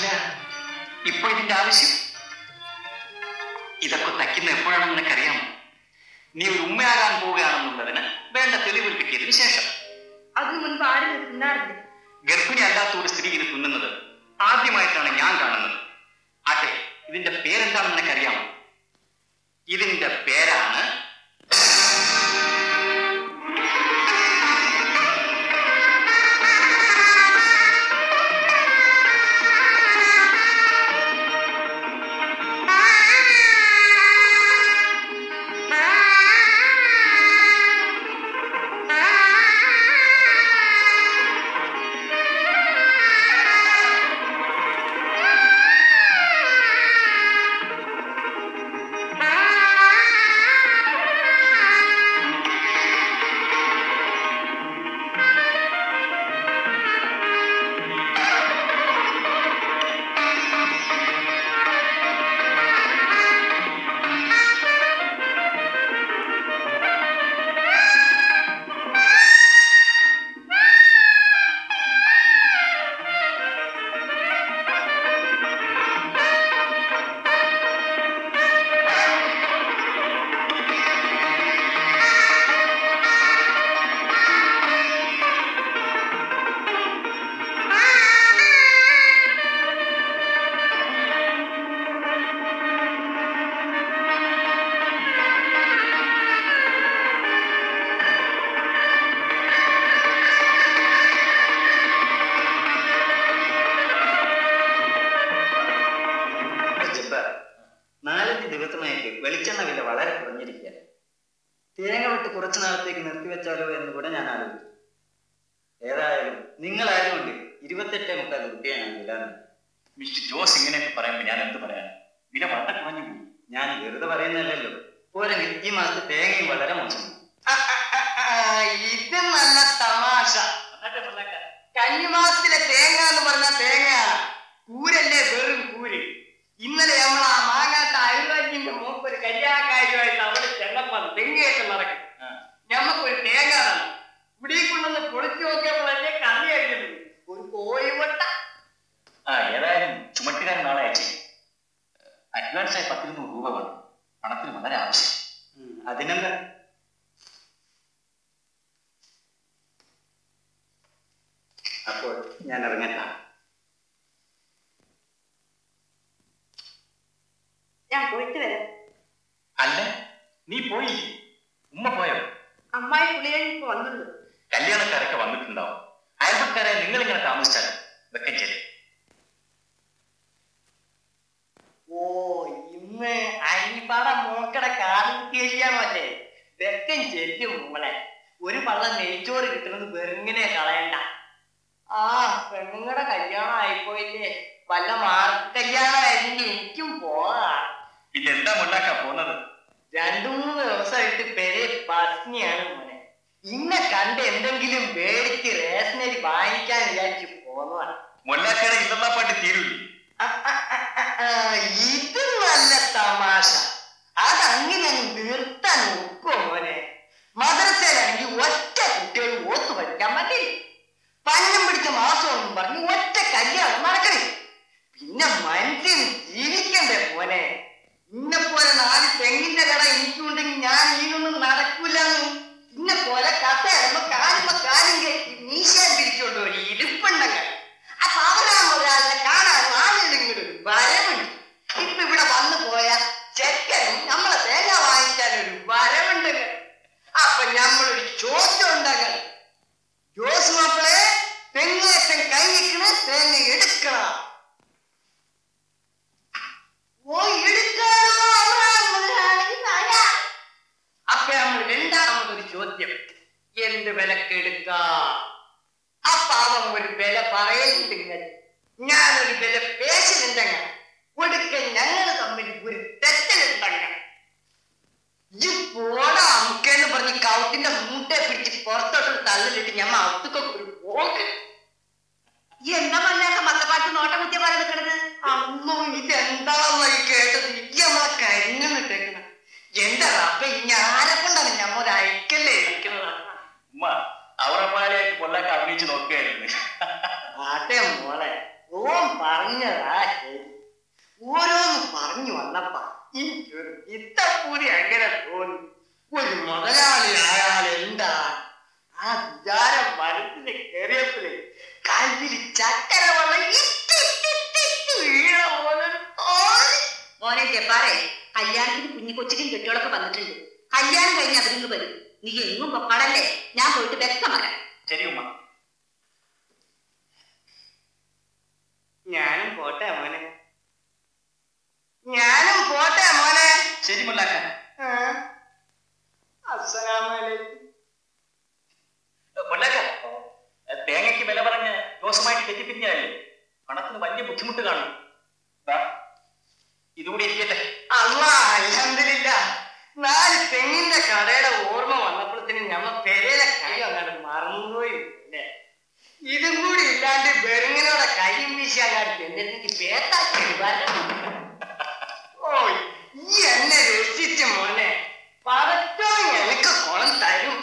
അല്ല ഇപ്പൊ ഇതിന്റെ ആവശ്യം ഇതൊക്കെ തയ്ക്കുന്ന എപ്പോഴാണെന്ന് നിനക്കറിയാമോ നീ ഒരു ഉമ്മയാകാൻ പോവുകയാണെന്നുള്ളതിന് വേണ്ട തെളിവുകൾ കിട്ടിയതിനു ശേഷം അതിനു മുൻപ് ആരും ഇത് തിന്നാറില്ല ഗർഭിണി അല്ലാത്ത ഒരു സ്ത്രീ ഇത് തിന്നുന്നത് ആദ്യമായിട്ടാണ് ഞാൻ കാണുന്നത് ആട്ടെ ഇതിന്റെ പേരെന്താണെന്ന് നിനക്കറിയാമോ ഇതിന്റെ പേരാണ് ജബ്ബാർ, നാലഞ്ച് ദിവസമായിട്ട് വെളിച്ചെണ്ണ വില വളരെ കുറഞ്ഞിരിക്കുക തേങ്ങ വിട്ട് കുറച്ചു നാളത്തേക്ക് നിർത്തിവെച്ചാലോ എന്ന് കൂടെ ഞാൻ ആലോചിച്ചു ഏതായാലും നിങ്ങളായതുകൊണ്ട് ഇരുപത്തെട്ടേ മുക്കാൽ റുപ്യാണ് വില എന്ന്. മിസ്റ്റർ ജോസ് ഇങ്ങനെയൊക്കെ പറയുമ്പോൾ ഞാൻ എന്ത് പറയാൻ വില വളരെ കുറഞ്ഞു പോയി ഞാൻ വെറുതെ പറയുന്നതല്ലല്ലോ പോരെങ്കിൽ ഈ മാസത്തെ തേങ്ങയും വളരെ മോശം ഇത് നല്ല തമാശ കന്നിമാസത്തിലെ തേങ്ങ എന്ന് പറഞ്ഞ തേങ്ങയാണ് കൂരല്ലേ വെറും കൂര് ഇന്നലെ നമ്മൾ ആ മാങ്ങാത്ത അയൽവാജിന്റെ മൂപ്പ് ഒരു കല്യാണക്കാരുമായിട്ട് അവിടെ ചെന്നപ്പോ തെങ്ങേറ്റം നടക്കും ഞമ്മക്കൊരു തേങ്ങ തന്നു ഇവിടെ കൊണ്ടുവന്ന് പൊളിച്ചു നോക്കിയപ്പോഴല്ലേ കണ്ണി അടിക്കുന്നത് ഒരു കോഴിവട്ട ആ ഏതായാലും ചുമട്ടുകാരൻ നാളെ അയച്ചു അഡ്വാൻസ് ആയി പത്തിരുന്നൂറ് രൂപ വേണം പണത്തിന് വളരെ ആവശ്യം ഉം, അതിനെന്താ അപ്പോൾ ഞാൻ ഇറങ്ങട്ടാ ഞാൻ പോയിട്ട് വരാം അല്ല നീ പോയില്ലേ ഉമ്മ പോയോ അമ്മായി പുള്ളിയെ വന്നുള്ളൂ കല്യാണക്കാരൊക്കെ വന്നിട്ടുണ്ടാവും അയൽപ്പക്കാരെ നിങ്ങൾ ഇങ്ങനെ താമസിച്ചാൽ ഇതൊക്കെ ശരി ഓ ഇന്ന് അരിപ്പാട മോക്കടെ കാലുകുത്തിയാണല്ലേ വെക്കം ചെല്ലും മോളെ ഒരു പള്ള നെയ്ച്ചോറ് കിട്ടുന്നത് വെറുങ്ങനെ കളയണ്ട ആ പെണ്ണുങ്ങളുടെ കല്യാണം ആയിപ്പോയില്ലേ വല്ല മാർക്ക് കല്യാണമായിരുന്നെങ്കിൽ എനിക്കും പോകാം പിന്നെ എന്താ മുണ്ടാക്കാൻ പോകുന്നത് രണ്ടു മൂന്ന് ദിവസമായിട്ട് പെരെ പത്നിയാണ് മോനെ ഇന്നെ കണ്ട് എന്തെങ്കിലും മേടിച്ച് റേഷനരി വാങ്ങിക്കാൻ വിചാരിച്ച് പോന്നതാണ് മുല്ലാക്കയുടെ ഇല്ലെന്നാ പാട്ട് തീരൂലേ ആ, ആ, ആ, ആ, ആ, ഇത് നല്ല തമാശ അതങ്ങനെ അങ്ങ് നിർത്താൻ ഒക്കുമോ മോനെ മദ്രസയിലാണെങ്കിൽ ഒറ്റ കുട്ടികൾ ഓത്ത് പഠിക്കാൻ മതി പഞ്ഞം പിടിച്ച മാസമൊന്നും പറഞ്ഞ് ഒറ്റ കല്യാണം നടക്കണേ പിന്നെ മനുഷ്യന് ജീവിക്കണ്ടേ മോനെ ഇന്നെ പോലെ നാല് തെങ്ങിന്റെ കട എനിക്കുണ്ടെങ്കിൽ ഞാൻ ഇതിനൊന്നും നടക്കൂലെന്നും ഇന്നെ പോലെ കഥയമ്മ കാലുമ്പ കാലും കയറ്റി മീശാൻ പിടിച്ചോണ്ട് ഒരു ഇരിപ്പുണ്ടങ്ങൾ അപ്പൊ അവരാ ഒരാളിനെ കാണാൻ ആളുകളിങ്ങോട്ട് വരവുണ്ട് ഇപ്പൊ ഇവിടെ വന്നു പോയ ചെക്കനും നമ്മളെ തേങ്ങ വാങ്ങിക്കാൻ ഒരു വരവുണ്ടങ്ങൾ അപ്പൊ നമ്മളൊരു ചോദ്യം ഉണ്ടങ്ങൾ ജോസ് മാപ്പിളെ തെങ്ങേറ്റം കൈ നിൽക്കണ തേങ്ങ എടുക്കണം ഓ എടുക്കാനോ അബ്രഹാം മുതലാളി നായ. അപ്പൊ നമ്മൾ രണ്ടാമതൊരു ചോദ്യം എന്ത് വിലക്ക് എടുക്കാം അപ്പൊ അവൻ ഒരു വില പറയുന്നുണ്ടെങ്കിൽ ഞാനൊരു വില പേശലുണ്ടെങ്കിൽ ഒടുക്ക ഞങ്ങൾ തമ്മിൽ ഒരു തെറ്റലുണ്ടെങ്കിൽ ഈ പോടാ അമുക്കെന്ന് പറഞ്ഞ് കൗത്തിന്റെ മൂട്ടെ പിടിച്ച് പുറത്തോട്ട് തള്ളിലിട്ട് ഞമ്മ അവിടുക്കൊക്കെ ഒരു പോക്ക് എന്താ മല്ലാക്ക മത്തപ്പാട്ട് നോട്ടം കുത്തിയ പോലെ നിൽക്കണത് അമ്മോ ഇതെന്താണെന്ന് ഈ കേട്ടത് ഈ നമ്മളെ കരിഞ്ഞു നിട്ടേക്കണ എന്റെ റബ്ബ ഞാനെ കൊണ്ടാണ് ഞമ്മ ഒരു അയക്കല്ലേ ഇരിക്കുന്നത് ഉമ്മ അവറപ്പാടിയായിട്ട് മുല്ലാക്ക അഭിനയിച്ച് നോക്കുകയായിരുന്നു ആട്ടെ മോളെ ഓൻ പറഞ്ഞതാ കൊച്ചിനും കെട്ടികളൊക്കെ വന്നിട്ടുണ്ട് കല്യാണം കഴിഞ്ഞ് അവരിങ്ങ് വരും നീ എങ്ങും പൊക്കാടല്ലേ ഞാൻ പോയിട്ട് വ്യക്തമാക്കാം ശരി ഉമ്മ ഞാനും പോട്ടെ മോനെ ഞാനും പോട്ടെ മോനെ ശരി മുല്ലാക്ക ആ. അസ്സലാമലൈക്കും മുല്ലാക്ക തേങ്ങയ്ക്ക് വില പറഞ്ഞ് ദോഷമായിട്ട് തെറ്റിപ്പിരിഞ്ഞല്ലേ പണത്തിന് വലിയ ബുദ്ധിമുട്ട് കാണും ദാ, ഇതുകൂടി ഇരിക്കട്ടെ അല്ലാ അൽഹംദുലില്ല നാല് തെങ്ങിന്റെ കടയുടെ ഓർമ്മ വന്നപ്പോഴത്തേനും ഞമ്മ പെരയിലെ കൈ അങ്ങോട്ട് മറന്നുപോയി അല്ലേ ഇതും കൂടി ഇല്ലാണ്ട് ബെറുങ്ങിനോടെ കൈയും വീശി അങ്ങോട്ട് ചെന്നിട്ട് പേത്താക്കി വരണം ഓ ഈ എന്നെ രക്ഷിച്ചു മോനെ പതച്ചോ എനിക്ക് കുളം തരും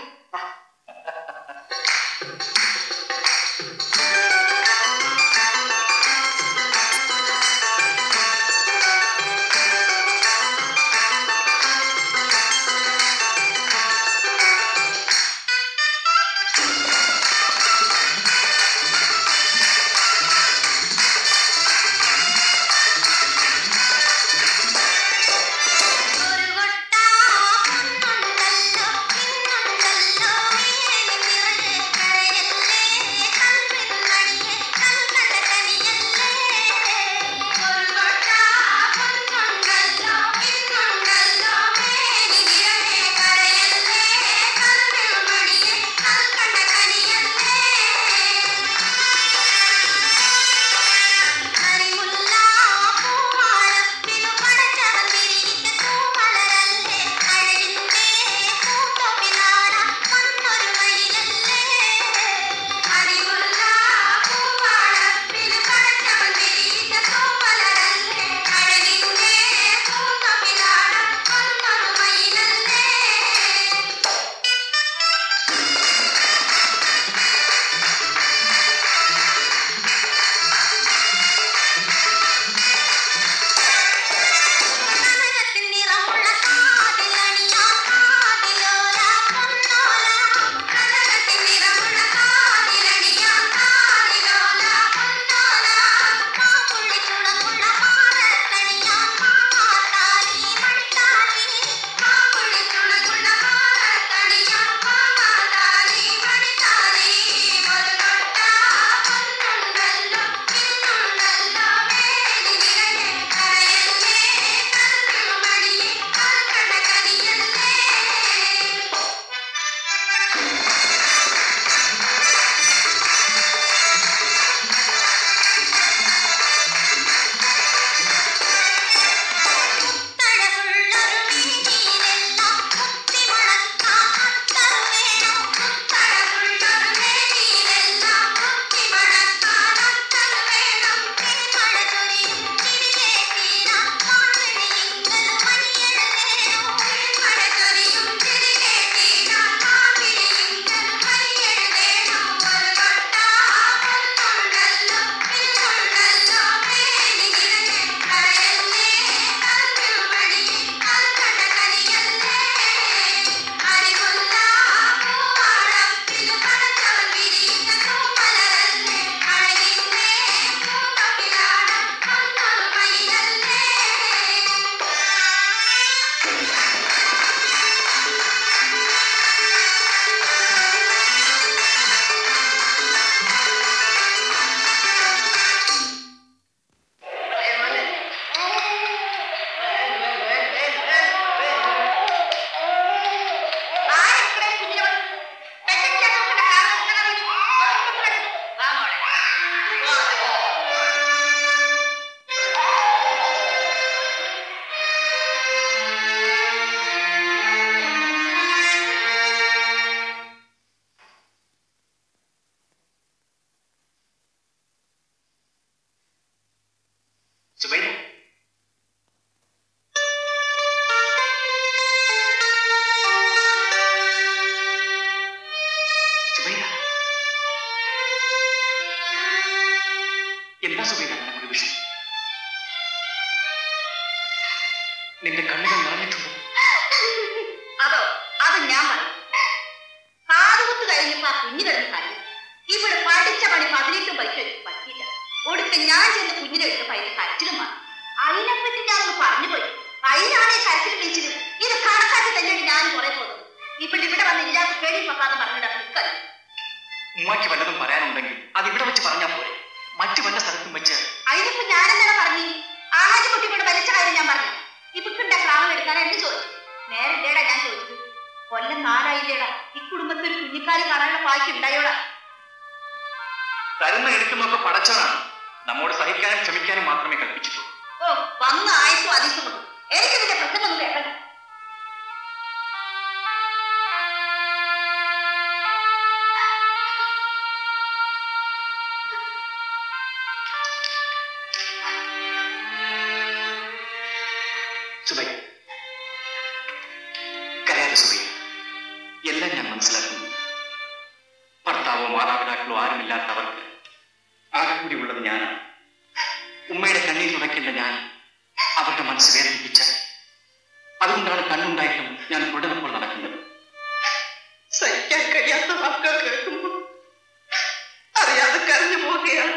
ഒരു കൊട്ട പൊന്നുണ്ടല്ലോ പിന്നുണ്ടല്ലോ ഏനി നിറയെ കരയല്ലേ കൽവിൻ മണിയെ കൽക്കണ്ട കനിയല്ലേ ഒരു കൊട്ട പൊന്നുണ്ടല്ലോ പിന്നുണ്ടല്ലോ ഏനി നിറയെ കരയല്ലേ കൽവിൻ മണിയെ കൽക്കണ്ട കനിയല്ലേ ഹരിമുല്ല പൂവാഴത്തിനു പടച്ചവൻ വിരിയിച്ച പൂമലരല്ലേ അഴകിന്റെ പൂത്തൊപ്പിനാട മണ്ണൊരു മയിലല്ലേ ഹരിമുല്ല പൂവാഴത്തിനു പടച്ചവൻ വിരിയിച്ച പൂമലരല്ലേ അഴകിന്റെ പൂത്തൊപ്പിനാട മണ്ണൊരു മയിലല്ലേ കനകത്തിൻ നിറമുള്ള കാതിലണിയാൻ കാതിലോല പൊന്നോല കനകത്തിൻ നിറമുള്ള കാതിലണിയാൻ കാതിലോല പൊന്നോല മാപ്പുള്ളി ചുണങ്ങുള്ള മാറത്തണിയാൻ മാമാത്താലി മണിത്താലി മാപ്പുള്ളി ചുണങ്ങുള്ള മാറത്തണിയാൻ മാമാത്താലി മണിത്താലി ഒരു കൊട്ട പൊന്നുണ്ടല്ലോ പിന്നുണ്ടല്ലോ വേലി നിറയെ കരയല്ലേ കൽക്കുമണിയെ കൽക്കണ്ട കനിയല്ലേ മുത്തഴകുള്ളൊരു മേനിയിലെല്ലാം മുത്തിമണക്കാൻ അത്തർ വേണം മുത്തഴകുള്ളൊരു മേനിയിലെല്ലാം മുത്തിമണക്കാൻ അത്തർ വേണം തിരുമഴ ചൊരിയും തിരികെ തീരാൻ മാൻവിഴിയിങ്കൽ മണിയഴകേനോ തിരുമഴ ചൊരിയും തിരികെ തീരാൻ മാൻവിഴിയിങ്കൽ മണിയഴകേനോ ഒരു കൊട്ട പൊന്നുണ്ടല്ലോ പിന്നുണ്ടല്ലോ മേനി നിറയെ കരയല്ലേ കൽവിൽ മണിയെ കൽക്കണ്ട കനിയല്ലേ അരികൊല്ല പൂവാഴത്തിനു പടച്ചവൻ വിരിയിച്ച പൂമലരല്ലേ അഴകിന്റെ പൂന്തമിഴാടം മണ്ണൊരു മയിലല്ലേ സുബൈദ സുബൈദ എന്താ സുബൈദ നിനക്കൊരു വിഷയം നിന്റെ കണ്ണുകൾ നിറഞ്ഞിട്ടുണ്ടോ അതോ അത് ഞാൻ പറയും കാതുകുത്ത് കഴിഞ്ഞപ്പോ ആ കുഞ്ഞു കിടന്ന് കരഞ്ഞു ഇവിടെ പഠിച്ച പണി പതിനെട്ടും പൈസ എനിക്ക് പറ്റിയില്ല ഒടുക്ക ഞാൻ ചെന്ന് കുഞ്ഞിനെ എടുത്തപ്പോ അതിന്റെ കരച്ചിലും മാറി അതിനെപ്പറ്റി ഞാനൊന്ന് പറഞ്ഞു പോയി അതിനാണ് ഈ കരച്ചിലും വീച്ചിലും ഇത് കണക്കാക്കി തന്നെയാണ് ഞാൻ കുറെ പോകുന്നത് ഇപ്പോൾ ഇവിടെ വന്ന് ഇതിനകത്ത് പേടി പക്കാതെ പറഞ്ഞിടാൻ നിൽക്കരുത് ഉമ്മയ്ക്ക് വല്ലതും പറയാനുണ്ടെങ്കിൽ അത് ഇവിടെ വെച്ച് പറഞ്ഞാൽ പോരെ മറ്റു വല്ല സ്ഥലത്തും വെച്ച് അതിനിപ്പോ ഞാനെന്താണ് പറഞ്ഞു ആഹാജി കുട്ടി കൂടെ വലിച്ച കാര്യം ഞാൻ പറഞ്ഞു ഇവക്കുണ്ട ക്രാമം എടുക്കാൻ എന്ത് ചോദിച്ചു നേരല്ലേടാ ഞാൻ ചോദിച്ചത് കൊല്ലം നാലായില്ലേടാ ഈ കുടുംബത്തിൽ ഒരു കുഞ്ഞിക്കാലി കാണാനുള്ള ഭാഗ്യം ഉണ്ടായോടാ തരുന്ന എടുക്കുന്നൊക്കെ പടച്ചവനാണ് നമ്മോട് സഹിക്കാനും ക്ഷമിക്കാനും മാത്രമേ കൽപ്പിച്ചിട്ടുള്ളൂ ഓ വന്ന ആയസും അതിസും കൊണ്ട് എനിക്കിതിന്റെ പ്രശ്നമൊന്നും കേൾക്കണ്ട സുബൈ കരയാതെ സുബൈ എല്ലാം ഞാൻ മനസ്സിലാക്കുന്നു ഭർത്താവോ മാതാപിതാക്കളോ ആരുമില്ലാത്തവർക്ക് ആകെ കൂടി ഉള്ളത് ഞാനാണ് ഉമ്മയുടെ കണ്ണീർ തുടയ്ക്കേണ്ട ഞാൻ അവരുടെ മനസ്സ് വേദനിപ്പിച്ച അതുകൊണ്ടാണ് കണ്ണുണ്ടായിട്ടും ഞാൻ തുടർപ്പോൾ നടക്കുന്നത് സഹിക്കാൻ കഴിയാത്ത വാക്കുകൾ കേൾക്കുമ്പോൾ അറിയാതെ കരഞ്ഞു പോവുകയാണ്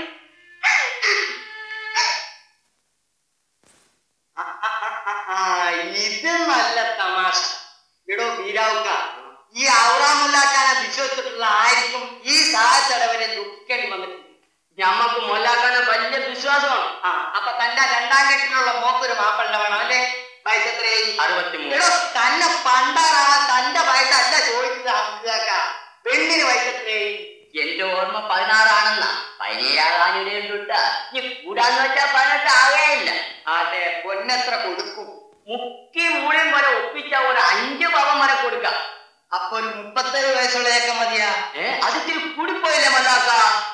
ആ, ആ, ആ, ആ, ഇത് നല്ല തമാശ ഇടോ ബീരാവുക ഈ ഔറാമുല്ലാക്കാനെ വിശ്വസിച്ചിട്ടുള്ള ആയിരിക്കും ഈ സാഹചടവരെ ദുഃഖിക്കേണ്ടി വന്നിട്ടുണ്ട് ഞമ്മക്ക് മൊല്ലാക്കാനെ വലിയ വിശ്വാസമാണ് ആ അപ്പൊ തന്റെ രണ്ടാം കെട്ടിലുള്ള മോക്കൊരു മാപ്പിള വേണം അല്ലേ വയസ്സ് എത്രയായി അറുപത്തിമൂന്ന് എടോ തന്നെ പണ്ടാറാണ് തന്റെ വയസ്സല്ല ചോദിച്ചത് അമുക്കാക്ക പെണ്ണിന് വയസ്സ് എത്രയായി എന്റെ ഓർമ്മ പതിനാറാണെന്നാ പതിനേഴാകാനിടയുണ്ട് ഇനി കൂടാന്ന് വെച്ചാ പതിനെട്ട് ആകേയില്ല അതെ പൊന്നെത്ര കൊടുക്കും മുക്കി മൂളിയും വരെ ഒപ്പിച്ച ഒരു അഞ്ച് പവൻ വരെ കൊടുക്കാം അപ്പൊ ഒരു മുപ്പത്തേഴ് വയസ്സുള്ള ഏക്ക മതിയാ ഏ അത് ഇത്തിരി കൂടിപ്പോയില്ലേ മല്ലാക്ക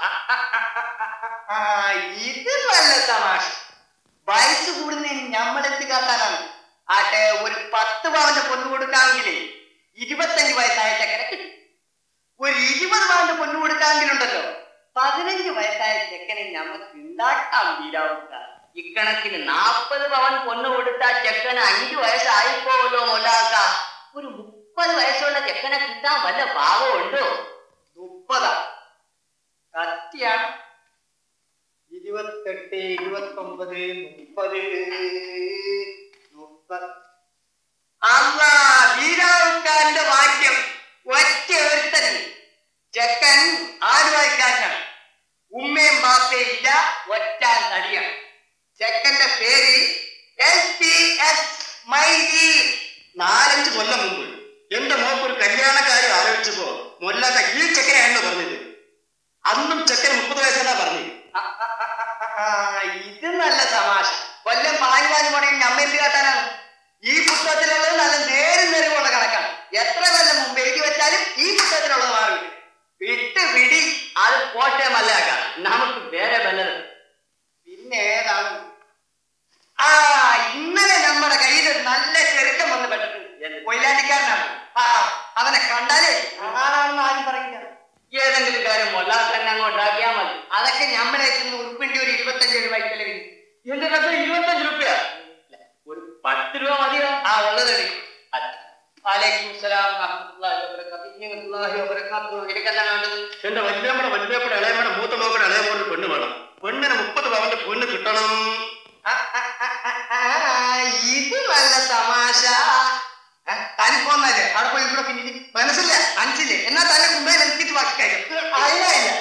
ആ ഇത് നല്ല തമാശ വയസ്സ് കൂടുന്നതിന് ഞമ്മളെത്തി കാട്ടാനാണ് ആട്ടെ ഒരു പത്ത് പവന്റെ പൊന്നു കൊടുക്കാമെങ്കിലേ ഇരുപത്തഞ്ച് വയസ്സായ ചെക്കനെ കിട്ടും ഒരു ഇരുപത് പവന്റെ പൊന്നു കൊടുക്കാമെങ്കിലുണ്ടല്ലോ പതിനഞ്ച് വയസ്സായ ചെക്കനെ ഞമ്മക്ക് ഉണ്ടാക്കാം വീരാവുക ഇക്കണക്കിന് നാപ്പത് പവൻ പൊന്ന് കൊടുത്ത ചെക്കന് അഞ്ചു വയസ്സായിപ്പോവല്ലോ മൊല്ലാക്ക ഒരു മുപ്പത് വയസ്സുള്ള ചെക്കനെ കിട്ടാൻ വല്ല ഭാവമുണ്ടോ മുപ്പതാ കത്തിയാണ് ഇരുപത്തെട്ട് ഇരുപത്തൊമ്പത് മുപ്പത് മുപ്പത് അല്ല വീരാവുക്കാരന്റെ വാക്യം ഒറ്റ ഒരുത്തന് ചെക്കൻ ആലുവായിക്കാരനാണ് ഉമ്മയും ബാപ്പയും ഇല്ല ഒറ്റ തടിയാണ് ചെക്കന്റെ പേര് എസ് പി എസ് മൈദി നാലഞ്ച് കൊല്ലം മുമ്പ് എന്റെ മോക്ക് ഒരു കല്യാണക്കാരി ആലോചിച്ചപ്പോ മൊല്ലാക്ക ഈ ചെക്കനെയാണെന്ന് പറഞ്ഞത് അന്നും ചെക്കൻ മുപ്പത് വയസ്സെന്നാ പറഞ്ഞത് ആ, ആ, ആ, ആ, ആ, ഇത് നല്ല തമാശ കൊല്ലം പാഞ്ഞാഞ്ഞു പോണെങ്കിൽ അമ്മ എന്ത് കാട്ടാനാണ് ഈ പുസ്തകത്തിലുള്ളത് നല്ല നേരും നേരുമുള്ള കണക്കാണ് എത്ര കൊല്ലം മുമ്പ് എഴുതി വെച്ചാലും ഈ പുസ്തകത്തിലുള്ളത് മാറില്ല വിട്ട് പിടി അത് പോട്ടെ മല്ലാക്ക നമുക്ക് വേറെ വല്ലതും പിന്നെ ഏതാണ് ആ ഇന്നലെ നമ്മുടെ കയ്യിൽ ഒരു നല്ല ചെറുക്കം വന്ന് പെട്ടിട്ടുണ്ട് കൊയിലാണ്ടിക്കാരനാണ് ആ അവനെ കണ്ടാലേ ആളാണെന്ന് ആരും പറയില്ല ഏതെങ്കിലും കാര്യം മൊല്ലാക്കന്നെ അങ്ങ് ഉണ്ടാക്കിയാ മതി അതൊക്കെ നമ്മളെ ചെന്ന് ഉറുപ്പിന്റെ ഒരു ഇരുപത്തഞ്ച് രൂപയ്ക്കല്ലേ വരും എന്റെ കത്ത് ഇരുപത്തഞ്ച് രൂപയാ ഒരു പത്ത് രൂപ മതിയോ ആ ഉള്ളതെടി വാലേക്കും സലാം വറഹ്മത്തുള്ളാഹി വബറകാതുഹു ഇന്നല്ലാഹി വബറകാതുഹു എനിക്കെന്താണ് വേണ്ടത് എന്റെ വല്യമ്മയുടെ വല്യപ്പയുടെ ഇളയമ്മയുടെ മൂത്ത മോക്കടെ ഇളയമോട് പെണ്ണ് വേണം പെണ്ണിന് മുപ്പത് പവന്റെ പെണ്ണ് കിട്ടണം ആ, ആ, ആ, ആ, ആ, ഇത് നല്ല തമാശ ഏ, താനിപ്പോന്നല്ലേ അവിടെ പോയി ഇവിടെ പിന്നെ മനസ്സില്ല മനസ്സില്ലേ എന്നാ തന്നെ കൊണ്ടുപോയി നിർത്തിയിട്ട് ബാക്കി കാര്യം അല്ല ഇല്ല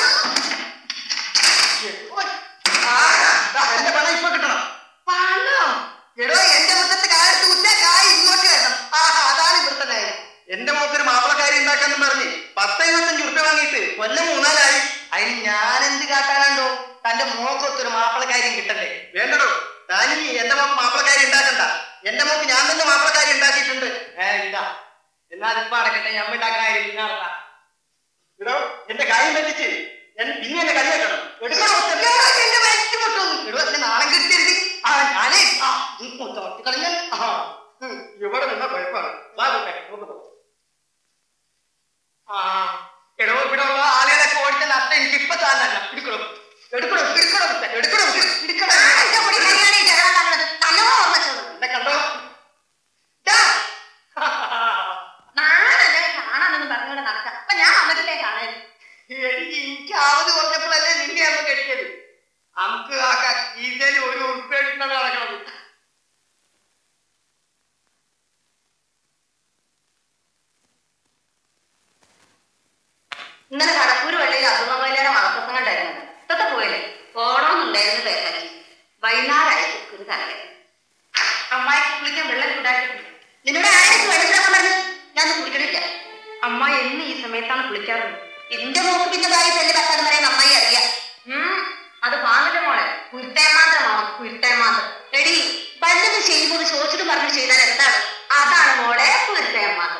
ആ, ദാ, എന്റെ പണം ഇപ്പൊ കിട്ടണം പണം എടോ എന്റെ മുറ്റത്ത് കാലത്ത് കുത്തിയ കായ് ഇങ്ങോട്ട് വരണം ആ അതാണ് ഇവിടുത്തെ നയം എന്റെ മോക്കൊരു മാപ്പിളക്കാരി ഉണ്ടാക്കാന്ന് പറഞ്ഞ് പത്ത് എഴുപത്തഞ്ച് ഉറുപ്പ്യ വാങ്ങിയിട്ട് കൊല്ലം മൂന്നാലായി അതിന് ഞാൻ എന്ത് കാട്ടാനുണ്ടോ തന്റെ മോക്കൊത്തൊരു മാപ്പിളക്കാര്യം കിട്ടണ്ടേ വേണ്ടടോ താനിനി എന്റെ മോക്ക് മാപ്പിളക്കാരി ഉണ്ടാക്കണ്ട എന്റെ മോക്ക് ഞാൻ തന്നെ മാപ്പിളക്കാരി ഉണ്ടാക്കിയിട്ടുണ്ട് ഏ ഇല്ല എന്നാ അതിപ്പോ അടക്കട്ടെ ഞാൻ ഉണ്ടാക്കുന്ന കാര്യം പിന്നെ നടത്താം ഇടോ എന്റെ കാര്യം പറ്റിച്ച് ഞാൻ പിന്നെ എന്നെ കളിയാക്കണം എടുക്കണോ? എടുക്കണോ? എന്റെ വയറ്റ് പൊട്ടുന്നു. എടോ, എന്നെ നാണം കെടുത്തരുത്. ആ, ഞാനേ, ആ, ഉം, ഉം, തോട്ടിക്കളഞ്ഞാൽ, ആ, ഉം. ഇവിടെ നിന്ന കുഴപ്പമാണ് വാ കുട്ടേ, നമുക്ക് പോകാം. ആ, എടോ, ഇവിടെ ഉള്ള ആളുകളൊക്കെ ഓടിച്ച നഷ്ടം എനിക്ക് ഇപ്പൊ താന്നല്ല എടുക്കണോ എടുക്കണോ എടുക്കണോ എടുക്കണോ എടുക്കണോ എടുക്കണോ എന്റെ കൂടി കല്യാണം ഈ ജഗളം നടന്നത് നല്ലോണം ഓർമ്മിച്ചോളൂ എന്നെ കണ്ടോ ദാ. നാളെ കാണാമെന്ന് പറഞ്ഞോണ്ട് നടക്കാം അപ്പൊ ഞാൻ വന്നിട്ടില്ലേ കാണാൻ എടി, എനിക്ക് ആവത് പറഞ്ഞപ്പോഴല്ലേ നിന്നെ അമ്മ കെട്ടിയത് നമുക്ക് ആ കീസയിൽ ഒരു ഉറുപ്പ് എടുക്കുന്നത് നടക്കണം ഇന്നലെ കടപ്പൂര് വള്ളിയിൽ അസുഖമല്ലേടെ മതപ്രസംഗം ഉണ്ടായിരുന്നത് ഇതൊക്കെ പോയല്ലേ പോണമെന്നുണ്ടായിരുന്നു പേരാച്ചി വൈകുന്നേരമായി കുക്കിന് തലവേദന അമ്മായിക്ക് കുളിക്കാൻ വെള്ളം ചൂടാക്കിയിട്ടുണ്ട് നിന്നോട് ആരെങ്കിലും വെള്ളത്തിലാക്കാൻ പറഞ്ഞു ഞാൻ കുളിക്കണില്ല അമ്മ എന്ന് ഈ സമയത്താണ് കുളിക്കാറുള്ളത് എന്റെ മോക്ക് പിന്നെ ഭാര്യ തല്ലി കത്താൻ പറയാൻ അമ്മായി അറിയാം ഉം, അത് പാങ്ങിന്റെ മോളെ കുരുത്താൻ മാത്രമാണ് കുരുത്താൻ മാത്രം എടി വല്ലതും ചെയ്യുമ്പോൾ ചോദിച്ചിട്ട് പറഞ്ഞു ചെയ്താൽ എന്താണ് അതാണ് മോളെ കുരുത്താൻ മാത്രം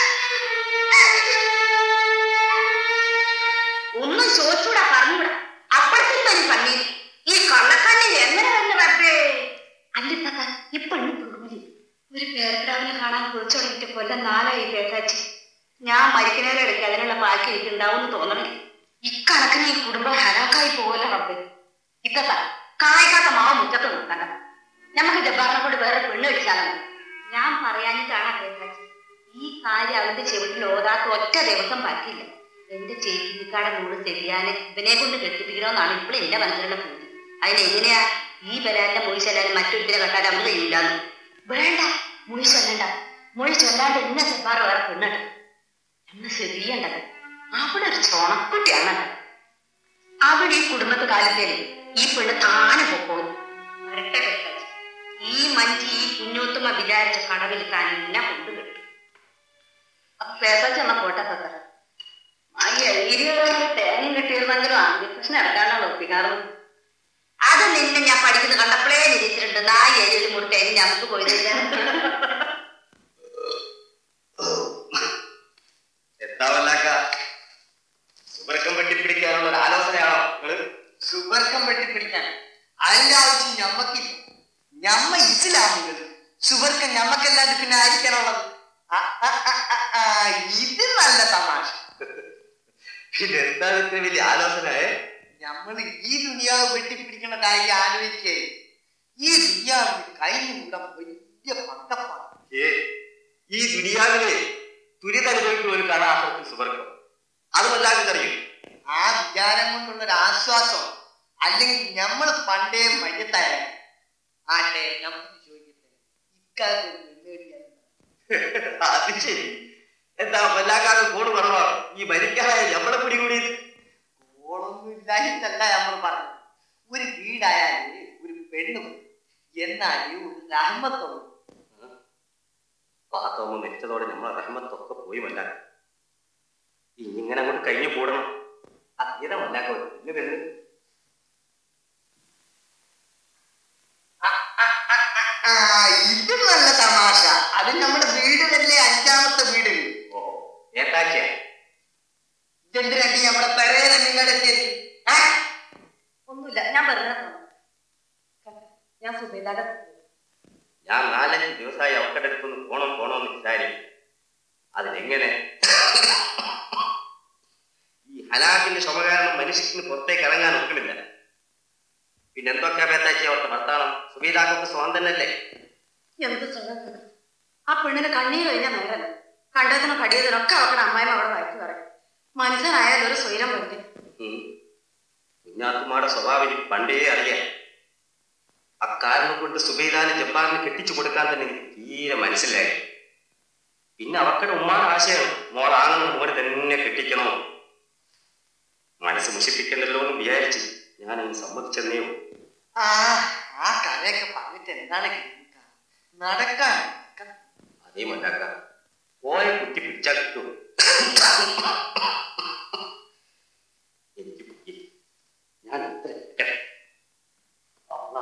ഒന്നും ചോദിച്ചൂടാ പറഞ്ഞൂടാ അപ്പോഴത്തേക്കും തന്നെ പണി ഈ കള്ളക്കണ്ണിൽ എങ്ങനെ തന്നെ റബ്ബേ അല്ല ഈ പെണ്ണ് പെണ്ണൂലി ഒരു പേരക്കിടാവിനെ കാണാൻ കുറിച്ചുടങ്ങിട്ട് കൊല്ലം നാലായി കേട്ടാച്ചി ഞാൻ മരിക്കുന്നവരെ എടുക്കുക അതിനുള്ള ബാക്കി എനിക്കുണ്ടാവും എന്ന് തോന്നണേ ഇക്കണക്കിന് ഈ കുടുംബം ഹലാക്കായി പോകല്ലോ റബ്ബേ ഇത്തത്ത കായ്ക്കാത്ത മാവ് മുറ്റത്ത് നോക്കണ്ട നമുക്ക് ജബ്ബാറിനെ കൊണ്ട് വേറെ പെണ്ണ് വെച്ചാലാണ് ഞാൻ പറയാനിട്ടാണ് കേട്ടാച്ചി ഈ കാര്യം അവന്റെ ചെവിട്ടിൽ ഓതാത്ത ഒറ്റ ദിവസം പറ്റില്ല എന്റെ ചേച്ചിക്കാടെ മോള് ശരിയാനെ ഇവനെ കൊണ്ട് കെട്ടിപ്പിക്കണമെന്നാണ് ഇപ്പോൾ എന്റെ മനസ്സിലുള്ള പൂതി അതിനെങ്ങനെയാ ഈ ബലാലിന്റെ മൊഴി ചെല്ലാൻ മറ്റൊരുത്തിനെ കെട്ടാൻ അവന് കഴിയില്ലാന്ന് വേണ്ട മൊഴി ചൊല്ലണ്ട മൊഴി ചൊല്ലാണ്ട് എന്നെ ജബ്ബാറ് വേറെ പെണ്ണട്ടെ എന്ന് ശരിയണ്ടത് അവിടെ ഒരു ചോണക്കുട്ടിയാണ് അവിടെ ഈ കുടുംബത്ത് കാലത്തേന് ഈ പെണ്ണ് താനെ പൊക്കോളും വരട്ടെ കേട്ടാച്ചി ഈ മഞ്ചി ഈ കുഞ്ഞൂത്തുമ്മ വിചാരിച്ച കടവിൽ താൻ എന്നെ കൊണ്ടു കിട്ടും അപ്പൊ പേപ്പച്ച് എന്നാ പോട്ടെ പത്ര ആ എഴുതിയുള്ള തേങ്ങ കിട്ടിയിരുന്നെങ്കിലും ആദ്യകൃഷ്ണൻ എടുക്കാനാണ് ഒപ്പിക്കാറും അത് നിന്നെ ഞാൻ പഠിക്കുന്നത് കണ്ടപ്പോഴേ നിരീച്ചിട്ടുണ്ട് നാ എഴുതി മുറി തേങ്ങ ഞങ്ങൾക്ക് പോയതില്ല എന്താവല്ലാക്ക സുബർക്കം വെട്ടിപ്പിടിക്കാനുള്ള ഒരു ആലോചനയാണോ നിങ്ങള് സുബർക്കം വെട്ടിപ്പിടിക്കാൻ അതിന്റെ ആവശ്യം ഞമ്മക്കില്ല ഞമ്മ ഇസ്ലാമുകൾ സുബർക്കം ഞമ്മക്കല്ലാണ്ട് പിന്നെ ആയിരിക്കാനുള്ളത് ആ, ആ, ആ, ആ, ആ, ഇത് നല്ല തമാശ പിന്നെ എന്താണ് ഇത്ര വലിയ ആലോചന ഏ? ഞമ്മള് ഈ ദുനിയാവ് വെട്ടിപ്പിടിക്കുന്ന കാര്യം ആലോചിക്കേ ഈ ദുനിയാവിന് കഴിഞ്ഞുകൂടെ വലിയ പണ്ടപ്പാണ് ഏ ഈ ദുനിയാവിലെ ദുരിതനുഭവിക്കുന്ന ഒരു കഥാപാത്രത്തിൽ സുബർക്കം അത് വല്ലാതെ അറിയും ആ വിചാരം കൊണ്ടുള്ള ഒരു ആശ്വാസം അല്ലെങ്കിൽ നമ്മൾ പണ്ടേ മയ്യത്തായ ആട്ടെ നമുക്ക് ചോദിക്കട്ടെ ഇക്കാലത്ത് വെല്ലുവിളിയാണ് അത് ശരി എന്താ വല്ലാക്കാതെ കോട് കുറവാണ് ഈ മരിക്കാനായ നമ്മളെ പിടികൂടിയത് ഓളൊന്നും ഇല്ലായിട്ടല്ല നമ്മൾ പറഞ്ഞത് ഒരു വീടായാല് ഒരു പെണ്ണ് മതി. എന്നാല് ഒരു റഹ്മത്തുള്ളൂ പാത്തോമ്മ മരിച്ചതോടെ നമ്മളെ റഹ്മത്തൊക്കെ പോയി മല്ല ഇനി ഇങ്ങനെ അങ്ങോട്ട് കഴിഞ്ഞു കൂടണം അതീതമല്ലാക്ക പിന്നെ വരുന്നത് ആ ഇത് നല്ല തമാശ അത് നമ്മുടെ വീടിനല്ലേ അഞ്ചാമത്തെ വീട് ഓ ഏട്ടാക്കിയ ഇതെന്തിനാണ്ടി നമ്മുടെ പെരേനെ നിങ്ങളുടെ ശരി ഒന്നുമില്ല ഞാൻ വെറുതെ തോന്നുന്നു ഞാൻ സുബൈദാടെ ഞാൻ നാലഞ്ച് ദിവസമായി അവക്കടെ അടുത്തൊന്ന് പോണം പോണമെന്ന് വിചാരിക്കും അതിനെങ്ങനെ ഈ ഹലാക്കിന്റെ ക്ഷമ കാരണം മനുഷ്യത്തിന് പുറത്തേക്ക് ഇറങ്ങാൻ ഒക്കണില്ല പിന്നെ എന്തൊക്കെയാ പേത്താച്ചി അവിടുത്തെ വർത്താനം സുബീതാക്കൊക്കെ സ്വാൻ തന്നെയല്ലേ എന്ത് സുഖം ആ പെണ്ണിന് കണ്ണീർ കഴിഞ്ഞ നേരല്ല കണ്ടതിനും കടിയതിനും ഒക്കെ അവരുടെ അമ്മായിമ്മ അവിടെ വഴക്ക് പറയും മനുഷ്യനായാലും ഒരു സ്വൈരം വെറുതെ ഉം. കുഞ്ഞാത്തുമാരുടെ സ്വഭാവം എനിക്ക് പണ്ടേ അറിയാം അക്കാരണം കൊണ്ട് സുബൈദാന് ജബ്ബാറിന് കെട്ടിച്ചു കൊടുക്കാൻ തന്നെ എനിക്ക് തീരെ മനസ്സിലായി പിന്നെ അവർക്കുടെ ഉമ്മാടെ ആശയം മോളാണെന്ന് മോനെ തന്നെ കെട്ടിക്കണോ മനസ്സ് മുഷിപ്പിക്കണ്ടല്ലോ എന്ന് വിചാരിച്ച് ഞാൻ അങ്ങ് സമ്മതിച്ചെന്നേ ഉള്ളൂ. ആ ആ കഥയൊക്കെ പറഞ്ഞിട്ട് എന്താണ് കേൾക്കുക നടക്കാൻ നടക്കാൻ. അതേ മല്ലാക്ക പോയ കുത്തി പിടിച്ചാൽ കിട്ടും എനിക്ക് പറ്റി. ഞാൻ എത്ര ഇട്ടേ? അള്ളാ.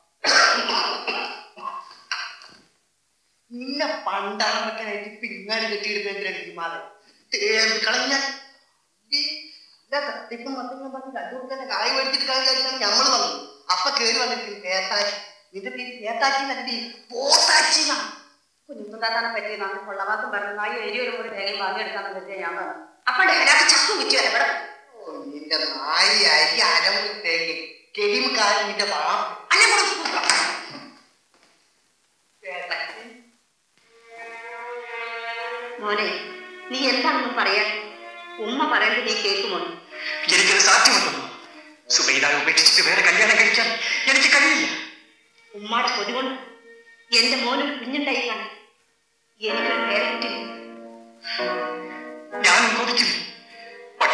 നിന്നെ പണ്ടാറമ്പക്കാനായിട്ട് ഇപ്പൊ ഇങ്ങനെ കെട്ടിയെടുക്കുന്ന ഹിമാലയ തേമ്പ് കളഞ്ഞ തട്ടിപ്പും മത്തങ്ങ പറഞ്ഞ് രണ്ടുകൂടെ കായ് മേടിച്ചിട്ട് കായ് കഴിച്ചാണ് ഞമ്മള് വന്നത് അപ്പൊ കേറി വന്നിട്ട് തേത്താച്ചി നിന്റെ പേര് തേത്താച്ചി നല്ലി പോത്താച്ചി കുഞ്ഞുത്താത്താനെ പറ്റി നമ്മൾ കൊള്ളവാക്കും പറഞ്ഞു നായി എരി ഒരു കൂടി തേങ്ങയും വാങ്ങിയെടുക്കാന്ന് കരുതിയ ഞാൻ പറഞ്ഞു അപ്പൊ ഡേലാക്ക് ചക്കു വിറ്റു വരെ ഇവിടെ നിന്റെ നായി അരി അരമുറി തേങ്ങ കെടിമക്കാരൻ നിന്റെ പാമ്പ് അന്നെ കൂടെ തേത്താച്ചി മോനെ നീ എന്താണെന്ന് പറയാൻ ഉമ്മ പറയുന്നത് നീ കേൾക്കുമോ എനിക്കത് സാധ്യമല്ല സുബൈദാനെ ഉപേക്ഷിച്ചിട്ട് വേറെ കല്യാണം കഴിക്കാൻ എനിക്ക് കഴിയില്ല ഉമ്മാടെ കൊതി കൊണ്ട് എന്റെ മോനൊരു കുഞ്ഞുണ്ടായി കാണാൻ എനിക്കൊരു പേരക്കുട്ടി ഞാനും കൊതിക്കും പക്ഷെ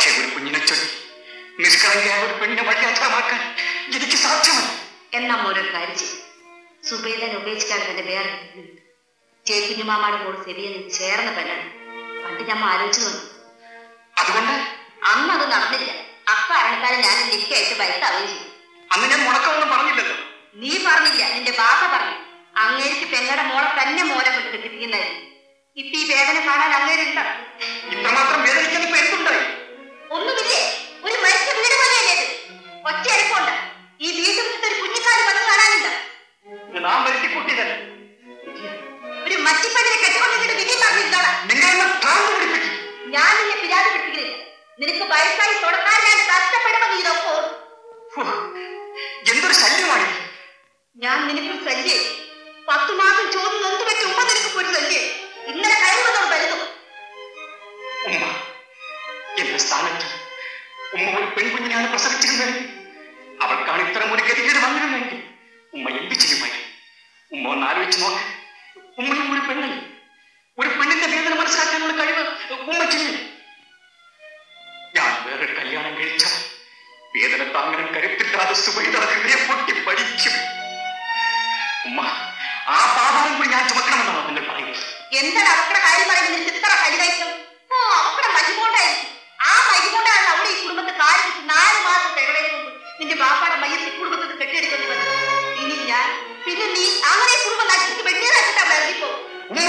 കുഞ്ഞിനെ ചൊല്ലി നിഷ്കളങ്കയായ ഒരു പെണ്ണിനെ വഴിയാത്രമാക്കാൻ എനിക്ക് സാധ്യമല്ല എന്നാ മോനൊരു കാര്യം ചെയ്യും സുബൈദനെ ഉപേക്ഷിക്കാതെ തന്നെ വേറെ പെണ്ണുണ്ട് ചേക്കുഞ്ഞുമാമാടെ മോള് സെബിയെ നിന്ന് ചേർന്ന പെണ്ണാണ് പണ്ട് ഞമ്മ ആലോചിച്ചു വന്നു അതുകൊണ്ട് അന്ന് അത് നടന്നില്ല അക്കാരണക്കാരെ ഞാൻ നിൽക്കായിട്ട് ബൈത്താവുകയും ചെയ്തു അന്ന് ഞാൻ മുടക്കമൊന്നും പറഞ്ഞില്ലല്ലോ നീ പറഞ്ഞില്ല നിന്റെ ബാപ്പ പറഞ്ഞു അങ്ങേക്ക് പെങ്ങടെ മോളെ തന്നെ മോനെ വിട്ടിട്ട് കിട്ടിയെന്നായിരുന്നു ഇപ്പൊ ഈ വേദന കാണാൻ അങ്ങേരുണ്ട ഇത്രമാത്രം വേദനിക്കാൻ ഇപ്പൊ എന്തുണ്ടായി ഒന്നുമില്ലേ ഒരു മരിച്ച വീട് പോലെയല്ലേ ഇത് ഒറ്റ എടുപ്പുണ്ട് ഈ വീട്ടിൽ നിന്ന് ഒരു കുഞ്ഞിക്കാല് വന്ന് കാണാനുണ്ട് നാം വരുത്തി കൂട്ടിയതല്ല ഒരു മറ്റിപ്പണ്ണിനെ കെട്ടുകൊണ്ടിട്ട് വിധി പറഞ്ഞിരുന്നോളാം നിങ്ങൾ എന്നെ ഭ്രാന്ത് പിടിപ്പിക്കും ഞാൻ നിന്നെ പിരാതി പിടിപ്പിക്കുന്നില്ല നിനക്ക് വയസ്സായി തുടക്കാരനാണ് കഷ്ടപ്പെടുമെന്ന് ഇതൊക്കെ ഓർമ്മ. ഹോ, എന്തൊരു ശല്യമാണ് ഇത്. ഞാൻ നിനക്കൊരു ശല്യേ പത്തു മാസം ചോദ്യം നൊന്തു പറ്റി ഉമ്മ നിനക്ക് ഒരു ശല്യേ ഇന്നലെ കഴിവതോട് വരുന്നു ഉമ്മ എന്റെ സ്ഥാനത്ത് ഉമ്മ ഒരു പെൺകുഞ്ഞിനെയാണ് പ്രസവിച്ചിരുന്നത് അവൾക്കാണ് ഇത്തരം ഒരു ഗതികേട് വന്നിരുന്നെങ്കിൽ ഉമ്മ എന്ത് ചെയ്യുമായി ഉമ്മ ഒന്ന് ആലോചിച്ച് നോക്ക് ഉമ്മയും ഒരു പെണ്ണല്ലേ ഒരു പെണ്ണിന്റെ വേദന മനസ്സിലാക്കാനുള്ള കഴിവ് ഉമ്മയ്ക്കില്ലേ ഞാൻ വേറൊരു കല്യാണം കഴിച്ച വേദന താങ്ങാൻ കരുത്തില്ലാതെ സുബൈദ ഹൃദയം പൊട്ടി പഠിക്കും ഉമ്മ ആ പാപാവും കൂടി ഞാൻ ചുമക്കണമെന്നാണ് നിങ്ങൾ പറയുന്നത് എന്താണ് അവക്കടെ കാര്യം പറയുന്നത് നിനക്ക് ഇത്ര കഴിവയക്കും ഓ അവക്കടെ മഹിമോണ്ടായിരിക്കും ആ മഹിമോണ്ടാണ് അവിടെ ഈ കുടുംബത്തെ കാര്യം വെച്ച് നാല് മാസം തികവതിന് മുമ്പ് നിന്റെ ബാപ്പാടെ മയ്യത്ത് ഈ കുടുംബത്തിൽ കെട്ടിയെടുക്കേണ്ടി വന്നത് ഇനി ഞാൻ പിന്നെ നീ അങ്ങനെ ഈ കുടുംബം നശിച്ച് വെട്ടിയതാക്കിട്ടാ ഇറങ്ങിപ്പോ ഉമ്മ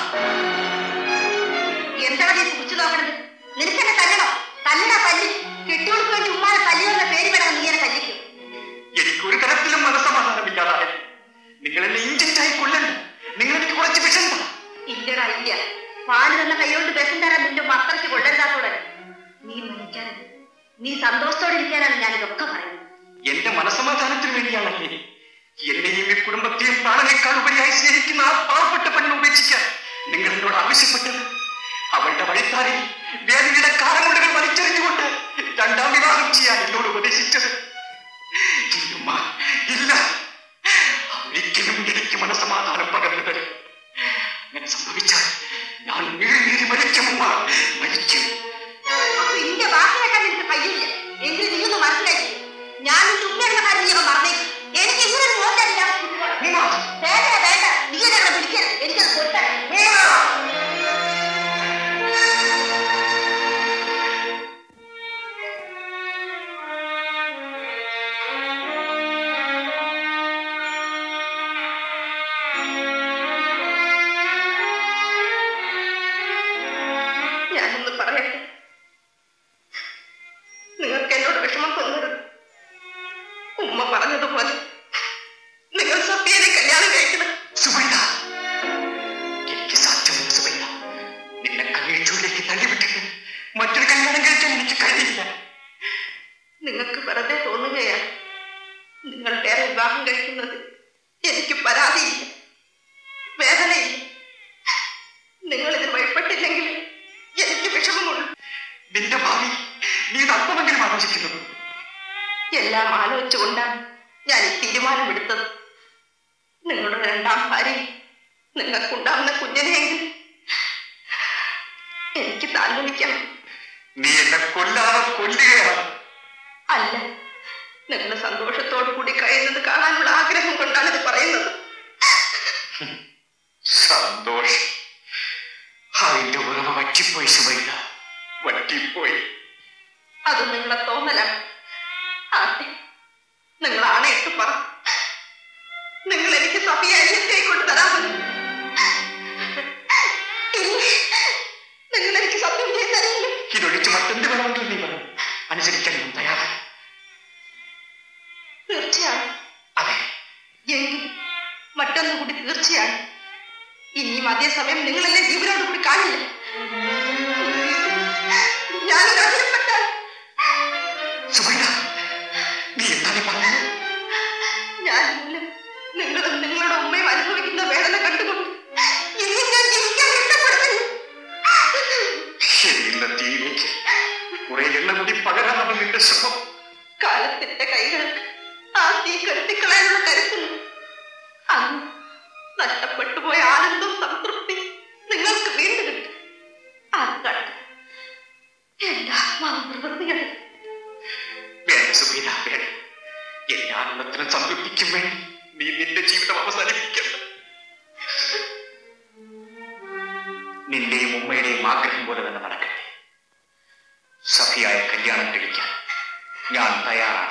എന്താണ് നീ കുറിച്ച് നോക്കണത് നിനക്ക് എന്നെ തല്ലണോ തല്ലണ തല്ലി കെട്ടിയോൾക്ക് വേണ്ടി ഉമ്മാനെ തല്ലിയുള്ള പേര് വേണം നീ എന്നെ തല്ലിക്കും എനിക്കൊരു തരത്തിലും മനസമാധാനമില്ലാതായി നിങ്ങൾ എന്നെ ഇഞ്ചിറ്റായി കൊല്ലണ്ട നിങ്ങൾ എനിക്ക് കുറച്ച് വിഷണ്ട ഇല്ലടാ ഇല്ല പാല് തന്ന കൈകൊണ്ട് ബസം തരാൻ നിന്റെ മക്കളയ്ക്ക് കൊള്ളരുതാത്തോടെ നീ മരിക്കാനത് നീ സന്തോഷത്തോടെ ഇരിക്കാനാണ് ഞാൻ ഇതൊക്കെ പറയുന്നത് എന്റെ മനസമാധാനത്തിന് വേണ്ടിയാണല്ലേ എന്നെയും ഈ കുടുംബത്തെയും പ്രാണനേക്കാൾ ഉപരിയായി സ്നേഹിക്കുന്ന ആ പാവപ്പെട്ട പെണ്ണിനെ ഉപേക്ഷിക്കാൻ നിങ്ങൾ എന്നോട് ആവശ്യപ്പെട്ടത് അവളുടെ വഴിത്താരിൽ വേദനയുടെ കാരമുള്ളുകൾ വലിച്ചെറിഞ്ഞുകൊണ്ട് രണ്ടാം വിവാഹം ചെയ്യാൻ എന്നോട് ഉപദേശിച്ചത് ഇല്ലുമ്മ ഇല്ല ഒരിക്കലും എനിക്ക് മനസമാധാനം പകർന്നു തരും അങ്ങനെ സംഭവിച്ചാൽ ഞാൻ നീറി നീറി മരിക്കുമ്മ മരിക്കും അപ്പൊ ഇന്റെ വാക്ക് കേട്ടാൻ നിനക്ക് കഴിയില്ല എങ്കിൽ നീ ഒന്ന് മനസ്സിലാക്കി ഞാൻ നിന്റെ ഉമ്മയുടെ കാര്യം നീ അങ്ങ് മറന്നേക്ക് എനിക്ക് ഇങ്ങനെ ഒരു മോശമില്ല ഉമ്മ വേണ്ട വേണ്ട നീ എന്നെ അവിടെ വിളിക്കരുത് എനിക്കത് കൊടുത്തേ ഞാനൊന്ന് പറയട്ടെ നിങ്ങൾക്ക് എന്നോട് വിഷമം തോന്നരുത് ഉമ്മ പറഞ്ഞതുപോലെ നിങ്ങൾ സത്യനെ കല്യാണം കഴിക്കണം സുബൈദ എനിക്ക് സാധ്യമല്ല സുബൈദ നിന്നെ കണ്ണീഴ്ചൂരിലേക്ക് തള്ളിവിട്ടിട്ട് മറ്റൊരു കല്യാണം കഴിക്കാൻ എനിക്ക് കഴിയില്ല നിങ്ങൾക്ക് വെറുതെ തോന്നുകയാണ് നിങ്ങൾ വേറെ വിവാഹം കഴിക്കുന്നത് എനിക്ക് പരാതിയില്ല വേദനയില്ല നിങ്ങൾ ഇതിന് വഴിപ്പെട്ടില്ലെങ്കിൽ എനിക്ക് വിഷമമുള്ളൂ നിന്റെ ഭാവി നീ ഇത് അല്പമെങ്കിലും ആലോചിക്കുന്നത് എല്ലാം ആലോചിച്ചുകൊണ്ടാണ് ഞാൻ ഈ തീരുമാനമെടുത്തത് നിങ്ങളുടെ രണ്ടാം ഭാര്യ നിങ്ങൾക്കുണ്ടാവുന്ന കുഞ്ഞിനെയെങ്കിൽ എനിക്ക് താല്പര്യക്കണം നീ എന്നെ കൊല്ലാതെ കൊല്ലുകയാണ് അല്ല നിങ്ങൾ സന്തോഷത്തോടു കൂടി കഴിയുന്നത് കാണാനുള്ള ആഗ്രഹം കൊണ്ടാണ് ഇത് പറയുന്നത് സന്തോഷം അതിന്റെ ഉറവ വറ്റിപ്പോയി സുബൈദ വറ്റിപ്പോയി അത് നിങ്ങളെ തോന്നലാണ് ആട്ടെ നിങ്ങൾ ആണയിട്ട് പറ നിങ്ങൾ എനിക്ക് സഭയെ അന്യത്തെ കൊണ്ട് തരാമല്ലോ ഇല്ല നിങ്ങൾ എനിക്ക് സത്യം ചെയ്ത് തരില്ല ഇതൊഴിച്ച് മറ്റെന്ത് വേണമെങ്കിലും നീ പറയും അനുസരിക്കാൻ ഞാൻ തയ്യാറാണ് തീർച്ചയാണ് അതെ എങ്കിൽ മറ്റൊന്നു കൂടി തീർച്ചയാണ് ഇനിയും അതേസമയം നിങ്ങൾ എന്നെ ജീവനോട് കൂടി കാണില്ല ഞാനൊരു അറിയപ്പെട്ടാൽ സുബൈദ നീ എന്താണ് ഈ പറഞ്ഞത് ഞാൻ മൂലം നിങ്ങളും നിങ്ങളുടെ ഉമ്മയും അനുഭവിക്കുന്ന വേദന കണ്ടുകൊണ്ട് ഇനിയും ഞാൻ ജീവിക്കാൻ ഇഷ്ടപ്പെടുന്നില്ല എരിയുന്ന തീയിലേക്ക് കുറെ എണ്ണ കൂടി പകരാനാണ് നിന്റെ ശ്രമം കാലത്തിന്റെ കൈകൾക്ക് ആ തീ കെടുത്തിക്കളയാനുള്ള കരുത്തുണ്ട് അന്ന് നഷ്ടപ്പെട്ടു പോയ ആനന്ദവും സംതൃപ്തി നിങ്ങൾക്ക് വീണ്ടും കിട്ടും അത് കണ്ട് എന്റെ ആത്മാവ് പ്രവൃത്തിയാണ് സ്വാതന്ത്ര്യത്തിനും സംതൃപ്തിക്കും വേണ്ടി നീ നിന്റെ ജീവിതം അവസാനിപ്പിക്കണം നിന്റെയും ഉമ്മയുടെയും ആഗ്രഹം പോലെ തന്നെ നടക്കട്ടെ സഫിയായ കല്യാണം കഴിക്കാൻ ഞാൻ തയ്യാറാണ്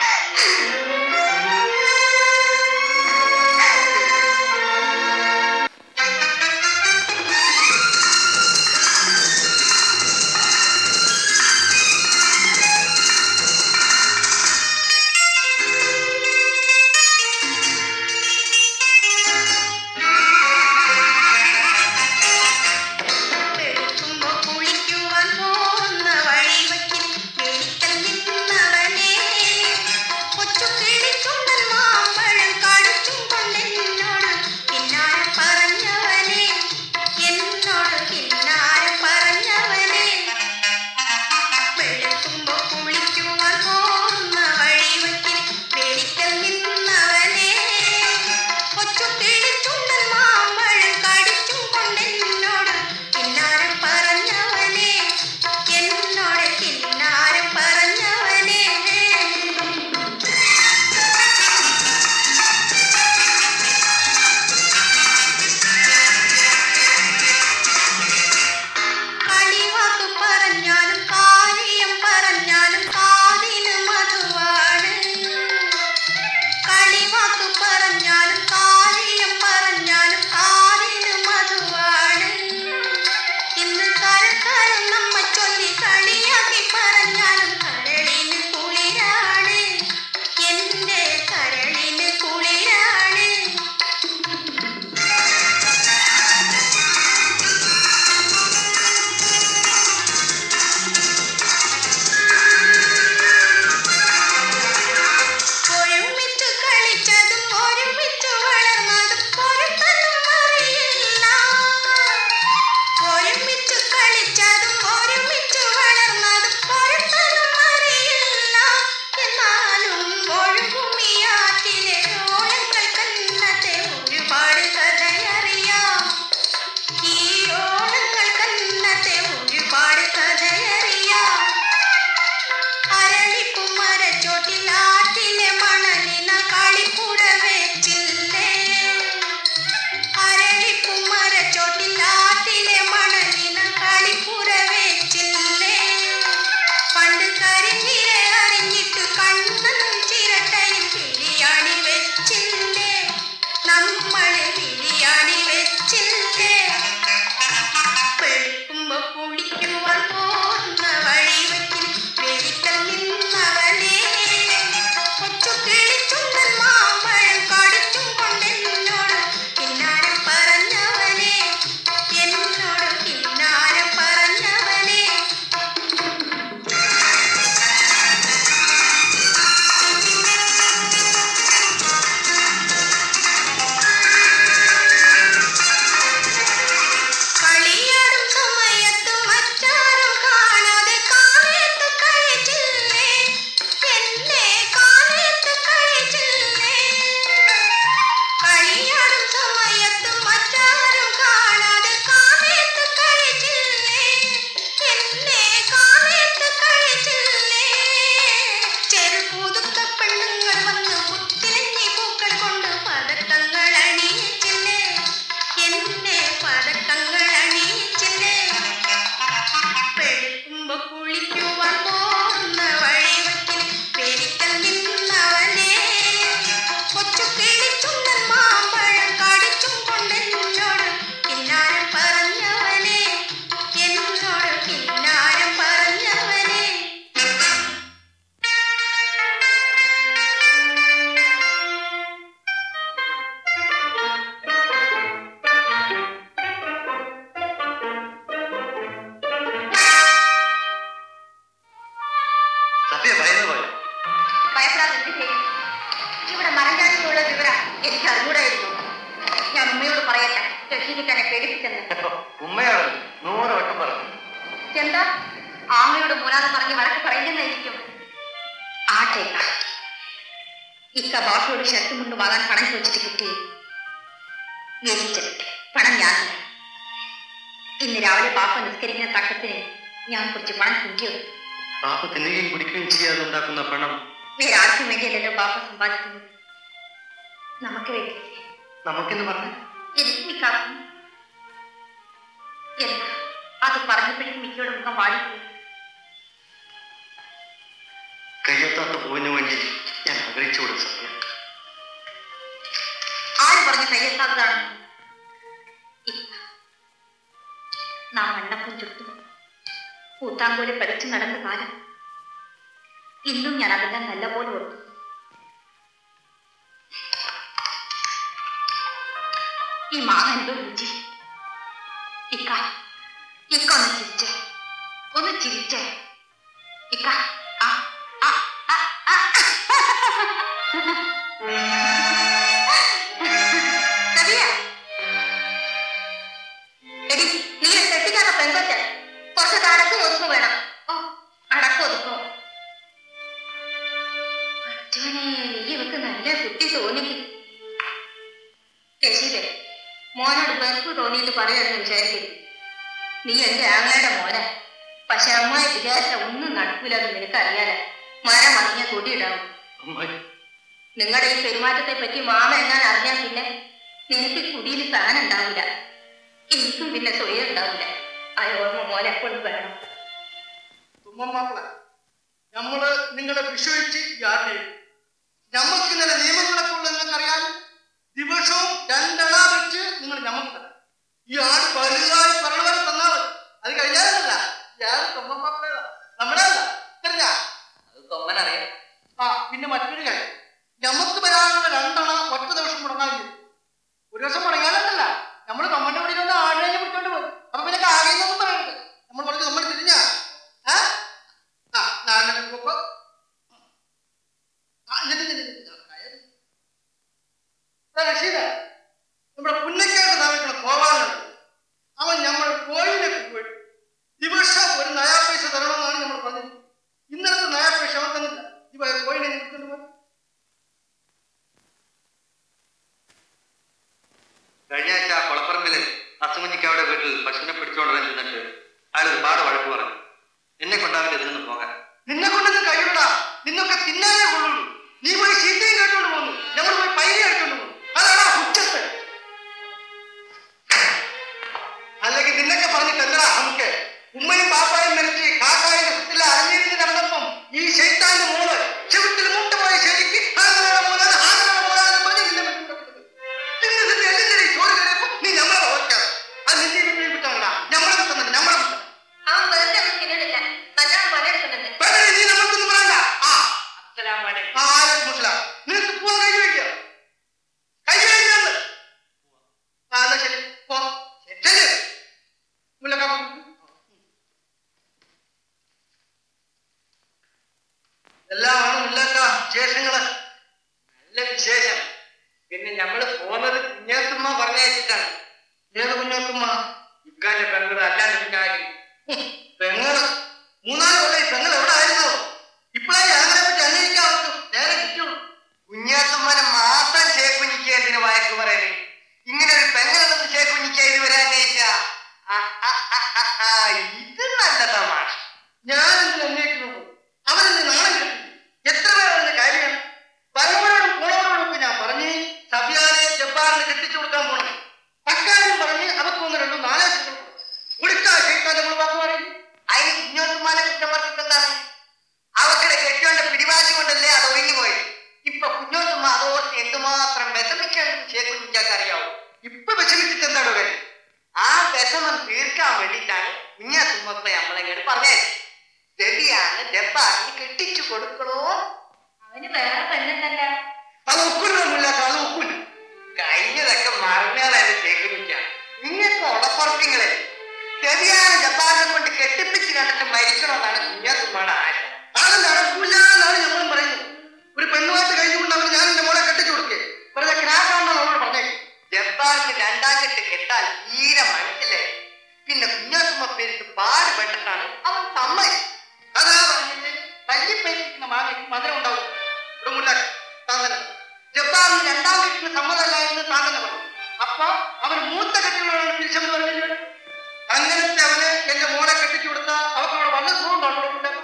വെളുക്കുമ്പോ കുളിക്കുവാൻ പോകുന്ന വഴിവക്കിൽ മേടിക്കൽ നിന്നവനെ കൊച്ചു കിളിച്ചുണ്ടൻ മാമ്പഴം കടിച്ചും കൊണ്ടെന്നോട് കിന്നാരം പറഞ്ഞവനെ എന്നോട് കിന്നാരം പറഞ്ഞവനെ വെളുക്കുമ്പോ കുളിക്കുവാൻ പോകുന്ന വഴിവക്കിൽ മേടിക്കൽ നിന്നവനെ കൊച്ചു കിളിച്ചുണ്ടൻ മാമ്പഴം കടിച്ചും കൊണ്ടെന്നോട് കിന്നാരം പറഞ്ഞവനെ എന്നോട് കിന്നാരം പറഞ്ഞവനെ കളിവാക്ക് പറഞ്ഞാലും കാര്യം പറഞ്ഞാലും കാതിന് മധുവാണ് കളിവാക്ക് പറഞ്ഞാലും കാര്യം പറഞ്ഞാലും കാതിന് മധുവാണ് ഇന്ന് കരക്കാരൻ നമ്മ ചൊല്ലി കളിയാക്കി പറഞ്ഞാലും കരളിന് കുളിരാണ് എന്റെ കരളിന് കുളിരാണ് ഒരുമിച്ച് കളിച്ചതും ഒരുമിച്ച് വളർന്നതും പൊരുത്തനും അറിയില്ല ഒരുമിച്ച് കളിച്ചതും ഒരുമിച്ച് വളർന്നതും പൊരുത്തനും അറിയില്ല എന്നാലും ഒഴുകുമിയാറ്റിലെ ഓളങ്ങൾ കന്നത്തെ ഒരുപാട് കഥയറിയാം ഈ ഓളങ്ങൾ കന്നത്തെ ഒരുപാട് കഥയറിയാം അരളിപ്പുമരച്ചോട്ടിൽ ആറ്റിലെ മണലിന കളിക്കൂട വെച്ചില്ലേ അരളിപ്പുമരച്ചോട്ടിൽ ആറ്റിലെ മണലിന കളിക്കൂട വെച്ചില്ലേ പണ്ട് കരിഞ്ഞിര അറിഞ്ഞിട്ട് കണ്ണനും ചിരട്ടയിൽ ബിരിയാണി വെച്ചില്ലേ നമ്മളെ ബിരിയാണി വെച്ചില്ലേ വെളുക്കുമ്പോ കുളിക്കുവാൻ പോകുന്ന വഴിവെക്കിൽ വെളിക്കൽ നിന്നവനെ കൊച്ചു കിളിച്ചുണ്ടൻ മാമ്പഴം കടിച്ചും കൊണ്ടെന്നോട് കിന്നാരം പറഞ്ഞവനെ എന്നോട് കിന്നാരം പറഞ്ഞവനെ കളിയാടും സമയത്ത് മറ്റാരും കാണാതെ കാലത്ത് കഴിച്ചില്ലേ എന്നെ കാലത്ത് കഴിച്ചില്ലേ കളിയാടും സമയത്ത് മറ്റാരും കാണാതെ കാലത്ത് കഴിച്ചില്ലേ എന്നെ കാലത്ത് കഴിച്ചില്ലേ ചെറുപൂതുക്ക പെണ്ണുങ്ങൾ വന്ന് മുത്തിലഞ്ഞി പൂക്കൾ കൊണ്ട് പതക്കങ്ങൾ അണിയിച്ചില്ലേ എന്നെ പതക്കങ്ങൾ അണിയിച്ചില്ലേ വെളുക്കുമ്പോ കുളിക്കുവാൻ പോകുന്ന വഴിവക്കിൽ പെരിക്കൽ നിന്നവനെ കൊച്ചു കിളിച്ചുണ്ടൻ മാമ്പഴം കടിച്ചും കൊണ്ടെന്നോട് കിന്നാരം പറഞ്ഞവനെ എന്നോട് കിന്നാരം പറഞ്ഞവനെ സഫിയ ഭയന്നു പോയോ ഭയപ്പെടാതെ എന്ത് ചെയ്യും ഇവിടെ മരഞ്ചാടിയിലുള്ള വിവരം എനിക്ക് അറിഞ്ഞൂടായിരുന്നു ഞാൻ ഉമ്മയോട് പറയട്ടെ രഷീദിക്ക് എന്നെ പേടിപ്പിച്ചെന്ന് ഉമ്മയോട് നൂറ് വട്ടം പറഞ്ഞു എന്താ ആമയോട് മൂലാതെ പറഞ്ഞ് വഴക്ക് പറയുന്നതായിരിക്കും ആട്ടേക്ക ഇക്ക ബാപ്പയോട് ഷർട്ടും കൊണ്ട് വാങ്ങാൻ പണം ചോദിച്ചിട്ട് കിട്ടി വേദിച്ചിട്ട് പണം ഞാൻ ഇന്ന് രാവിലെ പാപ്പ നിസ്കരിക്കുന്ന തക്കത്തിന് ഞാൻ കുറച്ച് പണം കുഞ്ചിയത് പാപ്പ തിന്നുകയും കുടിക്കുകയും ചെയ്യാതെ ഉണ്ടാക്കുന്ന പണം വേറെ ആർക്കും വേണ്ടിയല്ലല്ലോ പാപ്പ സമ്പാദിക്കുന്നത് നമുക്ക് വെക്കില്ലേ നമുക്കെന്ന് പറഞ്ഞു എനിക്ക് കാക്കും എന്താ അത് പറഞ്ഞപ്പോഴേക്കും മിക്കയുടെ മുഖം വാടിപ്പോയി കയ്യെത്താത്ത പൂവിന് വേണ്ടി ഞാൻ ആഗ്രഹിച്ചു കൊടുത്ത സത്യം ആര് പറഞ്ഞ് കയ്യെത്താത്തതാണ് ഇല്ല നാം മണ്ണപ്പം ചുട്ടും കൂത്താങ്കോലെ പഠിച്ചു നടന്ന കാലം ഇന്നും ഞാൻ അതെല്ലാം നല്ലപോലെ ഓർക്കുന്നു ഈ മാങ്ങ എന്തോ രുചി ഇക്ക ഇക്ക ഒന്ന് ചിരിച്ചേ ഒന്ന് ചിരിച്ചേ ഇക്ക ആ ആ ആ ആ സബിയ എടി നീ കെട്ടിക്കാത്ത പെൺകൊച്ച കുറച്ച് അടക്കം ഒതുക്കും വേണം ഓ അടക്കം ഒതുക്കും അച്ഛനെ നീ ഇവക്ക് നല്ല കുട്ടി തോന്നിക്കും ശശിതേ മോനോട് വെറുപ്പ് തോന്നിയിട്ട് പറയാമെന്ന് വിചാരിക്കരുത് നീ എന്റെ ആങ്ങളുടെ മോന പക്ഷെ അമ്മായി വിചാരിച്ച ഒന്നും നടക്കൂലെന്ന് നിനക്കറിയാലോ മരം മറിഞ്ഞ കൊടിയിടാവും അമ്മായി നിങ്ങളുടെ ഈ പെരുമാറ്റത്തെ പറ്റി മാമ എങ്ങാൻ അറിഞ്ഞാൽ പിന്നെ നിനക്ക് കുടിയിൽ സ്ഥാനം ഉണ്ടാവില്ല എനിക്കും പിന്നെ സ്വയം ഉണ്ടാവില്ല ആ ഓർമ്മ മോനെ എപ്പോഴും വേണം തുമ്മമാപ്പിള നമ്മള് നിങ്ങളെ വിശ്വസിച്ച് യാത്ര ചെയ്യും ഞമ്മക്ക് ഇന്നലെ നിയമങ്ങളൊക്കെ ഉള്ള നിങ്ങൾക്കറിയാം ദിവസവും രണ്ടെണ്ണ വെച്ച് നിങ്ങൾ ഞമ്മക്ക് തരാം ഈ ആട് വലുതായി പറഞ്ഞവരെ തന്നാൽ മതി. അത് കഴിഞ്ഞാലല്ല ഞാൻ തുമ്മമാപ്പിള നമ്മുടെ അല്ല தெரிഞ്ഞാ അത് തൊമ്മനറിയാം ആ പിന്നെ മറ്റൊരു കാര്യം നമുക്ക് വരാനുള്ള രണ്ടെണ്ണ ഒറ്റ ദിവസം മുടങ്ങാൻ ചെയ്യും ഒരു ദിവസം മുടങ്ങാനല്ല നമ്മൾ നമ്മുടെ ഇവിടെ ഇരുന്ന് ആടിനെ പിടിച്ചോണ്ട് പോകും അപ്പൊ പിന്നെ കാര്യമൊന്നും പറയരുത് നമ്മൾ പറഞ്ഞു നമ്മൾ തിരിഞ്ഞാ ആ ആ നാളെ നോക്കോ ആ എന്നിട്ട് എന്നിട്ട് എന്നിട്ട് ആ, കയറി. ആ, റഷീദ നമ്മുടെ പുന്നക്കാട്ട് താമസിക്കുന്ന പോവാനുണ്ട് അവൻ നമ്മൾ കോഴിനെ പോയി ദിവസം ഒരു നയാ പൈസ തരണമെന്നാണ് നമ്മൾ പറഞ്ഞത് ഇന്നലത്തെ നയാ പൈസ അവൻ തന്നില്ല ഈ കോഴിനെ വിളിച്ചോണ്ട് പോയി കഴിഞ്ഞ ആഴ്ച ആ കൊളപ്പറമ്പില് അസുമഞ്ഞിക്കവിടെ വീട്ടിൽ പശുവിനെ പിടിച്ചോണ്ടാൻ ചെന്നിട്ട് അയാൾ ഒരുപാട് വഴക്ക് പറഞ്ഞു എന്നെ കൊണ്ടാവില്ല ഇതിൽ നിന്ന് പോകാൻ നിന്നെ കൊണ്ടൊന്നും കഴിയൂടാ നിന്നൊക്കെ തിന്നാനേ കൊള്ളുള്ളൂ നീ പോയി ചീത്തയും കേട്ടോണ്ട് പോന്നു നമ്മൾ പോയി പൈരി കേട്ടോണ്ട് പോകുന്നു അതാടാ കുറ്റത്ത് അല്ലെങ്കിൽ നിന്നൊക്കെ പറഞ്ഞിട്ട് എന്താ നമുക്ക് ഉമ്മയും പാപ്പായും മരിച്ച് കാക്കായുടെ സ്വത്തിൽ അറിഞ്ഞിരുന്ന് നടന്നപ്പം ഈ ശൈത്താന്റെ മോള് ചെവിട്ടിൽ മുട്ടുപോയ ശരിക്ക് ആങ്ങളുടെ മോനാണ് ആങ്ങളുടെ മോനാണെന്ന് പറഞ്ഞ് നിന്നെ വിട്ടുകൊടുക്കുന്നത്. തിന്ന് തിന്ന് എല്ലിന്റെ ചോറ് കയറിയപ്പോ നീ നമ്മളെ ഓർക്കാതെ അത് നിന്റെ വീട്ടിൽ വിട്ടാണ്ടാ നമ്മളെ വിട്ടുന്നുണ്ട് നമ്മളെ വിട്ടു അവൻ വെറുതെ ഒന്നും തിന്നിട്ടില്ല നല്ലോണം പണിയെടുക്കുന്നുണ്ട് പെട്ടെന്ന് നീ നമുക്കൊന്നും പറയണ്ട ആ ആ, ആലക്ക് മുസ്ലാം. നിനക്ക് പോവാൻ കൈ വെക്കാം കൈ വെക്കാന്ന് ആ എന്നാ ശരി പോ ശരി മുല്ലക്കാ പോ. എല്ലാമാണ് മുല്ലക്ക വിശേഷങ്ങള് നല്ല വിശേഷം പിന്നെ നമ്മള് പോന്നത് കുഞ്ഞാത്തുമ്മ പറഞ്ഞയച്ചിട്ടാണ് ഏത് കുഞ്ഞാത്തുമ്മ ഇക്കാന്റെ പെങ്ങള് അല്ലാണ്ട് പിന്നെ ആര്? പെങ്ങള് മൂന്നാല് കൊല്ലം ഈ പെങ്ങൾ എവിടെ ആയിരുന്നോ ഇപ്പോഴേ അങ്ങനെ പറ്റി അന്വേഷിക്കാൻ അവർക്ക് നേരെ കിട്ടുള്ളൂ കുഞ്ഞാത്തുമ്മനെ മാത്രം ചേക്കുഞ്ഞിക്ക് എന്തിനു വഴക്ക് പറയുന്നത് ഇങ്ങനെ ഒരു പെങ്ങളുണ്ടെന്ന് ചേക്കുഞ്ഞിക്ക ഇതുവരെ അന്വേഷിച്ച ഇത് നല്ല തമാശ ഞാൻ എന്തിനു അന്വേഷിക്കുന്നു അവരെന്നെ നാളെ കിട്ടി എത്ര പേരതിന്റെ കാര്യമാണ് വരവരോടും പോണവരോടൊക്കെ ഞാൻ പറഞ്ഞ് സബിയാനെ ജബ്ബാറിന് കെട്ടിച്ചു കൊടുക്കാൻ പോണം അക്കാര്യം പറഞ്ഞ് അവർക്ക് ഒന്ന് രണ്ടും നാലേ കൊടുക്കാ കേൾക്കാതെ നമ്മൾ വാക്ക് പറയും അതിന് കുഞ്ഞോത്തുമ്മാനെ കുറ്റം പറഞ്ഞിട്ട് എന്താണ് അവക്കടെ കെട്ടിയോന്റെ പിടിവാശി കൊണ്ടല്ലേ അത് ഒഴിഞ്ഞു പോയത് ഇപ്പൊ കുഞ്ഞോത്തുമ്മ അതോർത്ത് എന്തുമാത്രം വിഷമിക്കാണെന്ന് ചേക്കുഞ്ഞിക്കാക്ക് അറിയാവൂ ഇപ്പൊ വിഷമിച്ചിട്ട് എന്താണ് കാര്യം ആ വിഷമം തീർക്കാൻ വേണ്ടിയിട്ടാണ് കുഞ്ഞാത്തുമ്മപ്പ നമ്മളെങ്ങോട്ട് പറഞ്ഞത് രവിയാണ് ജപ്പാറിന് കെട്ടിച്ചു കൊടുക്കണോ അവന് വേറെ പെണ്ണുണ്ടല്ല അത് ഒക്കില്ല അത് ഒക്കില്ല കഴിഞ്ഞതൊക്കെ മറന്നാളാണ് ചേക്കുഞ്ഞിക്ക നിങ്ങൾക്ക് ഉടപ്പുറപ്പിങ്ങളെ രവിയാണ് ജപ്പാറിനെ കൊണ്ട് കെട്ടിപ്പിച്ച് കണ്ടിട്ട് മരിക്കണമെന്നാണ് കുഞ്ഞാത്തുമ്മയുടെ ആശ അത് നടക്കൂല എന്നാണ് ഞങ്ങളും പറയുന്നത് ഒരു പെണ്ണുമായിട്ട് കഴിഞ്ഞുകൊണ്ട് അവന് ഞാൻ എന്റെ മോളെ കെട്ടിച്ചു കൊടുക്കേ വെറുതെ ക്രാക്കാണെന്ന് നമ്മളോട് പറഞ്ഞേക്കും ജപ്പാറിന് രണ്ടാം കെട്ട് കെട്ടാൻ തീരെ മനസ്സിലായി പിന്നെ കുഞ്ഞാത്തുമ്മ പേരിട്ട് പാടുപെട്ടിട്ടാണ് അവൻ സമ്മതിച്ചു അതാ പറഞ്ഞിട്ട് തല്ലിപ്പേറ്റിരിക്കുന്ന മാങ്ങയ്ക്ക് മധുരം ഉണ്ടാവും ഇവിടെ മുല്ല താൻ തന്നെ ജപ്പാറിന് രണ്ടാം കെട്ടിന് സമ്മതമല്ല എന്ന് താൻ തന്നെ പറഞ്ഞു അപ്പൊ അവന് മൂത്ത കെട്ടികളോടാണ് തിരിച്ചെന്ന് പറഞ്ഞില്ലേ അങ്ങനത്തെ അവന് എന്റെ മോളെ കെട്ടിച്ചു കൊടുത്താൽ അവർക്ക് അവിടെ വല്ല സുഖം കണ്ടുകൊടുക്കണ്ടോ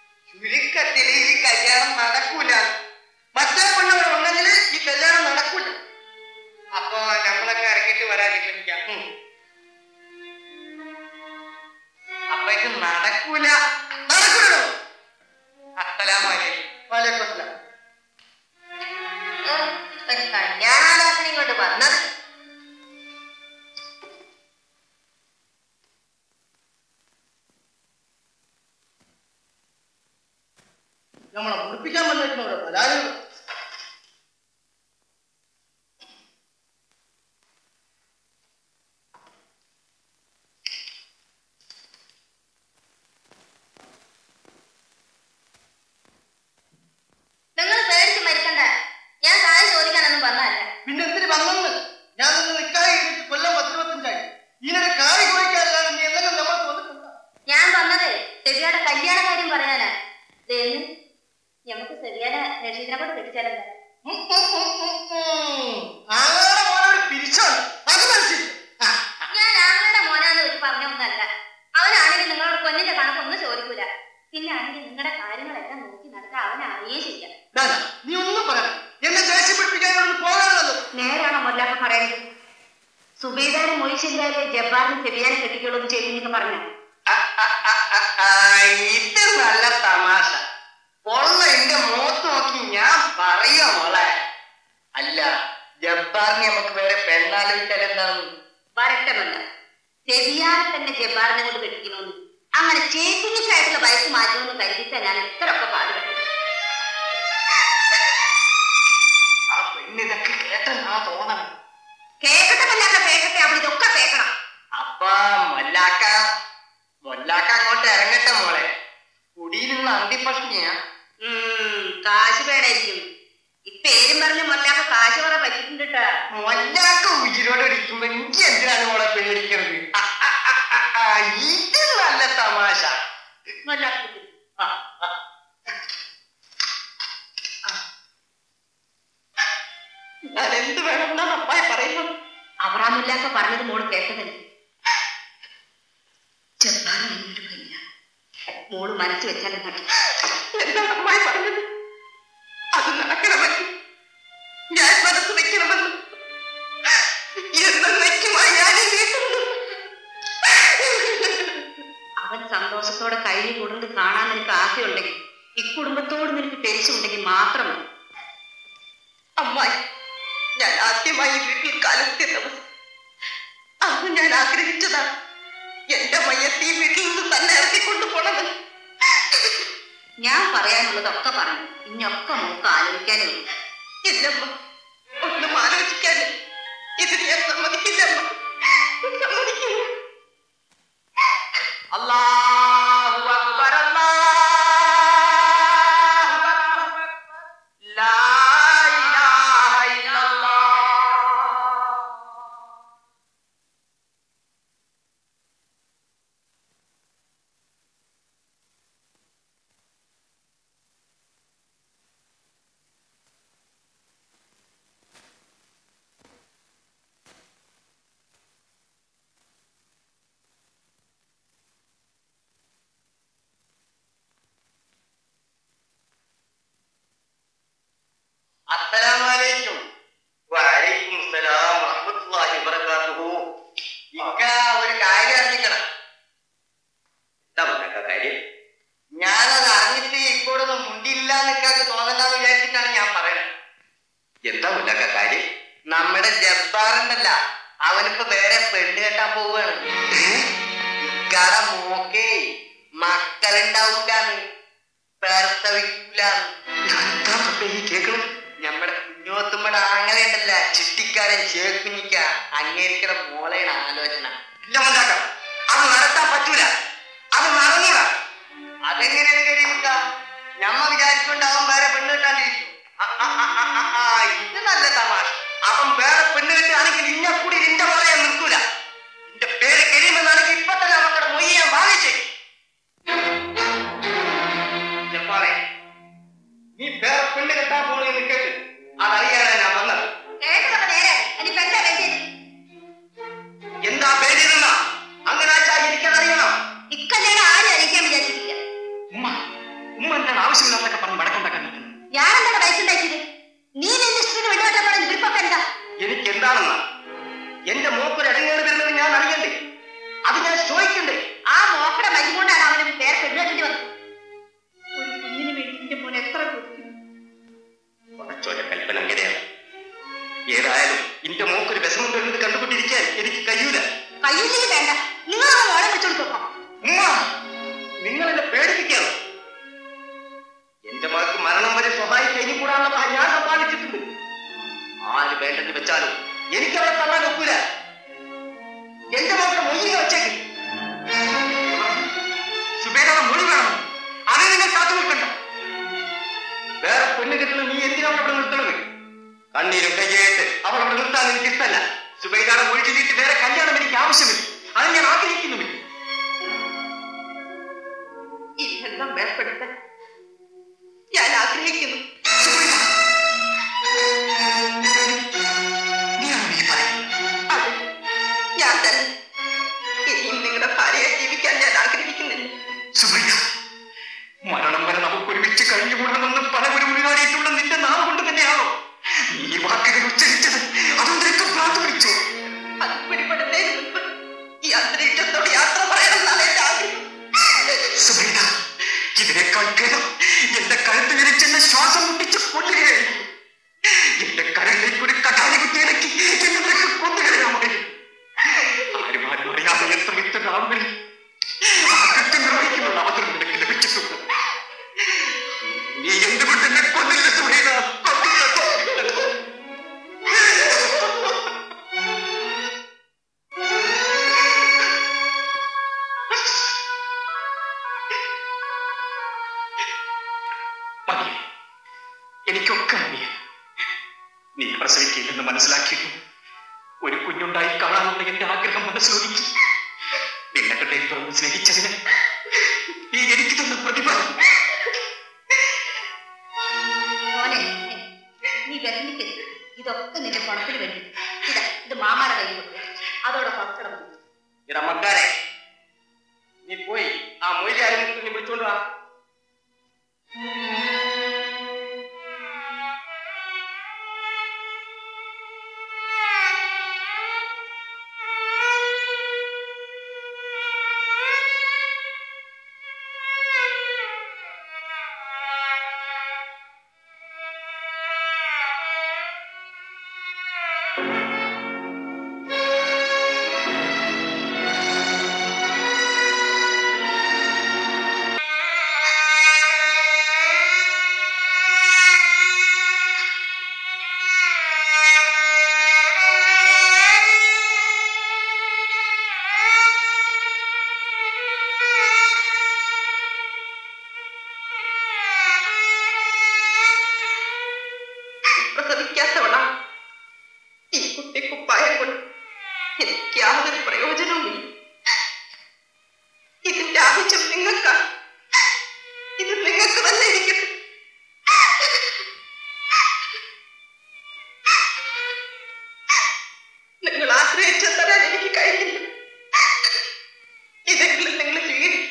ചുരുക്കത്തിൽ ഈ കല്യാണം നടക്കൂല മറ്റേ പെണ്ണുകൾ ഉണ്ടെങ്കിൽ ഈ കല്യാണം നടക്കൂല ഉം, ഉം, ഉം, ഉം, ഉം. ആങ്ങളുടെ മോനോട് പിരിച്ചോണ്ട് അത് മനസ്സില്ല ആ, ആ. ഞാൻ ആങ്ങളുടെ മോനാന്ന് വെച്ച് പറഞ്ഞൊന്നല്ല അവനാണെങ്കിൽ നിങ്ങളോട് പൊന്നിന്റെ കണക്കൊന്നും ചോദിക്കൂല പിന്നെ ആണെങ്കിൽ നിങ്ങളുടെ കാര്യങ്ങളെല്ലാം നോക്കി നടത്താൻ അവൻ അറിയേ ചെയ്യാം ദാ, നീ ഒന്നും പറ എന്നെ ദേഷ്യപ്പിടിപ്പിക്കാനൊന്നും പോകാനുള്ളത് നേരാണോ മൊല്ലാക്ക പറയുന്നത് സുബൈദാരെ മൊയ്ശില്ലാലെ ജബ്ബാറിന് ചെറിയാനെ കെട്ടിക്കുള്ളൂ എന്ന് ചെയ്തു പറഞ്ഞ ഇത് നല്ല തമാശ ഉള്ള എന്റെ മുഖത്ത് നോക്കി ഞാൻ പറയാ മോളെ അല്ല ജബ്ബാറിനെ നമുക്ക് വേറെ പെണ്ണാലോചിച്ചാൽ എന്താണ് വരട്ടമല്ല ചെവിയാനെ തന്നെ ജബ്ബാറിനെ കൊണ്ട് കെട്ടിക്കണമെന്ന് അങ്ങനെ ചേക്കുഞ്ഞിക്കായിട്ടുള്ള വയസ്സ് മാറ്റുമെന്ന് കരുതിച്ചാ ഞാൻ എത്രയൊക്കെ പാടുപെട്ടു ആ പെണ്ണ് ഇതൊക്കെ കേട്ടെന്നാ തോന്നണം കേക്കട്ടെ മല്ലാക്ക കേക്കട്ടെ അവിടെ ഇതൊക്കെ കേക്കണം അപ്പ മൊല്ലാക്ക മൊല്ലാക്ക അങ്ങോട്ട് ഇറങ്ങട്ടെ മോളെ കുടിയിൽ നിന്ന് അന്തിപ്രശ്നിയാ ഉം, കാശ് വേണമായിരിക്കും ഈ പേരും പറഞ്ഞ് മൊല്ലാക്ക കാശ് കുറെ പറ്റിയിട്ടുണ്ട് കേട്ടാ മൊല്ലാക്ക ഉയിരോടെ ഇരിക്കുമ്പോ എനിക്ക് എന്തിനാണ് മോളെ പേടിക്കുന്നത് ആ, ആ, ആ, ആ, ആ, ഇത് നല്ല തമാശ മൊല്ലാക്ക ആ, ആ. ഞാൻ എന്ത് വേണമെന്നാണ് അപ്പായി പറയുന്നത് അബ്രാമില്ലാക്ക പറഞ്ഞത് മോള് കേട്ടതല്ലേ ചെറുപ്പാറ് എന്നൊരു കല്യാണം മോള് മനസ്സ് വെച്ചാലും നടക്കും എന്താണ് അമ്മായി പറഞ്ഞത് അത് നടക്കണമെന്ന് ഞാൻ മനസ്സ് വെക്കണമെന്ന് എന്നേക്കുമായി ഞാൻ ഈ വീട്ടിൽ നിന്ന് അവൻ സന്തോഷത്തോടെ കഴിഞ്ഞു കൂടുന്നത് കാണാൻ നിനക്ക് ആശയുണ്ടെങ്കിൽ ഇക്കുടുംബത്തോട് നിനക്ക് ടെൻഷനുണ്ടെങ്കിൽ മാത്രം മതി അമ്മായി ഞാൻ ആദ്യമായി ഈ വീട്ടിൽ കാലെത്തിയ ദിവസം അന്ന് ഞാൻ ആഗ്രഹിച്ചതാണ് എന്റെ മയ്യത്ത് ഈ വീട്ടിൽ നിന്ന് തന്നെ ഇറക്കിക്കൊണ്ടു പോണമെന്ന് ഞാൻ പറയാനുള്ളതൊക്കെ പറഞ്ഞു ഇനിയൊക്കെ മോക്ക് ആലോചിക്കാനേ ഉള്ളൂ ഇല്ലമ്മ ഒന്നും ആലോചിക്കാതെ ഇതിന് ഞാൻ സമ്മതിക്കില്ലമ്മ സമ്മതിക്കില്ല അല്ലാഹു അക്ബർ അല്ലാഹു അക്ബർ ലാ ഇലാഹ ഇല്ലല്ലാഹ് അസ്സലാമലൈക്കും വലൈക്കും സലാം വറഹ്മത്തുള്ളാഹി വബറകാതുഹു ഇക്ക ഒരു കാര്യം അറിയിക്കണം എന്താ മൊല്ലാക്ക കാര്യം ഞാനത് അറിഞ്ഞിട്ട് ഇപ്പോഴൊന്നും മുണ്ടില്ല എന്നൊക്കെ തോന്നണ്ടെന്ന് വിചാരിച്ചിട്ടാണ് ഞാൻ പറയുന്നത് എന്താ മൊല്ലാക്ക കാര്യം നമ്മുടെ ജബ്ബാറുണ്ടല്ല അവനിപ്പോ വേറെ പെണ്ണ് കെട്ടാൻ പോവുകയാണ് ഇക്കട മോക്കേ മക്കളുണ്ടാവൂലാന്ന് പ്രസവിക്കൂലാന്ന് എന്താ റബ്ബേ ഈ കേൾക്കണം നമ്മുടെ കുഞ്ഞോത്തുമ്മടെ ആങ്ങളെ ഉണ്ടല്ല ചിട്ടിക്കാരൻ ചേക്കുഞ്ഞിക്ക അങ്ങേരിക്കടെ മോളെയാണ് ആലോചന ഇല്ല മൊല്ലാക്ക അത് നടത്താൻ പറ്റൂല അത് നടന്നൂടാ അതെങ്ങനെയാണ് കഴിയുക ഞമ്മ വിചാരിച്ചുകൊണ്ട് അവൻ വേറെ പെണ്ണ് കെട്ടാണ്ടിരിക്കും ആ, ആ, ആ, ആ, ആ, ആ, ഇത് നല്ല തമാശ അവൻ വേറെ പെണ്ണ് കിട്ടുകയാണെങ്കിൽ ഇന്നെ കൂടി നിന്റെ പറയാൻ നിൽക്കൂല നിന്റെ പേര് കഴിയുമെന്നാണെങ്കിൽ ഇപ്പൊ തന്നെ അവക്കടെ മൊയ്യ ഞാൻ വാങ്ങിച്ചേ ജപ്പാനെ നീ വേറെ പെണ്ണ് കെട്ടാൻ പോണെന്ന് കേട്ട് അതറിയാനാ ഞാൻ വന്നത് കേട്ടതൊക്കെ നേരെ ഇനിയിപ്പോ എന്താ വേണ്ടത് എന്താ പേടി നിന്നാ അങ്ങനെ വെച്ചാൽ എനിക്കതറിയണം ഇക്കല്യാണം ആരും അറിയിക്കാൻ വിചാരിച്ചിട്ടില്ല ഉമ്മ ഉമ്മ എന്താണ് ആവശ്യമില്ലാത്തൊക്കെ പറഞ്ഞ് വടക്കുണ്ടാക്കാൻ നിൽക്കുന്നത് ഞാനെന്താണ് വയസ്സുണ്ടാക്കിയത് നീ നിന്റെ ഇഷ്ടത്തിന് വെള്ളം പറഞ്ഞ ഇവർക്കൊക്കെ എന്താ എനിക്ക് എന്താണെന്നാ എന്റെ മൂക്കൊരു അടങ്ങേറി വരുന്നത് ഞാൻ അറിയണ്ടേ അത് ഞാൻ ചോദിക്കണ്ടേ ആ മോക്കടെ മരുന്ന് കൊണ്ടാണ് അവന് വേറെ പെണ്ണുകെട്ടിട്ട് വന്നത് ഒരു കുഞ്ഞിന് വേണ്ടി എന്റെ മോൻ എത്ര കൊടുക്കും ഉറച്ചോന്റെ കൽപ്പന അങ്ങനെയാണ് ഏതായാലും എന്റെ മൂക്കൊരു വിഷമം വരുന്നത് കണ്ടുകൊണ്ടിരിക്കാൻ എനിക്ക് കഴിയൂല കയ്യിലേക്ക് വേണ്ട നിങ്ങൾ ആ മോളെ വിളിച്ചോണ്ട് ഉമ്മ നിങ്ങൾ എന്നെ പേടിപ്പിക്കണം എന്റെ മകൾക്ക് മരണം വരെ സ്വഭാവം കഴിഞ്ഞുകൂടാനുള്ള ഞാൻ സമ്പാദിച്ചിട്ടുണ്ട് ആര് വേണ്ടെന്ന് വെച്ചാലും എനിക്ക് അവരെ തള്ളാൻ ഒക്കൂല എന്റെ മക്കളുടെ മൊയ്യ വെച്ചേക്ക് സുബേദയുടെ മൊഴി വേണം അത് നിങ്ങൾ കാത്തു നിൽക്കണ്ട വേറെ പെണ്ണ് കിട്ടുന്ന നീ എന്തിനാണ് അവിടെ നിർത്തണത് കണ്ണീരും കയ്യേറ്റ് അവൾ അവിടെ നിർത്താൻ എനിക്ക് ഇഷ്ടമല്ല സുബൈദയുടെ മൊഴി ചൊല്ലിയിട്ട് വേറെ കല്യാണം എനിക്ക് ആവശ്യമില്ല അത് ഞാൻ ആഗ്രഹിക്കുന്നുമില്ല ഈ ബന്ധം വേർപ്പെടുത്താൻ ഞാൻ ആഗ്രഹിക്കുന്നു സുബൈദ നീ പ്രസവിക്കില്ലെന്ന് മനസ്സിലാക്കിയിട്ടും ഒരു കുഞ്ഞുണ്ടായി കാണാനുള്ള എന്റെ ആഗ്രഹം മനസ്സിലൊതുക്കി നിന്നെ കണ്ടേ തുറന്ന് സ്നേഹിച്ചതിന് നീ എനിക്ക് തന്ന പ്രതിഫലം മോനെ നീ വിരമിക്കരുത് ഇതൊക്കെ നിന്റെ പണത്തിന് വേണ്ടി ഇതാ ഇത് മാമാടെ കയ്യിൽ കൊടുക്കുക അതോടെ ഭക്ഷണം ഇടമക്കാരെ നീ പോയി ആ മൊയ്യാരും നീ വിളിച്ചോണ്ട് വാ പ്രസവിക്കാത്തവളാ ഈ കുട്ടി കുപ്പായം കൊണ്ട് എനിക്ക് യാതൊരു പ്രയോജനവുമില്ല ഇതിന്റെ ആവശ്യം നിങ്ങൾക്കാ ഇത് നിങ്ങൾക്ക് തന്നെ ഇരിക്കട്ടെ നിങ്ങൾ ആശ്രയിച്ച തരാൻ എനിക്ക് കഴിയില്ല ഇതെങ്കിലും നിങ്ങൾ സ്വീകരിക്കും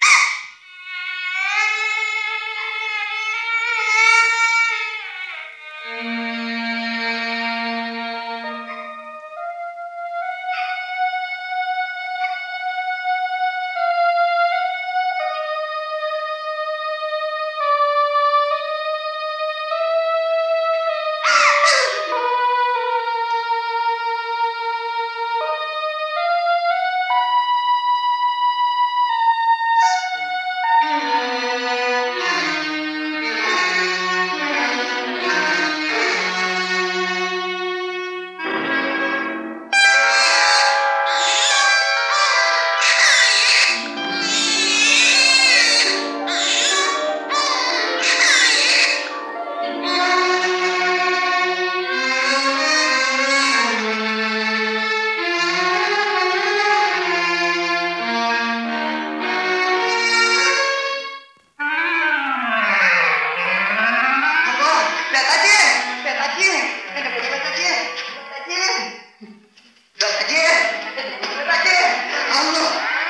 അപ്പോ പെതാച്ചേ പെതാച്ചേ എന്റെ പൊന്നു പെതാച്ചേ പെതാച്ചേ പെതാച്ചേ പെതാച്ചേ അല്ലോ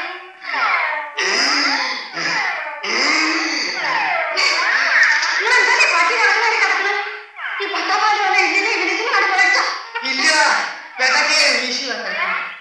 നിങ്ങളെന്താ പട്ടി കിടക്കുന്നവരെ കിടക്കുന്നത് ഈ പട്ടാപ്പാല് വന്ന ഇങ്ങനെ വിളിച്ചു നടപ്പുറച്ച ഇല്ല പെതാച്ചേ വീശി വന്നേ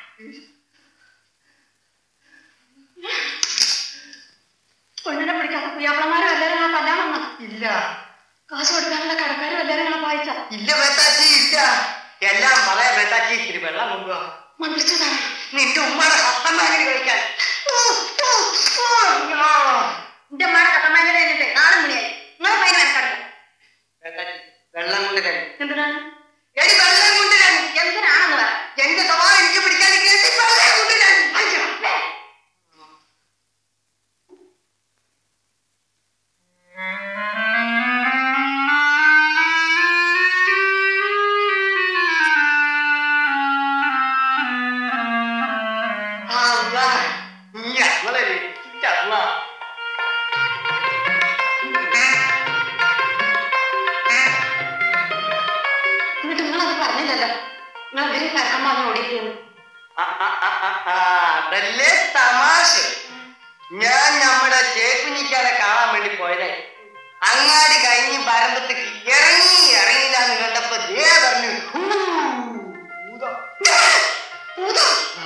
പെണ്ണിനെ പിടിക്കാത്ത പുയ്യാപ്പളമാരും എല്ലാവരും ഞങ്ങളെ തല്ലാൻ വന്ന ഇല്ല കാശ് കൊടുക്കാനുള്ള കടക്കാരും എല്ലാവരും ഞങ്ങളെ വായിച്ച ഇല്ല പെതാച്ചി ഇല്ല എല്ലാം പറയാ പെതാച്ചി ഇത്തിരി വെള്ളം കൊണ്ടുവാ മന്ത്രിച്ചതാണ് നിന്റെ ഉമ്മയുടെ ഹസ്തമാരി കഴിക്കാൻ ഓ, ഓ, ഓ, അയ്യോ. എന്റെ അമ്മയുടെ കഥമാങ്ങനെ കഴിഞ്ഞിട്ട് നാളെ മണിയായി നിങ്ങൾ പൈന കണക്കാടില്ല പെതാച്ചി, വെള്ളം കൊണ്ട് തരും എന്തിനാണ് എടി വെള്ളം കൊണ്ട് തരും എന്തിനാണെന്ന് പറ എന്റെ സവാൾ എനിക്ക് പിടിക്കാൻ കേട്ടി വെള്ളം കൊണ്ട് തരും അയ്യോ. അള്ളാ, ഈ അങ്ങളെ രക്ഷിച്ച അള്ളാ. എന്നിട്ട് നിങ്ങളത് പറഞ്ഞില്ലല്ലോ നിങ്ങൾ എന്തിനും കറക്കം പറഞ്ഞ് ഓടിക്കുന്നു ആ, ആ, ആ, ആ, ആ, അതല്ലേ തമാശ ഞാൻ നമ്മുടെ ചേക്കുഞ്ഞിക്കാരെ കാണാൻ വേണ്ടി പോയതേ അങ്ങാടി കഴിഞ്ഞ് പരമ്പത്തേക്ക് ഇറങ്ങി ഇറങ്ങിയില്ല എന്ന് കണ്ടപ്പോ ദേ പറഞ്ഞു "ഹൂ, ഭൂതം." ഭൂതം.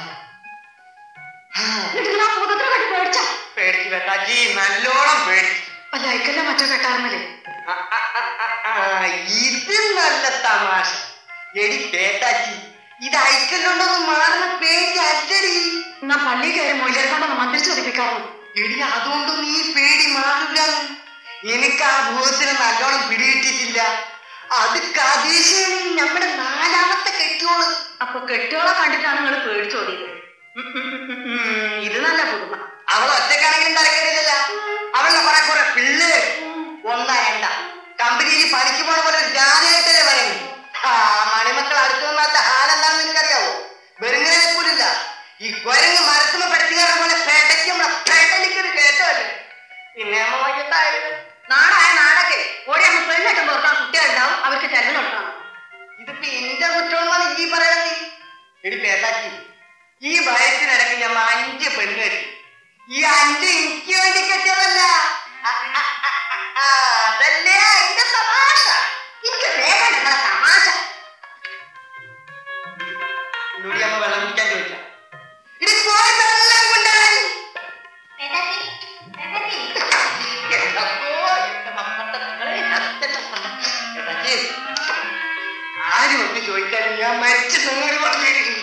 ആ, എന്നിട്ട് നിങ്ങൾ ആ ഭൂതത്തിനെ കെട്ടി പേടിച്ച പേടിച്ച് വെട്ടാച്ചി നല്ലോണം പേടിച്ചു വല്ല ഐക്കല്ല മറ്റോ കെട്ടാറുന്നില്ലേ ആ, ആ, ആ, ആ, ആ, ഇത് നല്ല തമാശ എടി പേട്ടാച്ചി ഇത് അയക്കലുണ്ടോന്ന് മാറുന്ന പേടി അല്ലടി എന്നാ പള്ളി കയറി മൊയിലേർ കൊണ്ടൊന്ന് മന്ത്രിച്ച് ഒതിപ്പിക്കാറുണ്ട് എടി അതുകൊണ്ടൊന്നും ഈ പേടി മാറില്ല എനിക്ക് ആ ഭൂതത്തിന് നല്ലോണം പിടികിട്ടിട്ടില്ല അത് കതീശയാണ് നമ്മുടെ നാലാമത്തെ കെട്ടിയോള് അപ്പൊ കെട്ടിയോളെ കണ്ടിട്ടാണ് നിങ്ങൾ പേടിച്ചോടിയത് ഇത് നല്ല പുതുമ അവൾ ഒറ്റക്കാണെങ്കിലും തരക്കേടില്ല അവളുടെ കുറെ കുറെ പിള്ളേർ ഒന്നാ രണ്ട കമ്പനിയിൽ പണിക്ക് പോണ പോലെ ഒരു ജാതിയായിട്ടല്ലേ പറയുന്നത് ആ ആരും ഒന്ന് ചോദിച്ചാലും ഞാൻ മരിച്ചു നിങ്ങൾ പറഞ്ഞിരിക്കുന്നു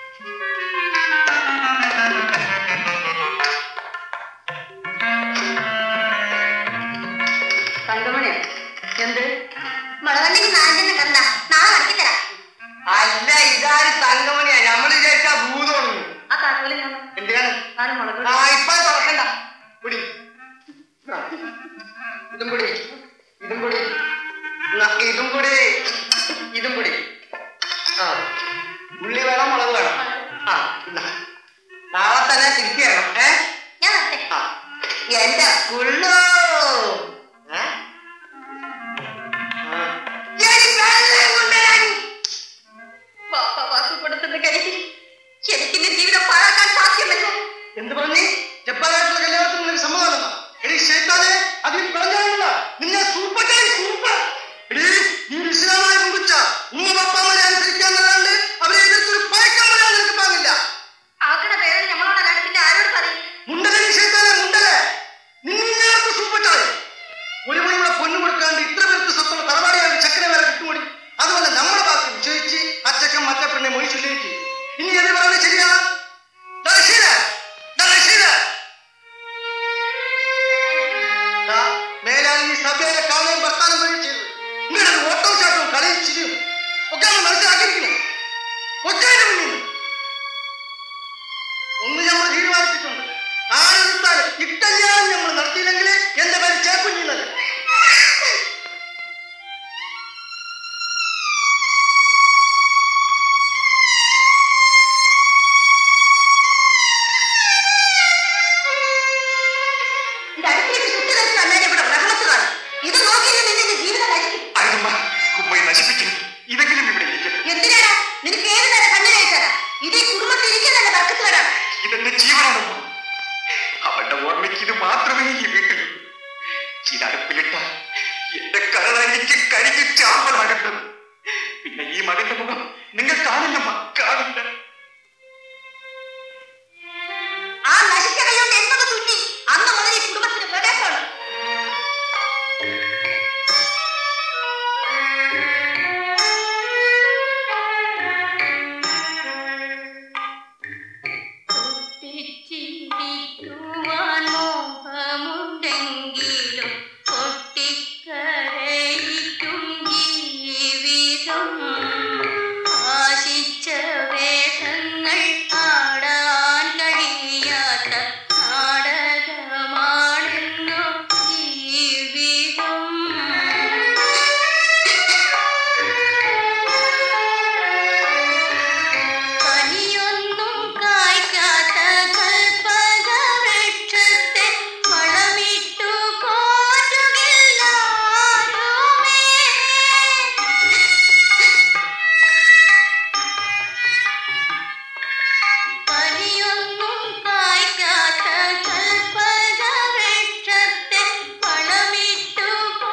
തങ്കമണി എന്ത് മുളവണ്ടിക്ക് നാലെണ്ണം കണ്ട നാളെ നടക്കി തരാം അല്ല ഇതാര് തങ്കമണിയാ നമ്മൾ വിചാരിച്ച ഭൂതമാണ് ആ താക്കോല് ഞാൻ എന്തിനാണ് നാല് മുളക് ആ ഇപ്പൊ തുറക്കണ്ട പിടി ആ, ഇതും പിടി ഇതും പിടി എന്നാ, ഇതും പിടി ഇതും പിടി ആ ഉള്ളി വേണം മുളക് വേണം ആ എന്നാ. നാളെ തന്നെ തിരിച്ചു തരണം ഏ ഞാൻ വരട്ടെ ആ എന്റെ കുള്ളു ഏ? ആ. എടി വെള്ളം കൊണ്ടുവരാൻ. വാപ്പ വാക്ക് കൊടുത്തെന്ന് കരുതി എനിക്കിന്റെ ജീവിതം പാഴാക്കാൻ സാധ്യമല്ല എന്ത് പറഞ്ഞു ജപ്പാനായിട്ടുള്ള കല്യാണത്തിന് നിനക്ക് സമ്മതമല്ല എടി ശൈത്താനെ അതിൽ പറഞ്ഞാലുള്ള നിന്നെ സൂപ്പർ സൂപ്പർ എടി നീ ഒരു ഇസ്ലാമായ കുറിച്ച ഉമ്മ പപ്പാമാരെ അനുസരിക്കാന്നല്ലാണ്ട് അവരെ എതിർത്തൊരു പഴക്കം വരാൻ നിനക്ക് പാങ്ങില്ല ആക്കണ പേരൻ നമ്മളോടല്ലാണ്ട് പിന്നെ ആരോട് പറയും മുണ്ടലെ ശൈത്താനെ മുണ്ടലെ നിന്നെ സൂപ്പർ ഒരു മണിയുടെ പൊന്നു കൊടുക്കാണ്ട് ഇത്ര പേർക്ക് സ്വത്തുള്ള തറവാടിയാണ് ചക്കര വരെ കിട്ടുമടി അതുപോലെ നമ്മുടെ വാക്ക് വിശ്വസിച്ച് അച്ചക്കൻ മറ്റേ പെണ്ണെ മൊഴി ചൊല്ലുകയും ചെയ്യും ഇനി എന്ന് പറയുന്നത് ശരിയാണ് ദാ റഷീദ, ദാ റഷീദ. ദാ മേലാൽ ഈ സഭയെ കാണുകയും വർത്താനം പറയുകയും ചെയ്തു നിങ്ങളുടെ ഓട്ടോ ചാട്ടവും കളിയും ചിരിയും ഒക്കെ നമ്മൾ മനസ്സിലാക്കിയിരിക്കുന്നു ഒറ്റയുടെ മുന്നിൽ നിന്ന്. ഒന്ന് നമ്മൾ തീരുമാനിച്ചിട്ടുണ്ട് ആരെടുത്താലും ഇട്ടല്യാണം നമ്മൾ നടത്തിയില്ലെങ്കിൽ എന്റെ പേര് ചേക്കുഞ്ഞിന്നല്ല ഇത് അടുത്തേക്ക് ചുറ്റി വെച്ച് വന്നാൽ ഇവിടെ ബഹളത്ത് കാണും ഇത് നോക്കിയിട്ട് നിന്റെ ജീവിതം കഴിക്കും അരുമ്മ ഉമ്മയെ നശിപ്പിക്കുന്നു ഇതെങ്കിലും ഇവിടെ ഇരിക്കട്ടെ എന്തിനാടാ നിനക്ക് ഏത് നേരം കണ്ണിനയച്ചാലാ ഇത് ഈ കുടുംബത്തിൽ ഇരിക്കുന്നതല്ല ബർക്കത്ത് വരാണ് ഇതെന്റെ ജീവനാണമ്മ അവന്റെ ഓർമ്മയ്ക്ക് ഇത് മാത്രമേ ഈ വീട്ടിൽ ഇത് അടുപ്പിലിട്ട എന്റെ കരള എനിക്ക് കരിഞ്ഞ് ചാമ്പലാകേണ്ടത് പിന്നെ ഈ മകന്റെ മുഖം നിങ്ങൾ കാണില്ലമ്മ കാണില്ല ആ നശിച്ച കൈകൊണ്ട് എന്നത് തുന്നി അന്ന് മുതൽ ഈ കുടുംബത്തിന് പ്രവേശമാണ് പൊട്ടിച്ചിരിക്കുവാൻ മോഹമുണ്ടെങ്കിലും പൊട്ടിക്കരയിക്കും ജീവിതം ആശിച്ച വേഷങ്ങൾ ആടാൻ കഴിയാത്ത നാടകമാണെന്നു ജീവിതം കനിയൊന്നും കായ്ക്കാത്ത കൽപ്പകവൃക്ഷത്തെ വളമിട്ടു പോറ്റുകില്ലാരുമേ കനിയൊന്നും കായ്ക്കാത്ത കൽപ്പകവൃക്ഷത്തെ വളമിട്ടു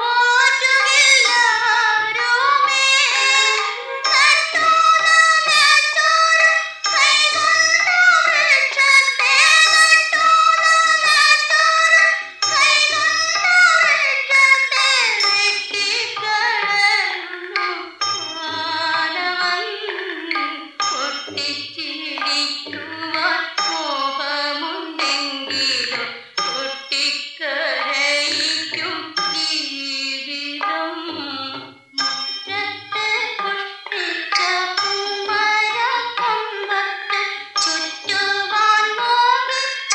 പോറ്റുകില്ലാരുമേ നട്ടു നനച്ചോരു കൈകൊണ്ട വൃക്ഷത്തെ നട്ടു നനച്ചോരു കൈകൊണ്ട വൃക്ഷത്തെ വെട്ടിക്കളയുന്നു മാനവൻ പൊട്ടിച്ചിരിക്കുവാൻ മോഹമുണ്ടെങ്കിലും പൊട്ടിക്കരയിക്കും ജീവിതം മുറ്റത്ത് പുഷ്പിച്ച പൂമരക്കൊമ്പത്ത് ചുറ്റുവാൻ മോഹിച്ച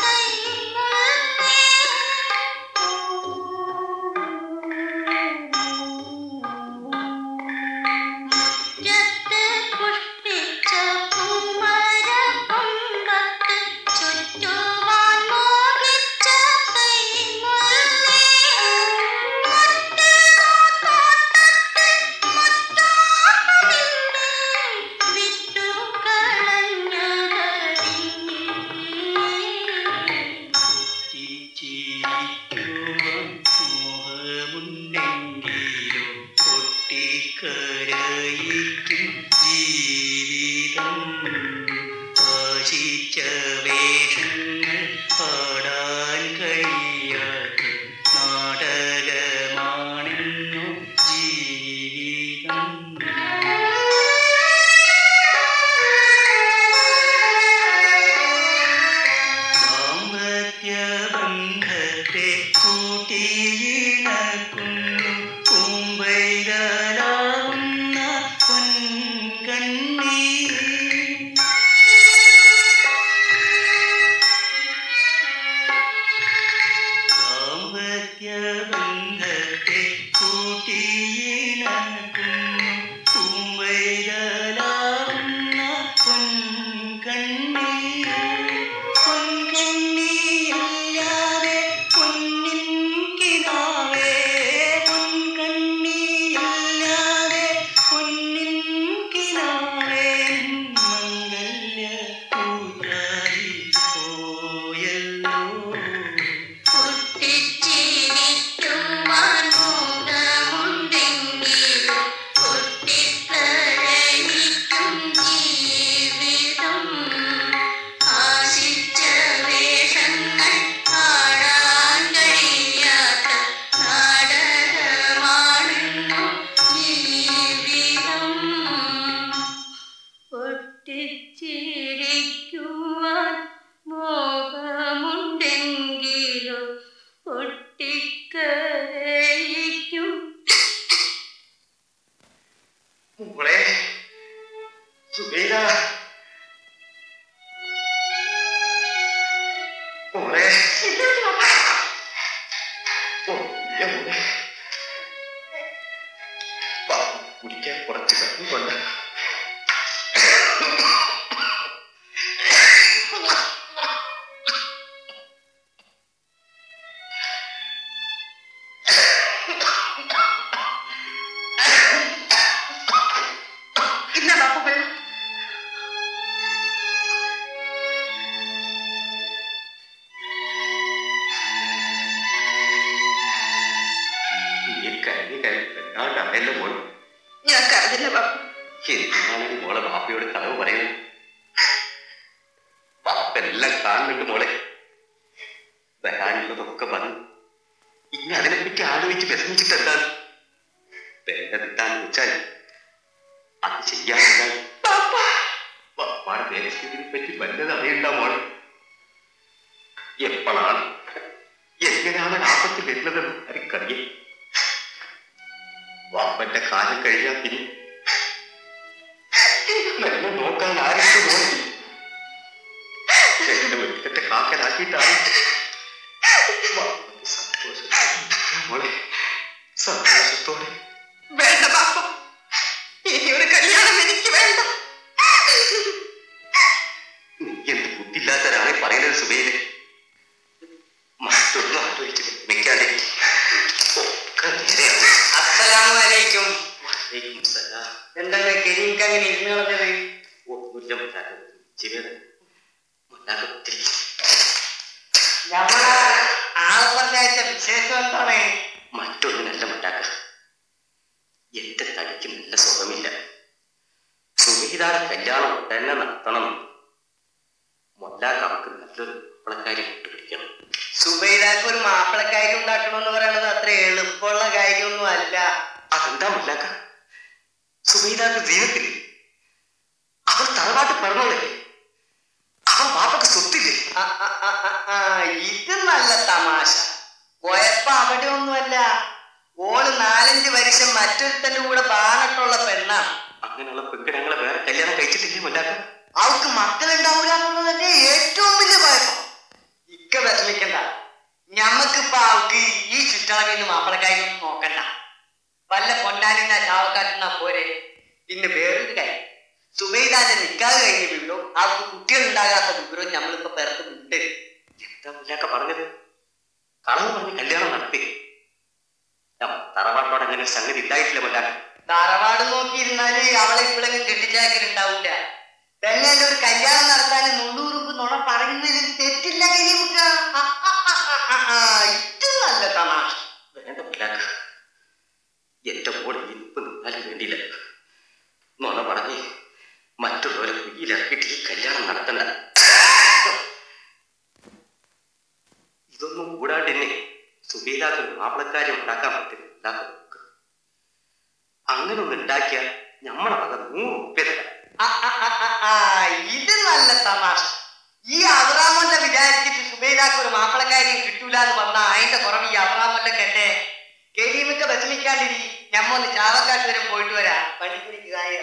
മുറ്റത്ത് പുഷ്പിച്ച പൂമരക്കൊമ്പത്ത് ചുറ്റുവാൻ മോഹിച്ച കൈമുല്ലേ മറ്റേതോ തോട്ടത്തിൽ മറ്റാർക്കുമില്ലേ വിറ്റു കളഞ്ഞതറിഞ്ഞേ മോഹമുണ്ടെങ്കിലും പൊട്ടിക്കരയിക്കും ജീവിതം ആശിച്ച വേഷങ്ങൾ പാടാൻ കഴിയാത്ത നാടകമാണെന്നു ജീവിതം മോളെ സുബൈദ മോളെ ഓ, ഞാൻ മോളെ വാ, കുടിക്കാൻ കുറച്ച് വെള്ളം കൊണ്ട് ഇന്ന ബാപ്പു വെള്ളം നീ കരഞ്ഞ് കരഞ്ഞ് വല്ലാണ്ടായല്ലോ മോൾ ഞാൻ കരഞ്ഞില്ല ബാപ്പു എന്തിനാണ് ഈ മോളെ ബാപ്പയോട് കളവ് പറയുന്നത് ബാപ്പ എല്ലാം കാണുന്നുണ്ട് മോളെ വരാനുള്ളതൊക്കെ വന്നു ഇനി അതിനെപ്പറ്റി ആലോചിച്ച് വിഷമിച്ചിട്ട് എന്താണ് വേണ്ടതെന്താന്ന് വെച്ചാൽ അത് ചെയ്യാമെന്നാൽ ബാപ്പാടെ ദേവസ്ഥിതിനെ പറ്റി വല്ലത് അറിയണ്ട മോളെ എപ്പോഴാണ് എങ്ങനെയാണ് ആപത്ത് വരുന്നതെന്ന് ആർക്കറിയാം വാപ്പന്റെ കാലം കഴിയാൻ ഇനി നല്ല നോക്കാൻ ആരെങ്കിലും നോക്കി എന്നെ വെട്ടിത്തെ കാക്കലാക്കിയിട്ടാണ് വാപ്പയ്ക്ക് സന്തോഷത്തോടെ മോളെ സന്തോഷത്തോടെ വേണ്ട ബാപ്പു ഇനി ഒരു കല്യാണം എനിക്ക് വേണ്ട നീ എന്ത് ബുദ്ധിയില്ലാത്തവരാണ് പറയുന്നത് സുബൈല് മറ്റൊന്നും ആലോചിച്ച് നിൽക്കാതെ ഒക്കെ നേരെയാണ് അസ്സലാമലൈക്കും വലൈക്കും സലാം. എന്താണ് കരീംക്ക് അങ്ങനെ ഇരുന്ന് കളഞ്ഞത് ഒന്നുമില്ല മുല്ലാക്ക ജീവിതം മുല്ലാക്ക ഒത്തിരി ഞമ്മളെ ആളെ പറഞ്ഞയച്ച വിശേഷം എന്താണ് മറ്റൊന്നിനല്ല മുണ്ടാക്ക എന്റെ തടിക്ക് നല്ല സുഖമില്ല സുവിധാര കല്യാണം ഉടനെ നടത്തണം മുല്ലാക്ക അവർക്ക് നല്ലൊരു മാപ്പിളക്കാരി വിട്ടുപിടിക്കണം സുബൈദാക്ക് ഒരു മാപ്പിളക്കാരി ഉണ്ടാക്കണമെന്ന് പറയണത് അത്ര എളുപ്പമുള്ള കാര്യമൊന്നും അല്ല അതെന്താ മുല്ലാക്ക സുബൈദാക്ക് ജീവിതത്തില്ലേ അവർ തറവാട്ട് പറഞ്ഞോളല്ലേ അവൻ വാപ്പക്ക് സ്വത്തില്ലേ ആ, ആ, ആ, ആ, ആ, ഇത് നല്ല തമാശ കുഴപ്പം അവിടെ ഒന്നുമല്ല ഓള് നാലഞ്ച് വർഷം മറ്റൊരുത്തന്റെ കൂടെ ബാണട്ടുള്ള പെണ്ണാണ് അങ്ങനെയുള്ള പെൺകിടങ്ങളെ വേറെ കല്യാണം കഴിച്ചിട്ടില്ലേ മുല്ലാക്ക അവൾക്ക് മക്കളുണ്ടാവില്ല എന്നുള്ളതല്ലേ ഏറ്റവും വലിയ കുഴപ്പം ഇക്ക വിഷമിക്കണ്ട ഞമ്മക്കിപ്പോ അവൾക്ക് ഈ ചുറ്റളവിൽ നിന്ന് മാപ്പിളക്കാരൊന്നും നോക്കണ്ട വല്ല പൊന്നാനിന്ന ചാവക്കാട്ടുന്ന പോരെ പിന്നെ വേറൊരു കാര്യം സുബൈദാന്റെ നിക്കാതെ കഴിഞ്ഞ വിവരവും അവർക്ക് കുട്ടികൾ ഉണ്ടാകാത്ത വിവരവും നമ്മളിപ്പോ പേർക്കുന്നുണ്ട് എന്താ മുല്ലാക്ക പറഞ്ഞത് കളവ് പറഞ്ഞ് കല്യാണം നടത്തി ഞാൻ തറവാട്ടോട് അങ്ങനെ ഒരു സംഗതി ഉണ്ടായിട്ടില്ല മുല്ലാക്ക തറവാട് നോക്കിയിരുന്നാല് അവളെ ഇപ്പോഴെങ്കിലും കെട്ടിച്ചാക്കലുണ്ടാവില്ല തന്നെ എന്റെ ഒരു കല്യാണം നടത്താൻ നുള്ളൂറുമ്പ് നുണ പറയുന്നതിൽ തെറ്റില്ല കരിമുക്ക ഇത് നല്ല തമാശ വേണ്ട മുല്ലാക്ക എന്റെ മോളെ ഇനിയിപ്പ് നിന്നാലും വേണ്ടിയില്ല നുണ പറഞ്ഞ് മറ്റുള്ളവരെ കുഴിയിലിറക്കിയിട്ട് ഈ കല്യാണം നടത്തണ്ട ഇതൊന്നും കൂടാണ്ട് എന്നെ സുബീലാക്ക് ഒരു മാപ്പിളക്കാരി ഉണ്ടാക്കാൻ പറ്റും ഉണ്ടാക്കും അങ്ങനെ ഒന്ന് ഉണ്ടാക്കിയാൽ നമ്മളെ വക നൂറ് ഉപ്പ തരാം ആ, ആ, ആ, ആ, ആ, ഇത് നല്ല തമാശ ഈ അവറാമല്ല വിചാരിച്ചിട്ട് സുബൈദാക്ക് ഒരു മാപ്പിളക്കാരിയും കിട്ടൂല എന്ന് പറഞ്ഞ അതിന്റെ കുറവ് ഈ അവറാമല്ലക്ക് എന്നെ കെരീമൊക്കെ വിഷമിക്കാണ്ടിരി ഞമ്മ ഒന്ന് ചാവക്കാട്ട് വരെ പോയിട്ട് വരാം പണിക്കുടിക്ക് കാര്യം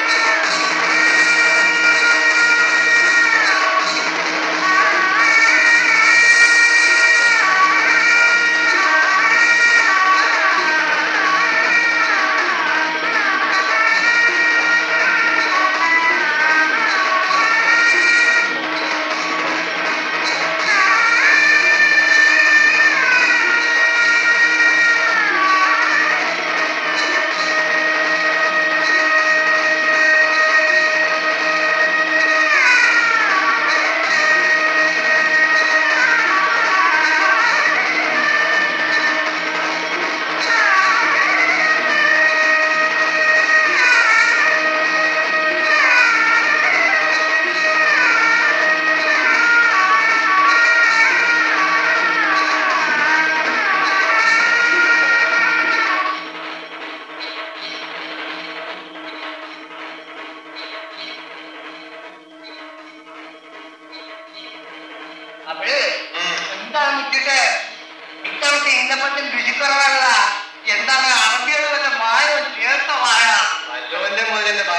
അപ്പോഴേ എന്താണ് മുറ്റിട്ട് ഇത്തവണത്തെ ഈന്തപ്പഴത്തിന് രുചിക്കുറവാണല്ല എന്താണ് അറബികൾ വല്ല മായോ ചേർത്ത മായ വല്ലോന്റെ മുതലെന്റെ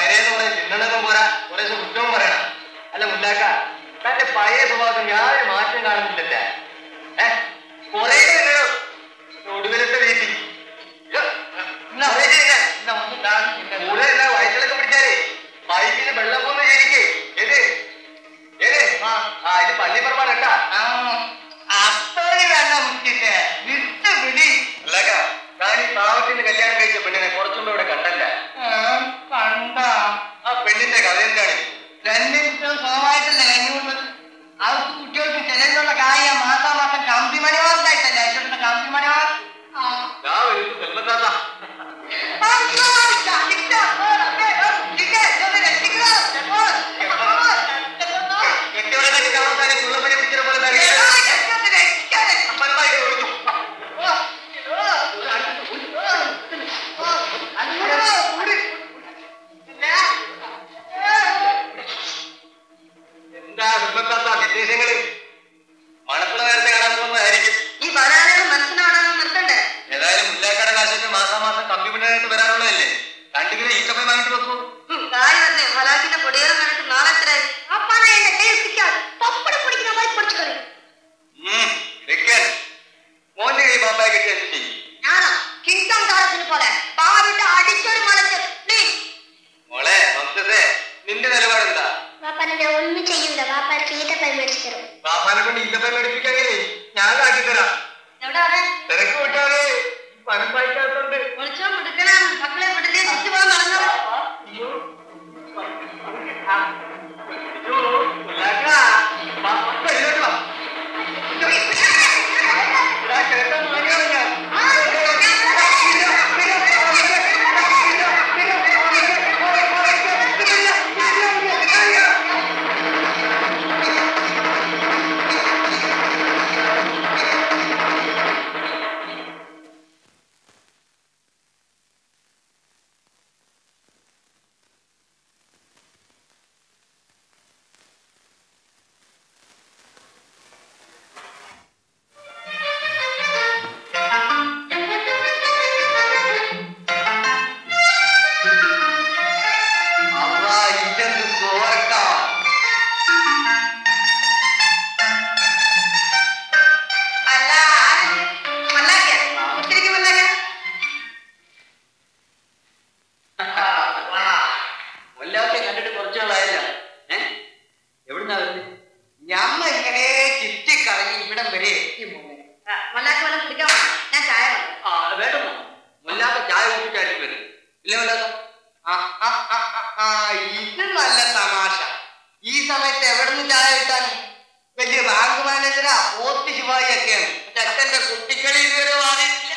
എന്റെ മുല്ലാക്ക തന്റെ പഴയ സ്വഭാവത്തിൽ യാതൊരു മാറ്റം കാണുന്നില്ല ഏ കൊറേ ഒടുവിലത്തെ വീട്ടി വയറ്റിലൊക്കെ പിടിച്ചാലേ പൈപ്പിന് വെള്ളം പോകുന്ന ശരിക്ക് ഏത് ഏത് ആ ഇത് പള്ളിപ്പുറമാണ് കേട്ടാ അത്തോടി വേണ്ട മുറ്റിട്ട് വിട്ട് പിടി മുല്ലാക്ക ഞാൻ ഈ പാവത്തിന് കല്യാണം കഴിച്ച പെണ്ണിനെ കുറച്ചുമ്പോ ഇവിടെ കണ്ടല്ല കണ്ട ആ പെണ്ണിന്റെ കഥ എന്താണ് രണ്ടു കുട്ടികൾ സുഖമായിട്ടല്ല കഴിഞ്ഞുകൊണ്ട് അവർക്ക് കുട്ടികൾക്ക് ചിലവിലുള്ള കാര്യം മാസാമാസം കമ്പി മണിവാർത്തായിട്ടല്ല അയച്ചോട്ടെ കമ്പി മണിവാർ ഞാൻ വരുന്നു സെൽവത്താത്ത കെട്ടിയവരെ കാണാൻ തന്നെ ചുള്ളപ്പനെ പിടിച്ചിട്ട് പോലെ അമ്പലമായിട്ട് കൊടുത്തു എന്താ സെൽവത്താത്ത വിശേഷങ്ങള് മണപ്പുള്ള നേരത്തെ കാണാൻ പോകുന്നതായിരിക്കും ഈ പരാതികൾ മനസ്സിലാവണമെന്ന് നിർത്തണ്ടേ ഏതായാലും മുല്ലാക്കട കാശൊക്കെ മാസാമാസം കമ്പി പിന്നായിട്ട് വരാനുള്ളതല്ലേ രണ്ടിങ്ങനെ ഈത്തപ്പഴം വാങ്ങിട്ട് വെക്കൂ കായ് വന്നേ ഹലാക്കിന്റെ പൊടിയേറും കണ്ടിട്ട് നാളെ എത്രയായി അപ്പാനെ എന്നെ കേൾപ്പിക്കാൻ പപ്പടം പൊടിക്കുന്ന വായി പൊടിച്ചു കളയും ഉം, ഇരിക്കാൻ. മോന്റെ കൈ പാപ്പായ കിട്ടിയ എന്ത് ചെയ്യും ഞാനോ കിങ്ഡം താരത്തിന് പോലെ പാവിട്ട് അടിച്ചൊരു മലച്ച് പ്ലീസ് മോളെ വംശത്തെ നിന്റെ നിലപാടെന്താ വാപ്പാനെ ഒന്നും ചെയ്യൂല വാപ്പാർക്ക് ഈത്തപ്പഴം മേടിച്ചു തരും പാപ്പാനെ കൊണ്ട് ഈത്തപ്പഴം മേടിപ്പിക്കാങ്ങനെ ഞാൻ കാട്ടിത്തരാം എവിടെ അവിടെ തിരക്ക് വിട്ടാലേ ഈ പണം വായിക്കാത്തോണ്ട് വിളിച്ചോ മിടുക്കണം മക്കളെ വിടില്ലേ ചുറ്റുപോകാൻ നടന്നോ അയ്യോ, മുല്ലാക്ക, വാ, വാ, ഇങ്ങോട്ട് വാ. ഇതാ ചേട്ടൻ വാങ്ങിയാണ് ഞാൻ. അള്ളാ, ഇതെന്ത് സോറക്കാ. അല്ല ആര് മല്ലാക്ക ഒത്തിരിക്ക് മല്ലാക്ക മുല്ലാക്കെ കണ്ടിട്ട് കുറച്ചു നാളായില്ല ഏ എവിടുന്നാ വരുന്നത് ഞമ്മ ഇങ്ങനെ ചുറ്റിക്കറങ്ങി ഇവിടം വരെ എത്തി മോനെ മല്ലാക്ക വല്ലതും കുടിക്കാൻ വേണോ? ഞാൻ ചായ വേണം ആ വേണ്ടമ്മ മുല്ലാക്ക ചായ കുടിച്ചിട്ടായിരിക്കും വരും ഇല്ല മുല്ലാക്ക ആ, ആ, ആ, ആ, ആ, ഇത് നല്ല തമാശ ഈ സമയത്ത് എവിടെ നിന്ന് ചായ കിട്ടാൻ വലിയ ബാങ്ക് മാനേജറാ ഓത്ത് ശിവായി ഒക്കെയാണ് ചെക്കന്റെ കുട്ടിക്കളി ഇതുവരെ വാങ്ങിയിട്ടില്ല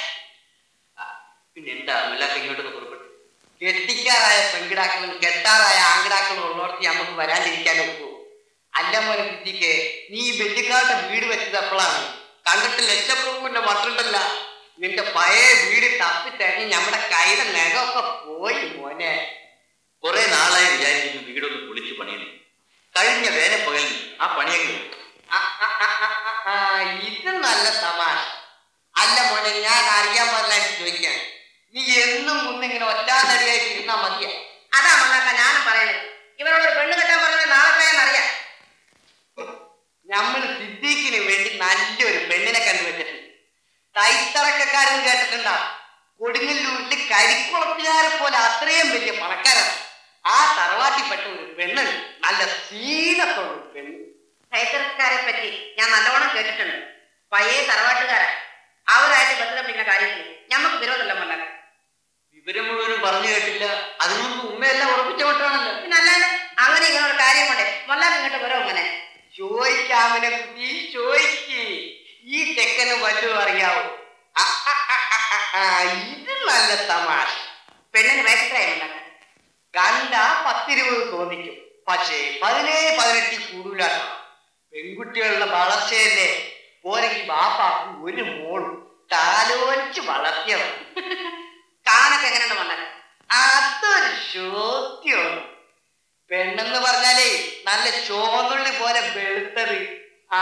പിന്നെ എന്താ മുല്ലാക്ക ഇങ്ങോട്ടൊന്ന് പുറപ്പെട്ടു കെട്ടിക്കാറായ പെൺകിടാക്കളും കെട്ടാറായ ആൺകിടാക്കളും ഉള്ളോടത്ത് നമുക്ക് വരാണ്ടിരിക്കാൻ ഒക്കൂ അല്ല മോനെ കുട്ടിക്ക് നീ ഈ വെല്ലിക്കാട്ടെ വീട് വെച്ചത് എപ്പോഴാണ് കണ്ടിട്ട് ലക്ഷപ്രഭുവിന്റെ മട്ടുണ്ടല്ല നിന്റെ പഴയ വീട് തപ്പി തരണി നമ്മുടെ കയ്യിലെ നഖമൊക്കെ പോയി മോനെ കുറെ നാളായി വിചാരിക്കുന്നു വീടൊന്ന് പൊളിച്ചു പണിയണം കഴിഞ്ഞ വേനപ്പകലിൽ ആ പണിയൊക്കെ കഴിഞ്ഞു. ആ, ആ, ആ, ആ, ആ, ആ, ഇത് നല്ല തമാശ അല്ല മോനെ ഞാൻ അറിയാൻ പാടില്ലായിട്ട് ചോദിക്കാൻ നീ എന്നും മുന്നിങ്ങനെ ഒറ്റാനടിയായിട്ട് ഇരുന്നാ മതിയാ അതാ മല്ലാക്ക ഞാനും പറയുന്നത് ഇവരോട് ഒരു പെണ്ണ് കെട്ടാൻ പറഞ്ഞത് നാളെ പോയാന്നറിയാം നമ്മൾ സിദ്ദീഖിന് വേണ്ടി നല്ലൊരു പെണ്ണിനെ കണ്ടുവച്ചിട്ടുണ്ട് തൈത്തറക്കാരെന്ന് കേട്ടിട്ടുണ്ടാ കൊടുങ്ങല്ലൂരിൽ കരിക്കുളത്തുകാരെ പോലെ അത്രയും വലിയ പണക്കാരാണ് ആ തറവാട്ടിൽപ്പെട്ട ഒരു പെണ്ണ് നല്ല സീനത്തുള്ള ഒരു പെണ്ണ് ചൈത്രക്കാരെ പറ്റി ഞാൻ നല്ലോണം കേട്ടിട്ടുണ്ട് പഴയ തറവാട്ടുകാരാ അവരായിട്ട് ബന്ധപ്പെട്ടിരുന്ന കാര്യത്തിൽ ഞമ്മക്ക് വിരോധമല്ല മല്ലാക്ക വിവരം മുഴുവനും പറഞ്ഞു കേട്ടില്ല അതിനു മുമ്പ് ഉമ്മയെല്ലാം ഉറപ്പിച്ച മട്ടാണല്ലോ പിന്നെ അല്ലാണ്ട് അങ്ങനെ ഇങ്ങനെ ഒരു കാര്യം കൊണ്ട് മല്ലാക്ക ഇങ്ങോട്ട് വരോ മോനെ ചോദിക്കാമിനെ കുട്ടി ചോദിക്ക് ഈ ചെക്കന് വല്ലതും അറിയാവോ ആ, ആ, ആ, ആ, ആ, ആ, ഇത് നല്ല തമാശ പെണ്ണിന് വയസ്സരായി മല്ലാക്ക കണ്ട പത്തിരുപത് തോന്നിക്കും പക്ഷേ പതിനേഴ് പതിനെട്ടിൽ കൂടുതലാണ് പെൺകുട്ടികളുടെ വളർച്ചയല്ലേ പോരെങ്കിൽ ബാപ്പാക്ക് ഒരു മോളും താലോലിച്ച് വളർത്തിയവർ കാണൊക്കെ എങ്ങനെയുണ്ട് മല്ലാക്ക അതൊരു ചോദ്യമാണ് പെണ്ണെന്ന് പറഞ്ഞാലേ നല്ല ചോന്നുള്ളി പോലെ വെളുത്തത് ആ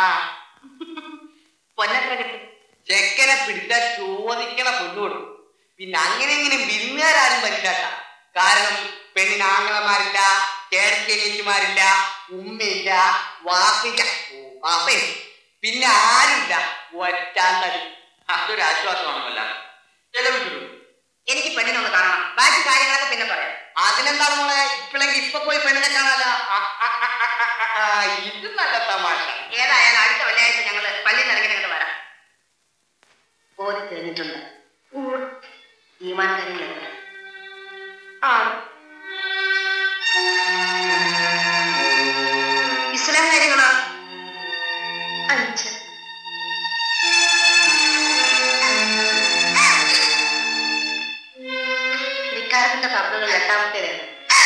പൊന്നത്ര കിട്ടും ചെക്കനെ പിടിച്ചാൽ ചോദിക്കണ പൊന്നു കൊടുക്കും പിന്നെ അങ്ങനെ ഇങ്ങനെ വിരുന്നുകാരും പറ്റില്ലാട്ട കാരണം പെണ്ണിന് ആങ്ങളമാരില്ല ചേർക്കനീറ്റുമാരില്ല ഉമ്മയില്ല വാപ്പില്ല ഓ, വാപ്പയും പിന്നെ ആരുമില്ല ഒറ്റാന്തടി അതൊരു ആശ്വാസമാണല്ല ചെലവിട്ടു എനിക്ക് പെണ്ണിനൊന്ന് കാണണം ബാക്കി കാര്യങ്ങളൊക്കെ പിന്നെ പറയാം അതിനെന്താണ് മോളെ ഇപ്പോഴെങ്കിൽ ഇപ്പൊ പോയി പെണ്ണിനെ കാണാലോ ആ, ആ, ആ, ആ, ആ, ആ, ഇത് നല്ല തമാശ ഏതായാലും അടുത്ത വെള്ളിയാഴ്ച ഞങ്ങള് പള്ളി നിറങ്ങി ഞങ്ങൾ വരാം ഓതി കഴിഞ്ഞിട്ടുണ്ട് ഈമാൻ കാര്യങ്ങൾ ആ ഇസ്ലാം കാര്യങ്ങളോ അഞ്ച് നിക്കാരത്തിന്റെ കർമ്മങ്ങൾ എട്ടാമത്തേതാണ്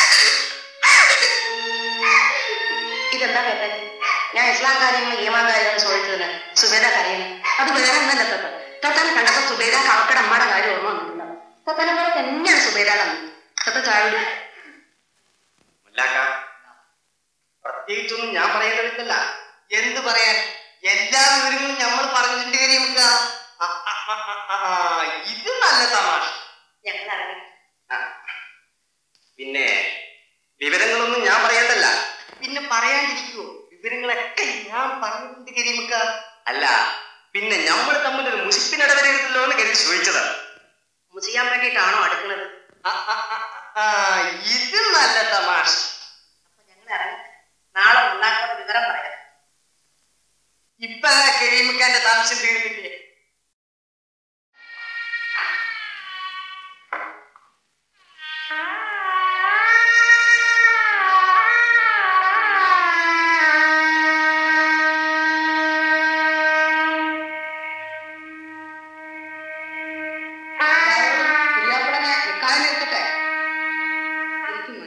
ഇതെന്താ കേട്ടത് ഞാൻ ഇസ്ലാം കാര്യങ്ങൾ ഈമാൻ കാര്യങ്ങൾ ചോദിച്ചതിന് സുബേദ കരയുന്നു അത് വേറെ ഒന്നല്ല തത്ത തത്തനെ കണ്ടപ്പോ സുബേദ കവക്കട അമ്മയുടെ കാര്യം ഓർമ്മ വന്നിട്ടില്ല തത്തനെ പോലെ തന്നെയാണ് സുബേദ കണ്ടത് തത്ത ചായ മുല്ലാക്ക പ്രത്യേകിച്ചൊന്നും ഞാൻ പറയുന്നതില്ല എന്ത് പറയാൻ എല്ലാ വിവരങ്ങളും നമ്മൾ പറഞ്ഞിട്ടുണ്ട് കഴിയുമ്പോ ഇത് നല്ല തമാശ ഞങ്ങൾ ഇറങ്ങി പിന്നെ വിവരങ്ങളൊന്നും ഞാൻ പറയണ്ടല്ല പിന്നെ പറയാണ്ടിരിക്കുവോ വിവരങ്ങളൊക്കെ ഞാൻ പറഞ്ഞിട്ടുണ്ട് കഴിയുമ്പോ അല്ല പിന്നെ നമ്മൾ തമ്മിൽ ഒരു മുഷിപ്പിനിടവരരുതല്ലോ എന്ന് കരുതി ചോദിച്ചതാണ് ചെയ്യാൻ വേണ്ടിയിട്ടാണോ അടുക്കുന്നത് ഇത് നല്ല തമാശ അപ്പൊ ഞങ്ങൾ ഇറങ്ങി നാളെ ഉണ്ടാക്കാത്ത വിവരം പറയാം ഇപ്പൊ കഴിയുമ്പോ എന്റെ താമസം തീർന്നില്ലേ കുര്യാപ്പളനെ നിൽക്കാതെ നിർത്തട്ടെ ഇരിക്കും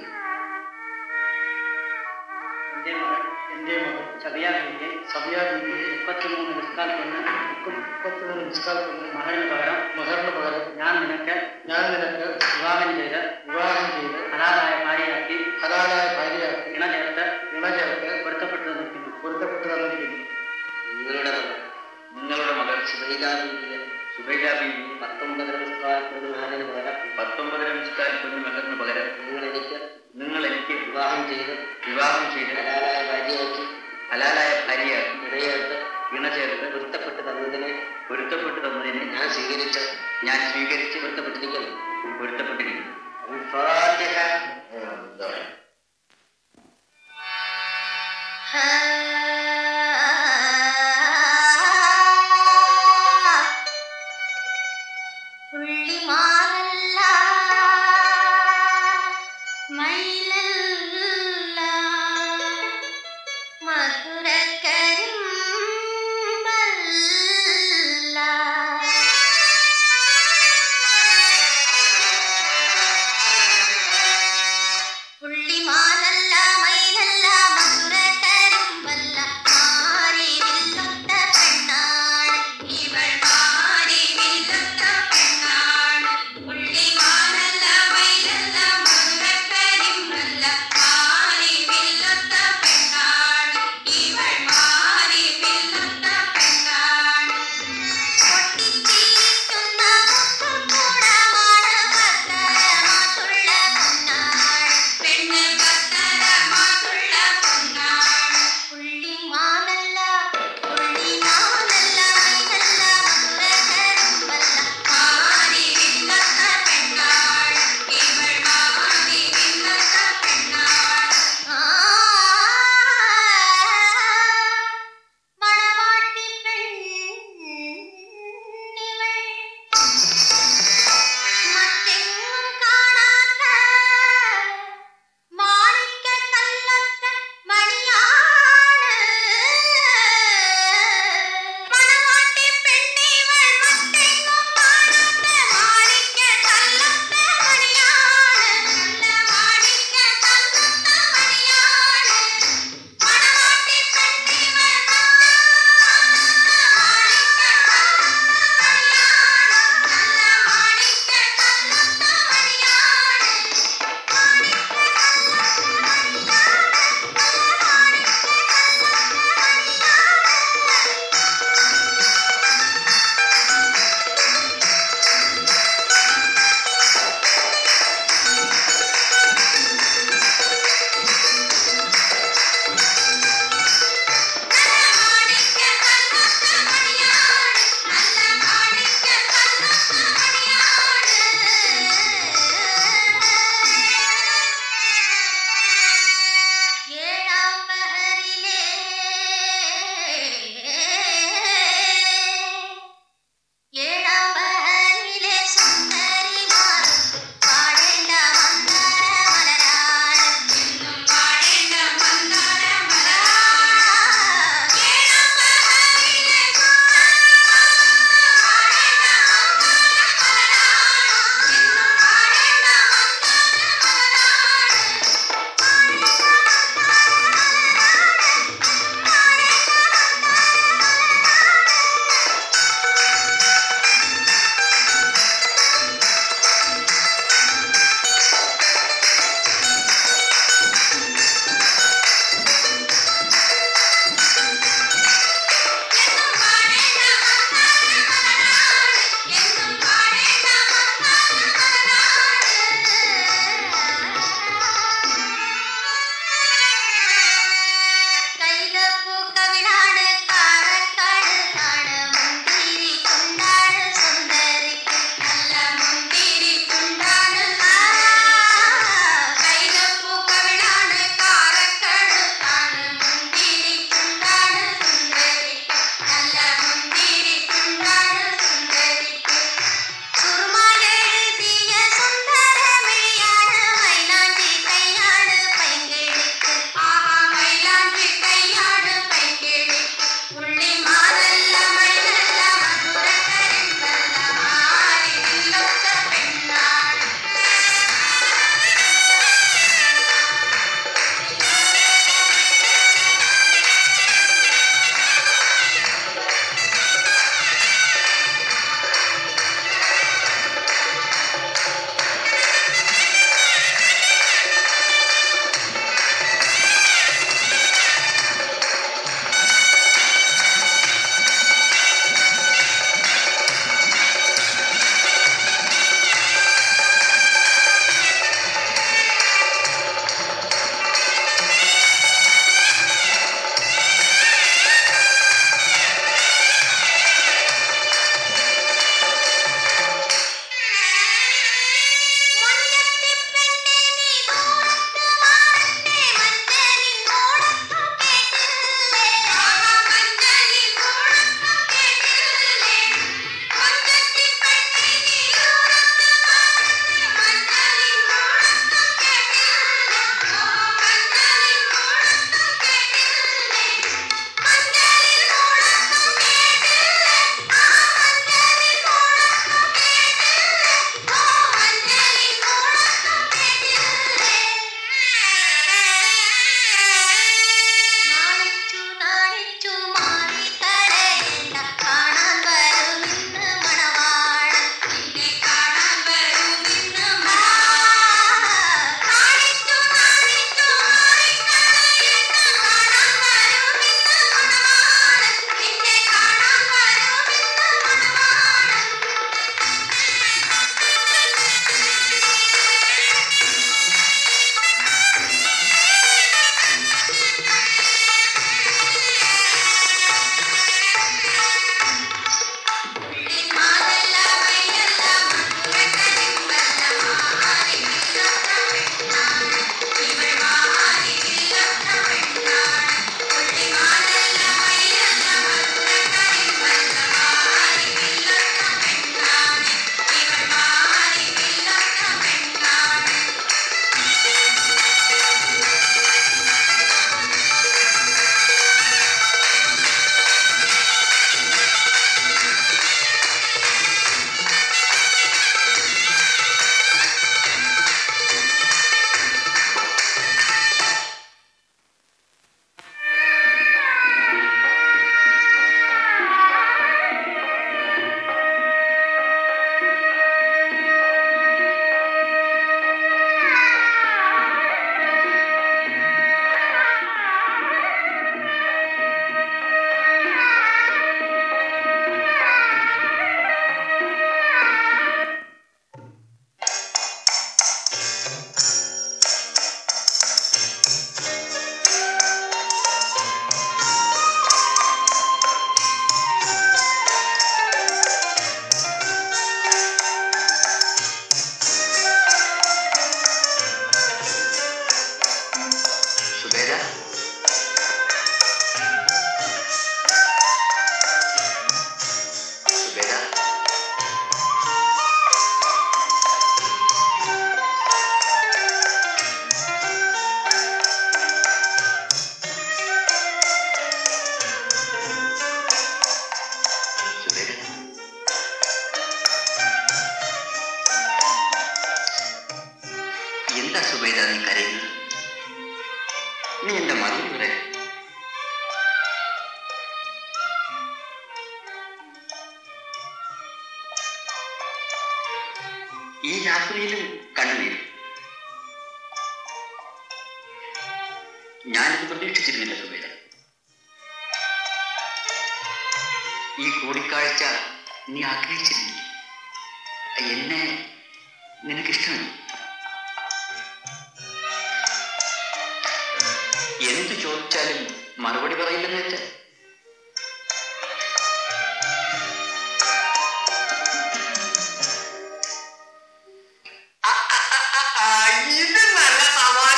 എൻ്റെ മകൾ എൻ്റെ മകൾ സബിയ ബീവിയെ സബിയ ബീവിയെ മുപ്പത്തിമൂന്ന് നിസ്കാൽ പെണ്ണ് മുപ്പത്തിമൂന്ന് നിസ്കാൽ പെണ്ണ് മഹറിന് പകരം മഹറിന് പകരം ഞാൻ നിനക്ക് ഞാൻ നിനക്ക് വിവാഹം ചെയ്ത് വിവാഹം ചെയ്ത് ഹലാലായ ഭാര്യയാക്കി ഹലാലായ ഭാര്യയാക്കി ഇണ ചേർത്ത് ഇണ ചേർത്ത് പൊരുത്തപ്പെട്ടു തന്നിരിക്കുന്നു പൊരുത്തപ്പെട്ടു തന്നിരിക്കുന്നു നിങ്ങളുടെ മകൾ നിങ്ങളുടെ മകൾ സുബൈദ ബീവിയെ സുബൈജ ബീവി പത്തൊമ്പതര നിസ്കാൽ പെണ്ണ് മഹാനിന് പകരം പത്തൊമ്പതര നിസ്കാൽ പെണ്ണ് മഹറിന് പകരം നിങ്ങൾ എനിക്ക് നിങ്ങൾ എനിക്ക് വിവാഹം ചെയ്ത് വിവാഹം ചെയ്ത് ഹലാലായ ഭാര്യയാക്കി ഹലാലായ ഭാര്യയാക്കി ഇടയായിട്ട് ഇണ ചേർത്ത് പൊരുത്തപ്പെട്ട് തന്നതിനെ പൊരുത്തപ്പെട്ടു തന്നതിനെ ഞാൻ സ്വീകരിച്ച് ഞാൻ സ്വീകരിച്ച് പൊരുത്തപ്പെട്ടിരിക്കുന്നു പൊരുത്തപ്പെട്ടിരിക്കുന്നു ഫാത്തിഹ പുള്ളിമാനല്ല മയിലല്ല മധുരക്കരിമ്പല്ല പുള്ളിമാനല്ല മയിലല്ല മധുരക്കരിമ്പല്ല മാറിവില്ലൊത്ത പെണ്ണാണ് ഇവൾ മാറിവില്ലൊത്ത പെണ്ണാണ് പുള്ളിമാനല്ല മയിലല്ല മധുരക്കരിമ്പല്ല നീ എന്റെ മറുപടി പറയാം ഈ രാത്രിയിലും കണ്ണുനീരും ഞാനിത് പ്രതീക്ഷിച്ചിരുന്നില്ല സുബേദ ഈ കൂടിക്കാഴ്ച നീ ആഗ്രഹിച്ചിരുന്നില്ല എന്നെ നിനക്കിഷ്ടമല്ല എന്ത് ചോദിച്ചാലും മറുപടി പറയില്ലെന്ന് വെച്ചാൽ ഇത് നല്ല തമാശ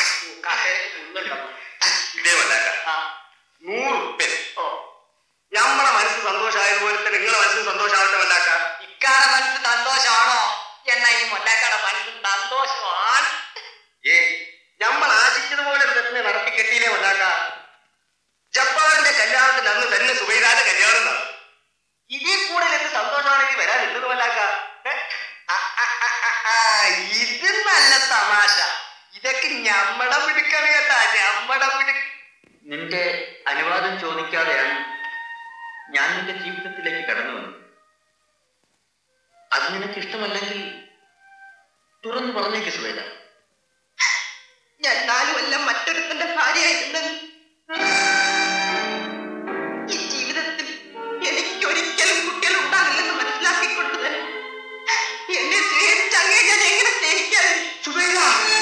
ഇതേ വല്ലാക്ക നൂറ് ഉപ്പൻ നമ്മളെ മനസ്സ് സന്തോഷമായതുപോലെ തന്നെ നിങ്ങളെ മനസ്സിന് സന്തോഷമാവട്ടെ വല്ലാക്ക ഇക്കാടെ മനസ്സ് സന്തോഷമാണോ എന്നാ ഈ മൊല്ലാക്കാടെ മനസ്സ് സന്തോഷമാണ് ഏ നമ്മൾ ആശിച്ചതുപോലെ ഒരു തെറ്റിനെ നടത്തി കെട്ടിയില്ലേ വല്ലാക്ക ജപ്പാറിന്റെ കല്യാണത്തിന് അന്ന് തന്നെ സുബൈദാന്റെ കല്യാണം നടന്നു ഇതിൽ കൂടുതൽ എന്ത് സന്തോഷമാണെങ്കിൽ വരാൻ എന്തെന്ന് വല്ലാക്ക ഏ? ആ, ആ, ആ, ആ, ആ, ഇത് നല്ല തമാശ ഇതൊക്കെ ഞമ്മടെ മിടുക്കാണ് കേട്ടാ ഞമ്മടെ മിടുക്ക് നിന്റെ അനുവാദം ചോദിക്കാതെയാണ് ഞാൻ നിന്റെ ജീവിതത്തിലേക്ക് കടന്നു വന്നത് അത് നിനക്ക് ഇഷ്ടമല്ലെങ്കിൽ തുറന്നു പറഞ്ഞേക്ക് സുവേദ ഞാൻ നാലു കൊല്ലം മറ്റൊരുത്തന്റെ ഭാര്യയായിരുന്നെങ്കിൽ ഈ ജീവിതത്തിൽ എനിക്കൊരിക്കലും കുട്ടികൾ ഉണ്ടാകില്ലെന്ന് മനസ്സിലാക്കിക്കൊണ്ട് തന്നെ എന്നെ സ്നേഹിച്ച അങ്ങേ ഞാൻ എങ്ങനെ സ്നേഹിക്കാതിരിക്കും സുവേദ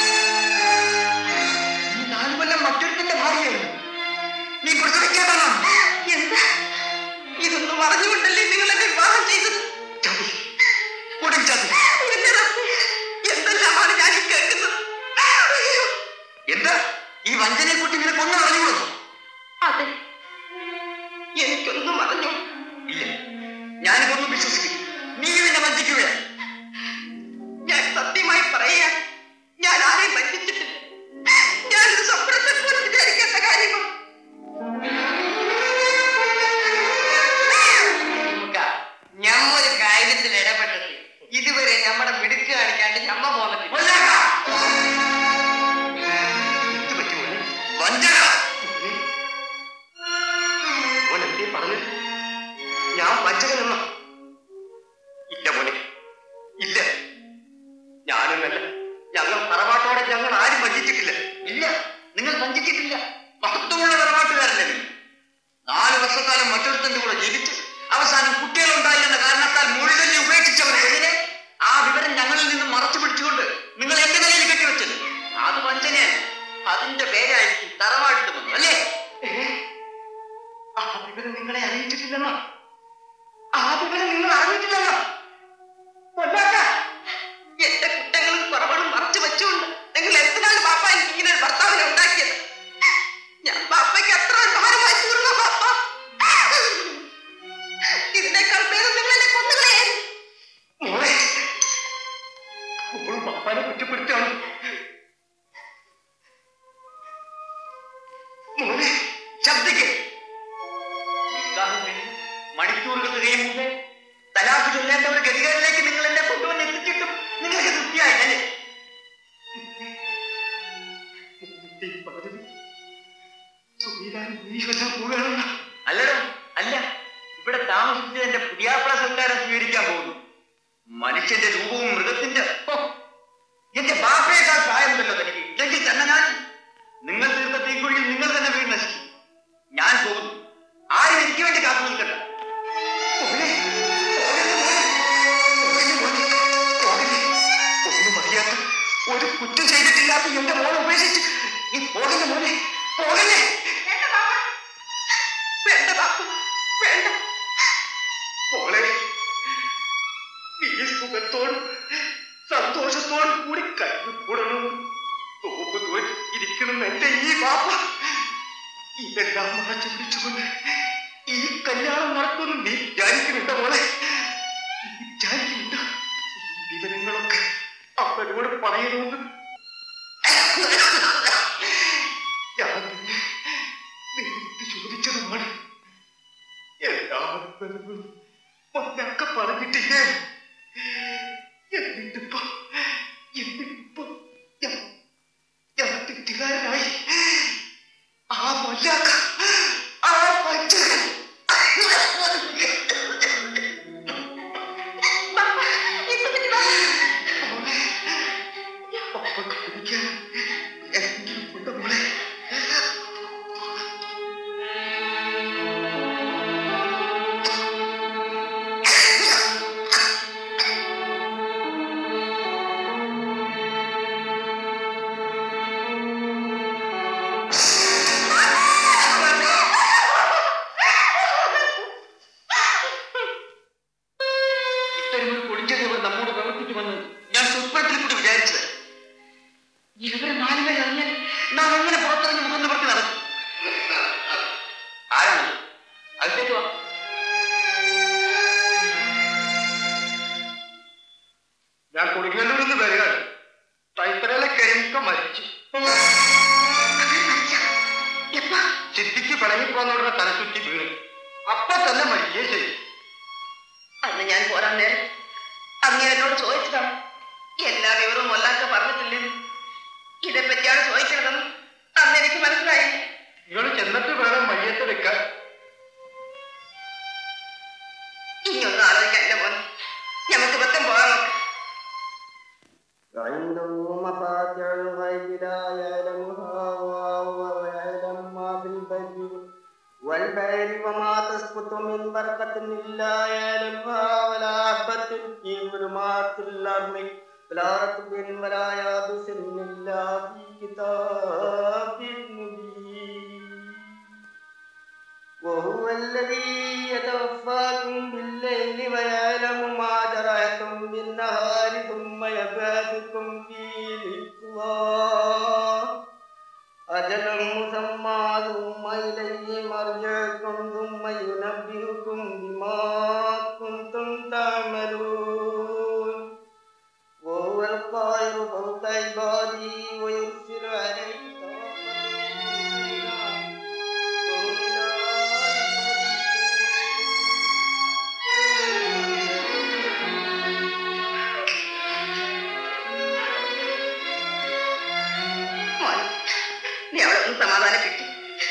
നീ നാലു കൊല്ലം മറ്റൊരുത്തിന്റെ ഭാര്യയാണ് നീ പ്രസവിക്കാതാണ് എന്താ ഇതൊന്നും അറിഞ്ഞുകൊണ്ടല്ലേ നിങ്ങൾ എന്നെ വിവാഹം ചെയ്തത് ചതി കൊടും ചതി എന്റെ റബ്ബേ, എന്തെല്ലാമാണ് ഞാൻ ഈ കേൾക്കുന്നത് അയ്യോ, എന്താ ഈ വഞ്ചനയെ കുട്ടി നിനക്കൊന്നും അറിഞ്ഞുകൊള്ളു അതെ എനിക്കൊന്നും അറിഞ്ഞു ഇല്ല ഞാനിതൊന്നും വിശ്വസിക്കില്ല നീ നിന്നെ വഞ്ചിക്കുകയാണ് ഞാൻ സത്യമായി പറയാ ഞാൻ ആരെയും വഞ്ചിച്ചിട്ടില്ല ഞാനൊരു സ്വപ്നത്തെ പോലും വിചാരിക്കാത്ത കാര്യമാണ് നമുക്ക് ഞമ്മൊരു കാര്യത്തിൽ ഇടപെട്ടിട്ട് ഇതുവരെ നമ്മുടെ മിടുക്ക് കാണിക്കാണ്ട് ഞമ്മ പോന്നിട്ടില്ല എന്ത് പറ്റി മോനെ വഞ്ചക മോൻ എന്തേ പറഞ്ഞു ഞാൻ വഞ്ചകനെന്ന ഇല്ല മോനെ ഇല്ല ഞാനൊന്നല്ല ഞങ്ങൾ തറവാട്ടോടെ ഞങ്ങൾ ആരും വഞ്ചിച്ചിട്ടില്ല ഇല്ല നിങ്ങൾ വഞ്ചിച്ചിട്ടില്ല മഹത്വമുള്ള തറവാട്ടുകാരല്ലേ നിങ്ങൾ നാല് വർഷക്കാലം മറ്റൊരുത്തന്റെ കൂടെ ജീവിച്ച് അവസാനം കുട്ടികളുണ്ടായി എന്ന കാരണത്താൽ മുഴുവനെ ഉപേക്ഷിച്ചവർ പെണ്ണിനെ ആ വിവരം ഞങ്ങളിൽ നിന്ന് മറച്ചു പിടിച്ചുകൊണ്ട് നിങ്ങൾ എന്റെ നിലയിൽ കെട്ടിവെച്ചത് അത് വഞ്ചനയല്ല അതിന്റെ പേരായിരിക്കും തറവാട്ട് വന്നു അല്ലേ ആ വിവരം നിങ്ങളെ അറിയിച്ചിട്ടില്ലെന്നോ ആ വിവരം നിങ്ങൾ അറിഞ്ഞിട്ടില്ലെന്നോ പൊന്നാക്ക എന്റെ കുറ്റങ്ങളും കുറവുകളും മറച്ചു വെച്ചുകൊണ്ട് നിങ്ങൾ എന്തിനാണ് ബാപ്പ എനിക്ക് ഇങ്ങനെ ഒരു ഭർത്താവിനെ ഉണ്ടാക്കിയത് ഞാൻ ബാപ്പയ്ക്ക് അത്ര ഒരു ഭാരമായി തീർന്നോ ബാപ്പ ഇതിനേക്കാൾ ഭേദം നിങ്ങൾ എന്നെ കൊന്നുകളയായിരുന്നു മോളെ ഇപ്പോഴും പപ്പാനെ കുറ്റപ്പെടുത്താണ് മോനെ ശബ്ദിക്ക് നിക്കാഹ് കഴിഞ്ഞ് മണിക്കൂറുകൾ തികയും മുമ്പേ തലാഖ് ചൊല്ലേണ്ട ഒരു ഗതികളിലേക്ക് നിങ്ങൾ എന്നെ കൊണ്ടുവന്ന് എത്തിച്ചിട്ടും നിങ്ങൾക്ക് തൃപ്തിയായില്ലേ അല്ലടോ അല്ല ഇവിടെ താമസിച്ചത് എന്റെ പുതിയാപ്ല സൽക്കാരം സ്വീകരിക്കാൻ പോകുന്നു മനുഷ്യന്റെ രൂപവും മൃഗത്തിന്റെ ഹോ, എന്റെ ബാപ്പയേക്കാൾ പ്രായമുണ്ടല്ലോ തനിക്ക് ഇല്ലെങ്കിൽ തന്നെ ഞാൻ നിങ്ങൾ തീർത്ത തീക്കുഴിയിൽ നിങ്ങൾ തന്നെ വീട് നശിക്കും ഞാൻ പോകുന്നു ആരും എനിക്ക് വേണ്ടി കാത്തു നിൽക്കണ്ട മോനെ, പോകല്ലേ മോനെ, പോകല്ലേ, പോകല്ലേ. ഒന്നും അറിയാത്ത ഒരു കുറ്റം ചെയ്തിട്ടില്ലാത്ത എന്റെ മോനെ ഉപേക്ഷിച്ച് നീ പോകല്ലേ മോനെ പോകല്ലേ വേണ്ട ബാപ്പ വേണ്ട ബാപ്പ വേണ്ട മോളെ നീ സുഖത്തോടും സന്തോഷത്തോടും കൂടി കഴിഞ്ഞു കൂടണം തോപ്പ് തോറ്റ് ഇരിക്കണം എന്റെ ഈ ബാപ്പ ഇതെല്ലാം മറച്ചു പിടിച്ചുകൊണ്ട് ഈ കല്യാണം നടത്തുമെന്ന് നീ വിചാരിക്കുന്നുണ്ടോ മോളെ നീ വിചാരിക്കുന്നുണ്ടോ ഈ വിവരങ്ങളൊക്കെ അവരോട് പറയണമെന്ന് ഞാൻ നിന്നെ നേരിട്ട് ചോദിച്ചതുമാണ് എല്ലാ വിവരങ്ങളും ഒന്നൊക്കെ പറഞ്ഞിട്ടില്ലേ എന്നിട്ടിപ്പോ എന്നിട്ടിപ്പോ ഞാൻ ഞാൻ തെറ്റുകാരനായി നാം എങ്ങനെ പുറത്തിറങ്ങി മുഖം നിവർത്തി നടക്കും ആരാണ് അകത്തേക്ക് വാ ഞാൻ കൊടുങ്ങല്ലൂരിൽ നിന്ന് വരികയാണ് തൈത്തരയിലെ കരിമിക്ക മരിച്ചു സിദ്ധിക്ക് പിണങ്ങിപ്പോന്നോടുള്ള തലച്ചുറ്റി വീണ് അപ്പൊ തന്നെ മരിക്കേ ചെയ്യും അന്ന് ഞാൻ പോരാൻ നേരം അങ്ങ് എന്നോട് ചോദിച്ചതാണ് എല്ലാ വിവരവും ഒല്ലാക്ക പറഞ്ഞിട്ടില്ലെന്ന് ഇതേപ്പറ്റിയാണ് ചോദിക്കുന്നതെന്ന് അന്ന് എനിക്ക് മനസ്സിലായില്ല നിങ്ങൾ ചെന്നിട്ട് വേണം മയ്യത്ത് വെക്കാൻ ഇനിയൊന്നും ആലോചിക്കാനില്ല മോനെ നമുക്ക് വൃത്തം പോകാൻ നോക്കാം عنده مفاتح الغيب لا يعلمها وهو يعلم ما في البر والبحر وما تسقط من برقة إلا يعلمها ولا حبة في ظلمات الأرض ولا رطب ولا يابس إلا في كتاب مبين وهو الذي يتوفاكم بالليل ويعلم ما جرحتم بالنهار ثم يبعثكم فيه للقضاء أجلا مسمى ثم إليه مرجعكم ثم ينبئكم بما كنتم تعملون وهو القاهر فوق عباده ويرسل عليكم മോനെ നീ അവിടെ ഒന്ന് സമാധാനിപ്പിക്കും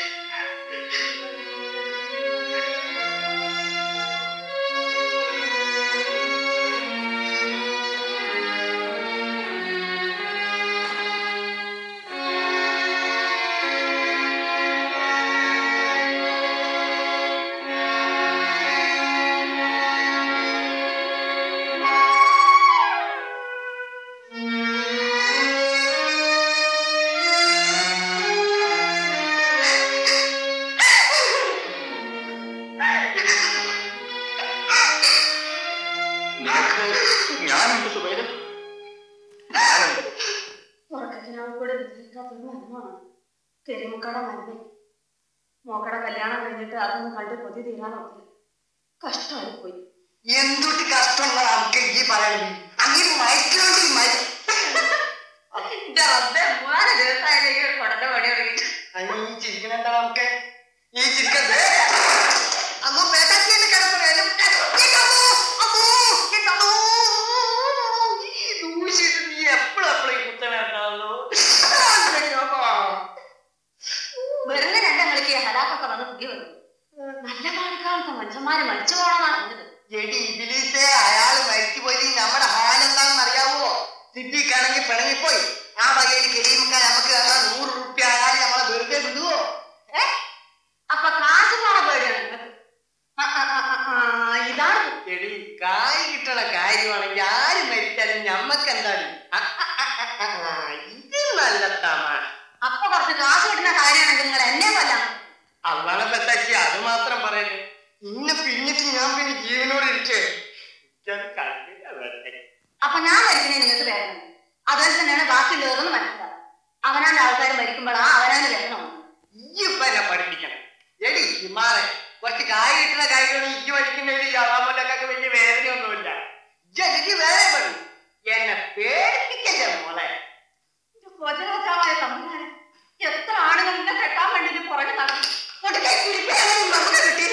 നിനക്ക് ഞാനുണ്ട് സുബൈര ഞാനുണ്ട് ഉറക്കത്തിനാൾ കൂടെ വിധിക്കാത്തൊരു മരണമാണ് തെരുമുക്കട മരുന്ന് മോക്കടെ കല്യാണം കഴിഞ്ഞിട്ട് അതൊന്നും കണ്ട് കൊതി തീരാനൊക്കില്ല കഷ്ടമായി പോയി എന്തൊട്ട് കഷ്ടമുള്ള നമുക്ക് ഈ പറയുന്നത് അങ്ങനെ മയക്കിലോണ്ട് ഈ മയ എന്റെ റബ്ബേ മൂന്നാല് ദിവസമായില്ലേ ഈ കൊടന്റെ പണി തുടങ്ങിയിട്ട് ഈ ചിരിക്കണെന്താ നമുക്ക് ഈ ചിരിക്കത് അമ്മ പേട്ടാക്കിയല്ലേ കിടന്നു ഈ ദൂഷിട്ട് നീ എപ്പോഴും എപ്പോഴും ഈ കുത്തനുണ്ടാവുന്നു വെറുതെ രണ്ടങ്ങൾക്ക് ഹലാക്കൊക്കെ വന്ന് പുതിയ വന്നു നല്ല പാടിക്കാലത്തെ മനുഷ്യന്മാര് മരിച്ചു പോണെന്നാണ് പറഞ്ഞത് എടി ഇബിലീസേ അയാള് മരിച്ചുപോയി നമ്മുടെ ഹാലെന്താണെന്ന് അറിയാവോ സിദ്ധിക്കാണെങ്കിൽ പിണങ്ങിപ്പോയി ആ വകയിൽ കെരിയുമ്പോൾ നമുക്ക് തന്നാൽ നൂറ് റുപ്യ അയാൾ നമ്മളെ വെറുതെ വിടുവോ ഏ അപ്പൊ കാശ് പോണ പേടിയാണ് നിങ്ങൾക്ക് ആ, ആ, ആ, ആ, ആ, ഇതാണ് എടി കായ് കിട്ടണ കാര്യമാണെങ്കിൽ ആര് മരിച്ചാലും ഞമ്മക്ക് എന്താണ് ആ, ആ, ആ, ആ, ആ, ഇത് നല്ല തമാശ അപ്പൊ കുറച്ച് കാശ് കിട്ടുന്ന കാര്യമാണെങ്കിൽ നിങ്ങൾ എന്നെ കൊല്ലാം അള്ളാണെ പെത്താക്കി അത് മാത്രം പറയല്ലേ ഇന്നെ പിന്നിട്ട് ഞാൻ പിന്നെ ജീവനോട് ഇരിക്കേ അപ്പൊ ഞാൻ മരിക്കുന്നതിന് നിങ്ങൾക്ക് വേദന അതുപോലെ തന്നെയാണ് ബാക്കിയുള്ളവരെന്ന് മനസ്സിലാവും അവനാന്റെ ആൾക്കാർ മരിക്കുമ്പോഴാ അവനാന്റെ വേദന ഈ ഇപ്പൊ എന്നെ പഠിപ്പിക്കണം എടി ഹിമാറെ കുറച്ച് കായ് കിട്ടുന്ന കായ്കൾ ഇജ്ജ് പഠിക്കുന്നതിൽ യാതാമല്ലക്കൊക്കെ വലിയ വേദനയൊന്നുമില്ല ഇജ്ജ് എനിക്ക് വേറെ പണി എന്നെ പേടിപ്പിക്കല്ലേ മോളെ ഭോജനോത്സവമായ സംവിധാനം എത്ര ആളുകൾ ഇന്നെ കെട്ടാൻ വേണ്ടി പുറകെ നടന്നു ഒടുക്കെ കുരിപ്പയാണ് നമുക്ക് കിട്ടിയത്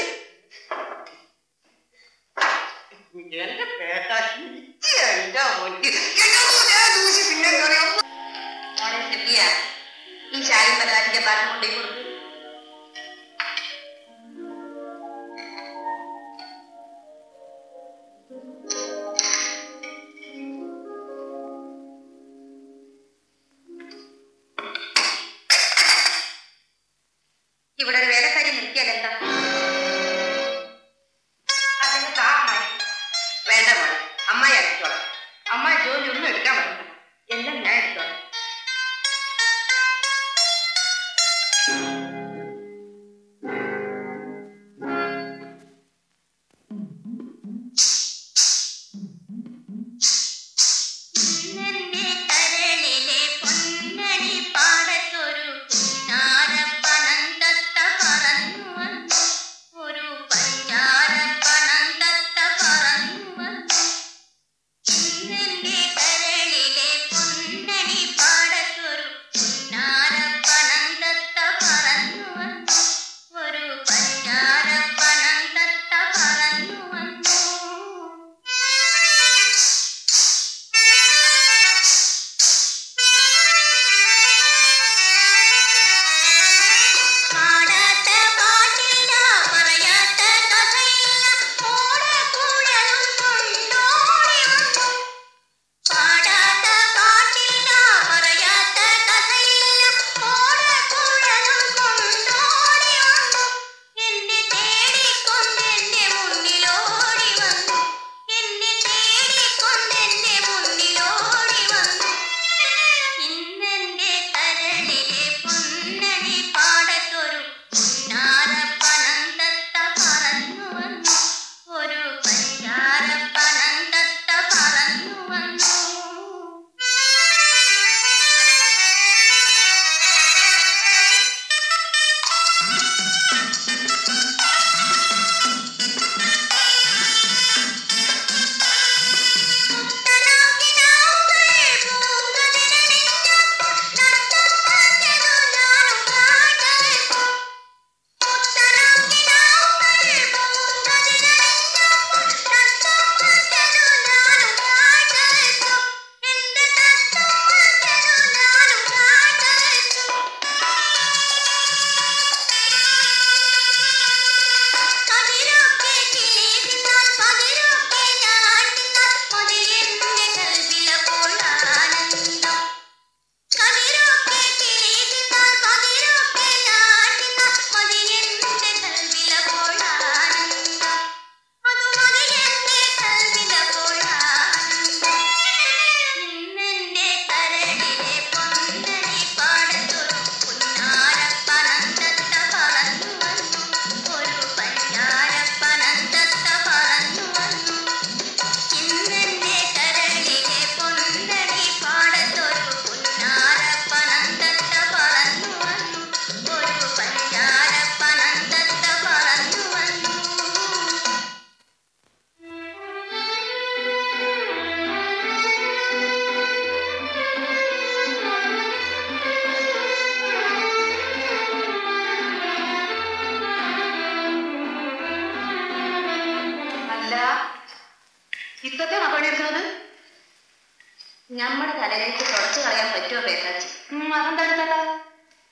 എന്റെ പേട്ടാക്കി എന്റെ മോനിക്ക് എന്റെ മോനെ ദൂഷി പിന്നെ അറിയാം മോളെ സെപ്പിയ ഈ ചായം പരാതിന്റെ പാത്രം കൊണ്ടേ കൊടുത്തു ഇവിടെ ഒരു വേലക്കാരി നിർത്തിയാൽ എന്താ അതിന് താഹമായി വേണ്ട മോളെ അമ്മായി എടുത്തോളാം അമ്മായി ജോലി ഒന്നും എടുക്കാൻ പറ്റില്ല എല്ലാം ഞാൻ എടുത്തോളാം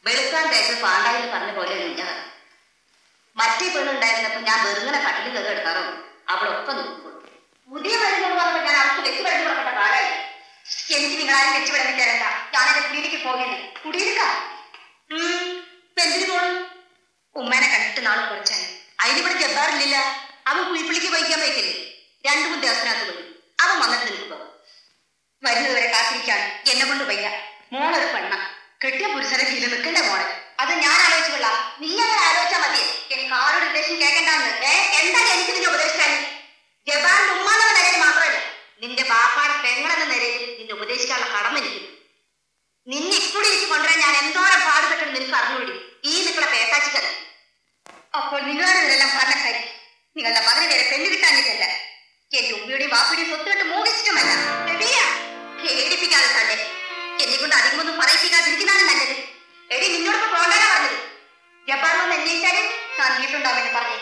വെളുക്കാൻ തേച്ച് പാണ്ടായിൽ പറഞ്ഞ പോലെ ഞാൻ മറ്റേ പെണ്ണുണ്ടായിരുന്നപ്പോ ഞാൻ വെറുങ്ങനെ കട്ടിൽ കയറി എടുക്കാറുണ്ട് അവളൊക്കെ നോക്കും പുതിയ മരുന്ന് പറഞ്ഞപ്പോ ഞാൻ അവർക്ക് വെച്ച് മരുന്ന് കൊടുക്കേണ്ട കാലായി എനിക്ക് നിങ്ങളാരും വെച്ച് വിടങ്ങി തരണ്ട ഞാൻ എന്റെ കുടിയിലേക്ക് പോകേണ്ടേ കുടിയിരിക്കാം എന്തിനു പോണം ഉമ്മേനെ കണ്ടിട്ട് നാളെ കുറച്ചായി അതിനിവിടെ ജബ്ബാറില്ല അവൻ കുഴിപ്പിള്ളിക്ക് പോയിക്കാൻ പോയിക്കില്ലേ രണ്ടു മൂന്ന് ദിവസത്തിനകത്ത് പോയി അവൻ വന്നിട്ട് നിൽക്കുക വരുന്നത് വരെ കാത്തിരിക്കാൻ എന്നെ കൊണ്ട് വയ്യ മോളൊരു പെണ്ണ കെട്ടിയ പുരുഷനെ കീഴിൽ നിൽക്കണ്ടേ മോളെ അത് ഞാൻ ആലോചിച്ചു കൊള്ളാം നീ അങ്ങനെ ആലോചിച്ചാൽ മതി എനിക്ക് ആരുടെ ഉപദേശം കേൾക്കണ്ടെന്ന് ഏ എന്താണ് എനിക്ക് നിന്നെ ഉപദേശിക്കാൻ ജബാറിന്റെ ഉമ്മാന്നുള്ള നിലയിൽ മാത്രമല്ല നിന്റെ ബാപ്പാടെ പെങ്ങളെന്ന നിലയിൽ നിന്നെ ഉപദേശിക്കാനുള്ള കടമ എനിക്കും നിന്നെ ഇക്കൂടി എനിക്ക് കൊണ്ടുവരാൻ ഞാൻ എന്തോരം പാടുപെട്ടെന്ന് നിനക്ക് അറിഞ്ഞുകൂടി ഈ നിൽക്കുന്ന പേക്കാച്ചിക്കല്ല അപ്പോൾ നിങ്ങളുടെ ഇവരെല്ലാം പറഞ്ഞ കാര്യം നിങ്ങളുടെ മകന് വരെ പെണ്ണു കിട്ടാഞ്ഞിട്ടല്ല എന്റെ ഉമ്മയുടെയും വാപ്പയുടെയും സ്വത്ത് കണ്ട് മോഹിച്ചിട്ടുമല്ല എടിയാ, പേടിപ്പിക്കാതെ തന്നെ എന്നെ കൊണ്ട് അധികമൊന്നും പറയിപ്പിക്കാതിരിക്കുന്നതാണ് നല്ലത് എടി നിന്നോടൊപ്പം പോകാനാ പറഞ്ഞത് ജപ്പാനിലൊന്ന് അന്വേഷിച്ചാലും ഞാൻ വീട്ടുണ്ടാവുമെന്ന് പറഞ്ഞു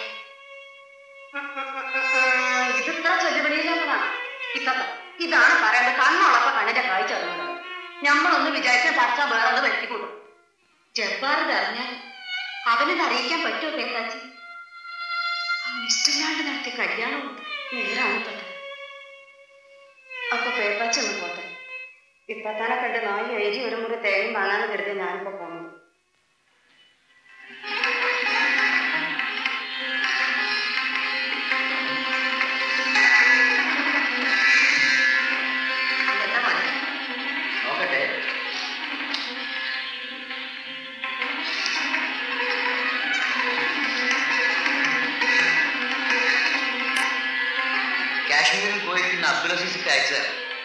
ഇതിത്ര ചൊല്ലുപടിയില്ലാത്തതാണ് ഇത്തത്തെ ഇതാണ് പറയേണ്ടത് കണ്ണുള്ളപ്പോ കണ്ണിന്റെ കാഴ്ച അറിയുന്നത് നമ്മളൊന്ന് വിചാരിച്ചാൽ പഠിച്ചാൽ വേറെ ഒന്ന് വെട്ടിക്കൊള്ളു ജബ്ബാറിത് അറിഞ്ഞാൽ അവനിത് അറിയിക്കാൻ പറ്റുമോ പേത്താച്ചി അവൻ ഇഷ്ടമില്ലാണ്ട് നടത്തിയ കല്യാണമുണ്ട് നേരാണ് ഇപ്പത്തെ അപ്പൊ പേപ്പാച്ചി ഒന്ന് പോട്ടെ ഇപ്പത്താനെ കണ്ട് നായി എഴുതി ഒരു മുറി തേങ്ങയും വാങ്ങാന്ന് കരുതി ഞാനിപ്പോ പോന്നു എന്താ മതി നോക്കട്ടെ കാശ്മീരിൽ പോയിരിക്കുന്ന അബ്ദുൽ അസീസിക്ക് അയച്ചതാണ്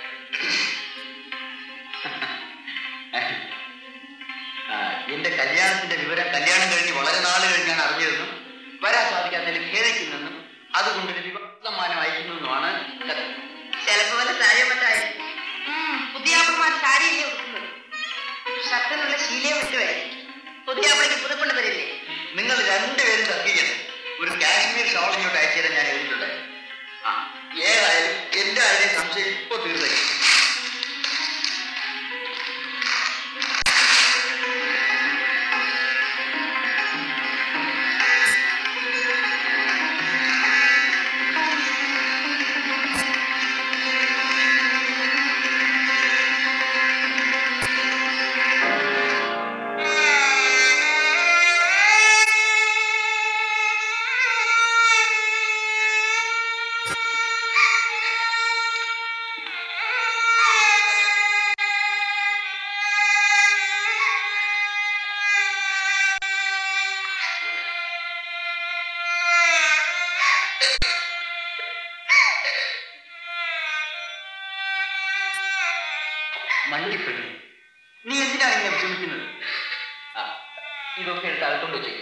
ആ, എന്റെ കല്യാണത്തിന്റെ വിവരം കല്യാണം കഴിഞ്ഞ് വളരെ നാൾ കഴിഞ്ഞാണ് അറിഞ്ഞതെന്നും വരാൻ സാധിക്കാത്തതിൽ ഖേദിക്കുന്നെന്നും അതുകൊണ്ട് വിവാഹമാനം അയക്കുന്നെന്നുമാണ് കത്ത്. ചിലപ്പോ വല്ല സാരിയോ മറ്റായിരിക്കും പുതിയ ആപ്പിൾമാർ സാരിയല്ലേ ഉടുക്കുന്നത് ഷർട്ടിനുള്ള ശീലയെ പറ്റുമായിരിക്കും പുതിയ ആപ്പിളേക്ക് പുതുക്കൊണ്ട് വരില്ലേ നിങ്ങൾ രണ്ടുപേരും തർക്കിക്കണം ഒരു കാശ്മീർ ഷോൾ ഇങ്ങോട്ട് അയച്ചു തരാൻ ഞാൻ എഴുതിയിട്ടുണ്ട് ആ ഏതായാലും എന്റെ ആരുടെയും സംശയം ഇപ്പൊ തീർത്തേക്കും മണ്ടിപ്പെണ്ണി നീ എന്തിനാണ് ഇങ്ങനെ വിഷമിക്കുന്നത് ആ, ഇതൊക്കെ എടുത്ത് അകത്തോണ്ട് വെച്ചേക്കും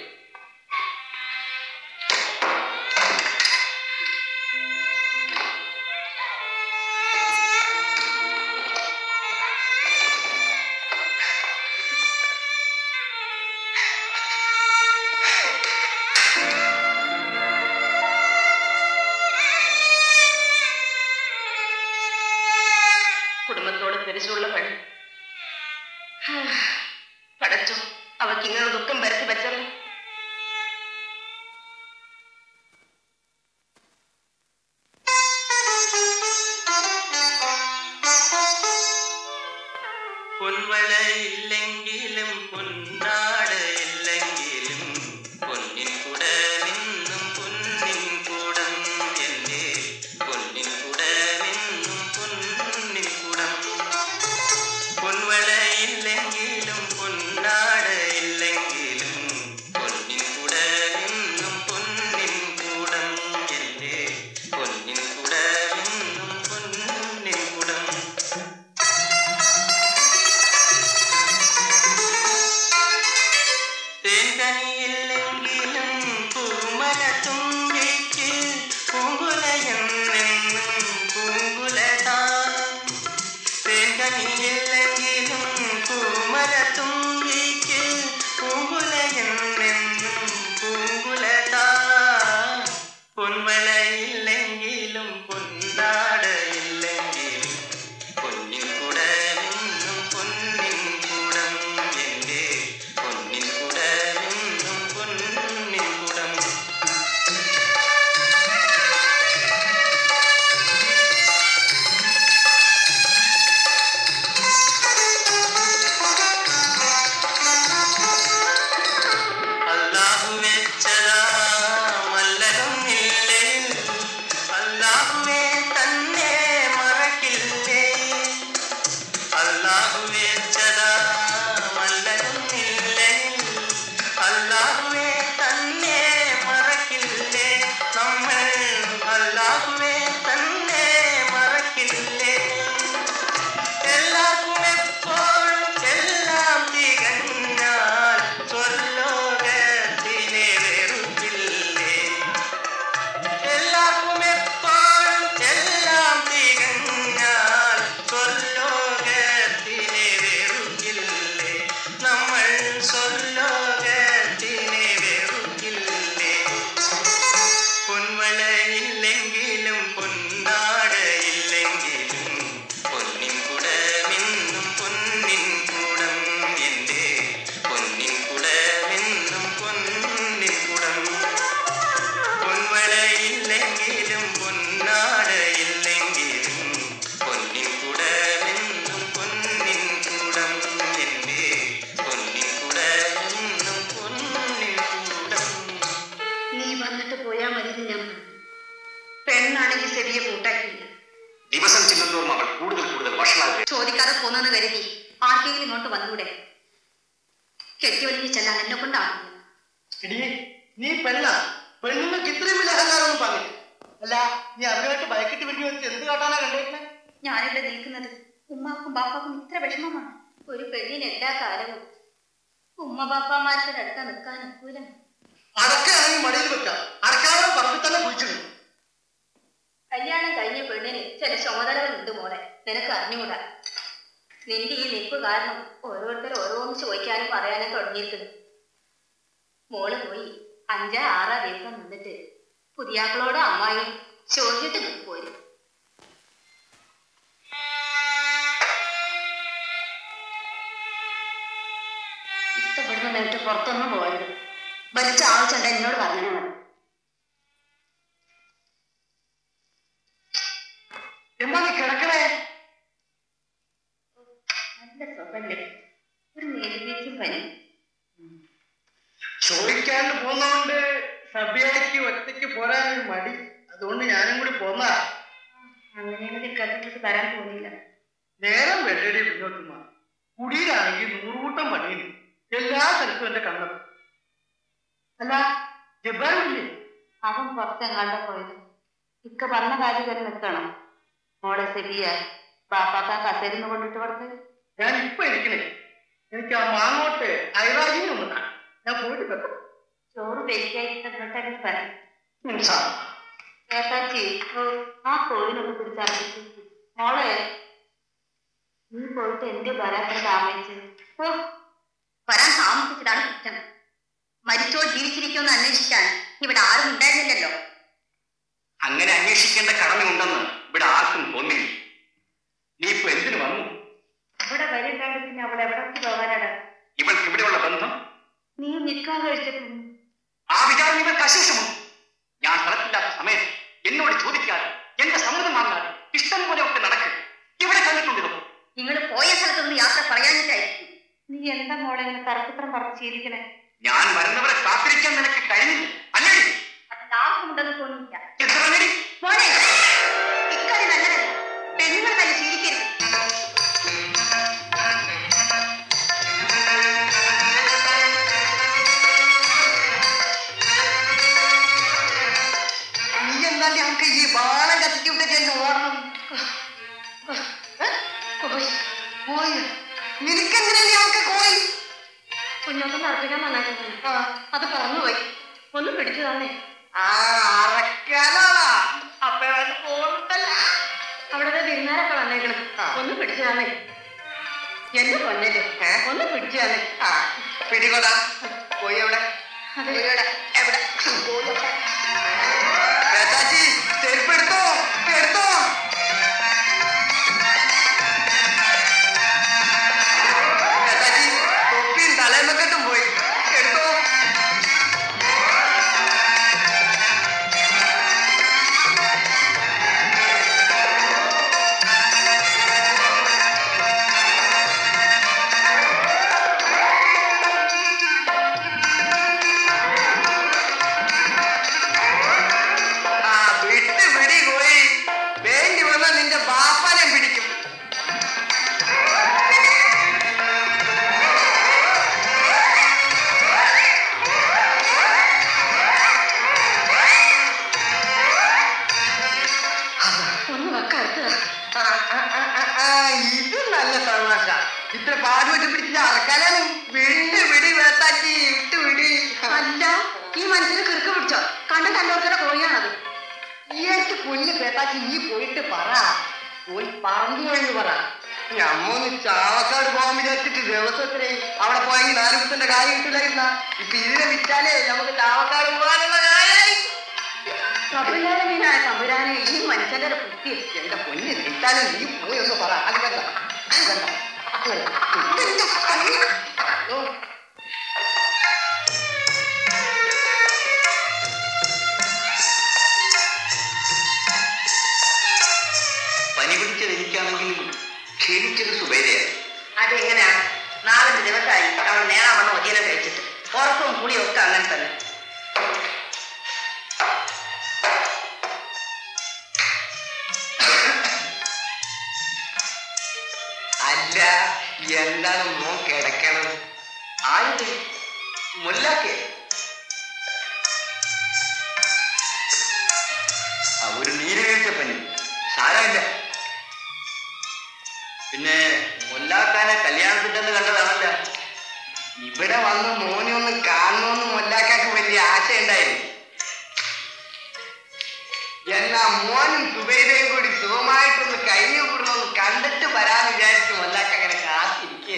കുടുംബത്തോട് പരിചയമുള്ള പെണ്ണ് ഹാ, പടച്ചോ അവർക്ക് ഇങ്ങനെ ദുഃഖം വരുത്തി വെച്ചല്ലോ പൊൻവളയില്ലെങ്കിലും പൊന്നാട് ഇല്ലെങ്കിലും പൊന്നിൻ കുടമെന്നും പൊന്നിൻ കുടം എൻ്റെ പൊന്നിൻ കുടമെന്നും പൊന്നിൻ കുടം പൊൻവളയില്ലെങ്കിലും പൊന്നാട് ഇല്ലെങ്കിലും പെണ്ണാണെങ്കിൽ സെവിയെ കൂട്ടാക്കിയില്ല ദിവസം ചെല്ലുന്തോറും അവൾ കൂടുതൽ കൂടുതൽ വഷളാകുക ചോദിക്കാതെ പോന്നെന്ന് കരുതി ആർക്കെങ്കിലും ഇങ്ങോട്ട് വന്നൂടെ കെട്ടിയൊലിഞ്ഞ് ചെല്ലാൻ എന്നെ കൊണ്ടാണ് ഇടി നീ പെണ്ണ പെണ്ണുങ്ങൾക്ക് ഇത്രയും വലിയ അഹങ്കാരമൊന്നും പറഞ്ഞില്ല അല്ല നീ അവരുമായിട്ട് ഭയക്കെട്ട് പിടിഞ്ഞു വെച്ച് എന്ത് കാട്ടാനാ കണ്ടേക്കണേ ഞാനിവിടെ നിൽക്കുന്നത് ഉമ്മാക്കും ബാപ്പാക്കും ഇത്ര വിഷമമാണ് ഒരു പെണ്ണിന് എല്ലാ കാലവും ഉമ്മ ബാപ്പാമാരുടെ അടുത്ത നിൽക്കാൻ ഒക്കൂല അടക്കാണെങ്കിൽ മടിയിൽ വെക്കാം അടക്കാതെ പറമ്പിൽ തന്നെ കുഴിച്ചിടും കല്യാണം കഴിഞ്ഞ പെണ്ണിന് ചില ചുമതലകളുണ്ട് മോളെ നിനക്ക് അറിഞ്ഞുകൂടാ നിന്റെ ഈ നിൽപ്പ് കാരണം ഓരോരുത്തർ ഓരോന്ന് ചോദിക്കാനും പറയാനും തുടങ്ങിയിരിക്കുന്നു മോള് പോയി അഞ്ചാ ആറാ ദിവസം നിന്നിട്ട് പുതിയാക്കളോട് അമ്മായും ചോദിച്ചിട്ട് നീ പോരും ഇഷ്ടപ്പെടുന്ന നേരിട്ട് പുറത്തൊന്നും പോകരുത് വലിച്ച ആവശ്യമുണ്ട് എന്നോട് പറഞ്ഞാൽ മതി എന്താ നീ കിടക്കണേ നല്ല സുഖല്ലേ ഒരു നേരിലേക്കും പനി ചോദിക്കാണ്ട് പോന്നോണ്ട് സഭയ്ക്ക് ഒറ്റയ്ക്ക് പോരാൻ ഒരു മടി അതുകൊണ്ട് ഞാനും കൂടി പോന്നാ അങ്ങനെയാണെങ്കിൽ കഥകൾക്ക് തരാൻ തോന്നിയില്ല നേരം വെള്ളടി മുന്നോട്ടുമ്മ കുടിയിലാണെങ്കിൽ നൂറുകൂട്ടം പണിയുന്നു എല്ലാ സ്ഥലത്തും എന്റെ കണ്ണെത്തും അല്ല ജബ്ബാറില്ലേ അവൻ പുറത്തെങ്ങാണ്ട പോയത് ഇക്ക പറഞ്ഞ കാര്യം തന്നെ നിൽക്കണം മോളെ സെബിയ ബാപ്പാക്ക കസേരുന്ന് കൊണ്ടിട്ട് കൊടുത്ത് ഞാൻ ഇപ്പൊ ഇരിക്കണേ എനിക്ക് ആ മാങ്ങോട്ട് ഐറാജിനെ ഒന്ന് കാണാം ഞാൻ പോയിട്ട് വെക്കാം ചോറ് വെയിക്കായിട്ട് തന്നിട്ടെന്ന് പറയും ഇൻഷാ അല്ലാ. ഏട്ടാച്ചി ആ കോഴിനൊന്ന് പിടിച്ചർപ്പിച്ചു മോളെ നീ പോയിട്ട് എന്ത് വരാത്ര താമസിച്ചു ഓ വരാൻ താമസിച്ചതാണ് കുറ്റം മരിച്ചോ ജീവിച്ചിരിക്കോ എന്ന് അന്വേഷിക്കാൻ ഇവിടെ ആരും ഉണ്ടായിരുന്നില്ലല്ലോ അങ്ങനെ അന്വേഷിക്കേണ്ട കടമയുണ്ടെന്ന് ഇവിടെ ആർക്കും തോന്നിയില്ല നീ ഇപ്പൊ എന്തിനു വന്നു ഇവിടെ വരില്ലാണ്ട് പിന്നെ അവിടെ എവിടേക്ക് പോകാനാണ് ഇവൾക്ക് ഇവിടെയുള്ള ബന്ധം നീ നിൽക്കാൻ കഴിച്ചിട്ടുണ്ട് ആ വിചാരം ഇവർക്ക് അശേഷമുണ്ട് ഞാൻ സ്ഥലത്തില്ലാത്ത സമയത്ത് എന്നോട് ചോദിക്കാതെ എന്റെ സമ്മതം വാങ്ങാതെ ഇഷ്ടം പോലെ ഒക്കെ നടക്കുക ഇവിടെ കണ്ടിട്ടുണ്ട് ഇതൊക്കെ നിങ്ങൾ പോയ സ്ഥലത്തൊന്ന് യാത്ര പറയാഞ്ഞിട്ടായിരിക്കും നീ എന്താ മോളെ ഇങ്ങനെ തർക്കത്രം പറഞ്ഞു ചെയ്തിരിക്കണേ ഞാൻ വരുന്നവരെ കാത്തിരിക്കാൻ നിനക്ക് കഴിഞ്ഞില്ല അല്ലേ അതിന് ആവശ്യമുണ്ടെന്ന് തോന്നിയില്ല എന്ത് പറഞ്ഞടി മോനെ ഇക്കാര്യം നല്ലതല്ല പെണ്ണുങ്ങൾ തന്നെ ശീലിക്കരുത് നീ എന്താണ്ട് നമുക്ക് ഈ ബാണം കത്തിക്ക് വിട്ടിട്ട് എന്നെ ഓടണം പോയി പോയി നിനക്കെന്തിനല്ലേ നമുക്ക് പോയി കുഞ്ഞോട്ടം അർപ്പിക്കാൻ നന്നായിട്ടുണ്ട് അത് പറന്നുപോയി ഒന്ന് പിടിച്ചു തന്നെ ആ അറക്കാനാണാ അപ്പൊ അവന് പോകുന്നുണ്ടല്ല അവിടെ വിരുന്നാരൊക്കെ വന്നേക്കണം ആ. ഒന്ന് പിടിച്ചു തന്നെ എന്റെ പൊന്നല് ഏ? ഒന്ന് പിടിച്ചു തന്നെ ആ പിടികൊടാ പോയി എവിടെ അതെ. പോയി എവിടെ എവിടെ പോയി എവിടെ? ചേട്ടാച്ചി ചെരുപ്പ് എടുത്തോ എടുത്തോ ചേട്ടാച്ചി തൊപ്പിയും തലേമക്കെട്ടും പോയി എടുത്തോ ആ വിട്ട് പിടി പോയി വേണ്ടി വന്നാൽ നിന്റെ ബാപ്പനെ പിടിക്കും ഒന്ന് വെക്കടുത്ത് ആ, ആ, ആ, ആ, ആ, ഇത് നല്ല തമാശ ഇത്ര പാടുപെട്ട് പിടിച്ച് അറക്കാനാണ് വിട്ട് പിടി വേത്താച്ചി വിട്ട് പിടി അല്ല ഈ മനുഷ്യന് കിറുക്ക് പിടിച്ചോ കണ്ട കണ്ടോർക്കടെ കോഴിയാണത് ഈയായിട്ട് പൊന്ന് പേത്താച്ചി നീ പോയിട്ട് പറ പോയി പറമ്പ് കഴിഞ്ഞ് പറ ഞമ്മൊന്ന് ചാവക്കാട് പോകാൻ വിചാരിച്ചിട്ട് ദിവസത്തിനെ അവിടെ പോയെങ്കിൽ നാല് കുത്തിന്റെ കാര്യം കിട്ടില്ലായിരുന്ന ഇപ്പൊ ഇതിനെ വിറ്റാലേ നമുക്ക് ചാവക്കാട് പോകാനുള്ള കായായി തമിഴ്നാട് മീനായ തമ്പുരാനെ ഈ മനുഷ്യന്റെ ഒരു ബുദ്ധി എന്റെ പൊന്ന് വിറ്റാലും നീ പോയി ഒന്ന് പറ അത് വേണ്ട അത് വേണ്ട അത് വേണ്ട. ഇതെന്റെ പൊന്ന്. ഓ. പനി പിടിച്ചത് എനിക്കാണെങ്കിലും ക്ഷീണിച്ചത് സുബൈരയാണ് അതെങ്ങനെയാണ് നാലഞ്ച് ദിവസമായി അവൾ നേരാൻ വന്ന ഒതിയനെ കഴിച്ചിട്ട് ഉറക്കവും പുളിയും ഒക്കെ അങ്ങനെ തന്നെ എന്നാ മോനും സുബൈദയും കൂടി സുഖമായിട്ടൊന്ന് കഴിഞ്ഞു കൂടുന്നൊന്ന് കണ്ടിട്ട് വരാന്ന് വിചാരിച്ചു മുല്ലാക്ക അങ്ങനെ കാത്തിരിക്കേ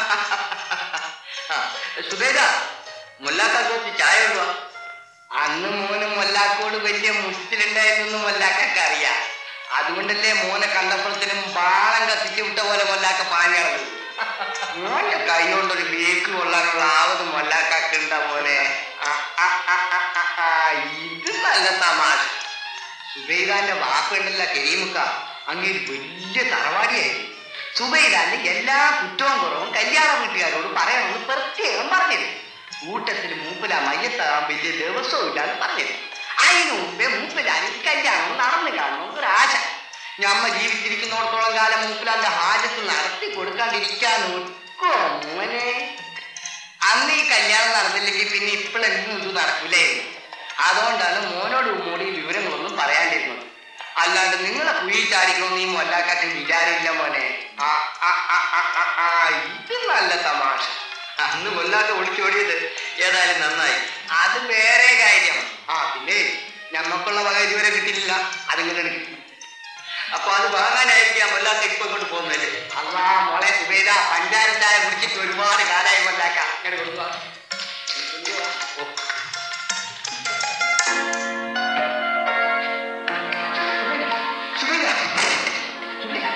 സുബൈദ മുല്ലാക്കൊത്തി ചായ ഉണ്ടോ അന്ന് മോന് മുല്ലാക്കോട് വലിയ മുസ്റ്റിലുണ്ടായിരുന്നു മുല്ലാക്കൊക്കെ അറിയാം അതുകൊണ്ടല്ലേ മോനെ കണ്ടപ്പോഴത്തേനും ബാളം കത്തിച്ച് വിട്ട പോലെ മുല്ലാക്ക പാഞ്ഞളത് മോന്റെ കൈ കൊണ്ടൊരു ബേക്ക് കൊള്ളാനുള്ള ആവത് മുല്ലാക്കുണ്ട മോനെ ആ, ആ, ആ, ആ, ആ, ആ, ഇത് നല്ല തമാശ സുബൈദാന്റെ വാക്കുണ്ടല്ല കരീമുക്ക അങ്ങ് വലിയ തറവാടിയായിരുന്നു സുബൈദാന്റെ എല്ലാ കുറ്റവും കുറവും കല്യാണ വീട്ടുകാരോട് പറയണമെന്ന് പ്രത്യേകം പറഞ്ഞിരുന്നു കൂട്ടത്തിൽ മൂപ്പില മയ്യത്താകാൻ വലിയ ദിവസവും ഇല്ലാന്ന് പറഞ്ഞിരുന്നു അതിനു മുമ്പേ മൂപ്പിലാന് ഈ കല്യാണം നടന്നു കാണണമെന്ന് ഒരു ആശ ഞമ്മ ജീവിച്ചിരിക്കുന്നിടത്തോളം കാലം മൂപ്പിലാന്റെ ഹാജത്ത് നടത്തി കൊടുക്കാണ്ടിരിക്കാൻ ഒക്കോ മോനെ അന്ന് ഈ കല്യാണം നടന്നില്ലെങ്കിൽ പിന്നെ ഇപ്പോഴെന്നും ഇത് നടക്കൂലേ അതുകൊണ്ടാണ് മോനോട് ഉമ്മോട് ഈ വിവരങ്ങളൊന്നും പറയാണ്ടിരുന്നത് അല്ലാണ്ട് നിങ്ങളെ കുഴി ചാടിക്കണമെന്ന് ഈ മൊല്ലാക്കാറ്റ് വിചാരമില്ല മോനെ ആ, ആ, ആ, ആ, ആ, ആ, ഇത് നല്ല തമാശ അന്ന് കൊല്ലാതെ ഒളിച്ചോടിയത് ഏതായാലും നന്നായി അത് വേറെ കാര്യം ആ പിന്നെ ഞമ്മക്കുള്ള വക ഇതുവരെ കിട്ടിയില്ല അതിങ്ങനെ എടുക്കും അപ്പൊ അത് വാങ്ങാനായിരിക്കാം കൊല്ലാത്ത ഇപ്പൊ ഇങ്ങോട്ട് പോകുന്നല്ലേ അള്ളാ മോളെ സുബേദ പഞ്ചാര ചായ കുടിച്ചിട്ട് ഒരുപാട് കാലായി കൊണ്ടാക്കാം ഇങ്ങനെ കൊണ്ടുപോവാ കൊണ്ടുപോവാ. ഓ. സുബൈദ, സുബൈദ.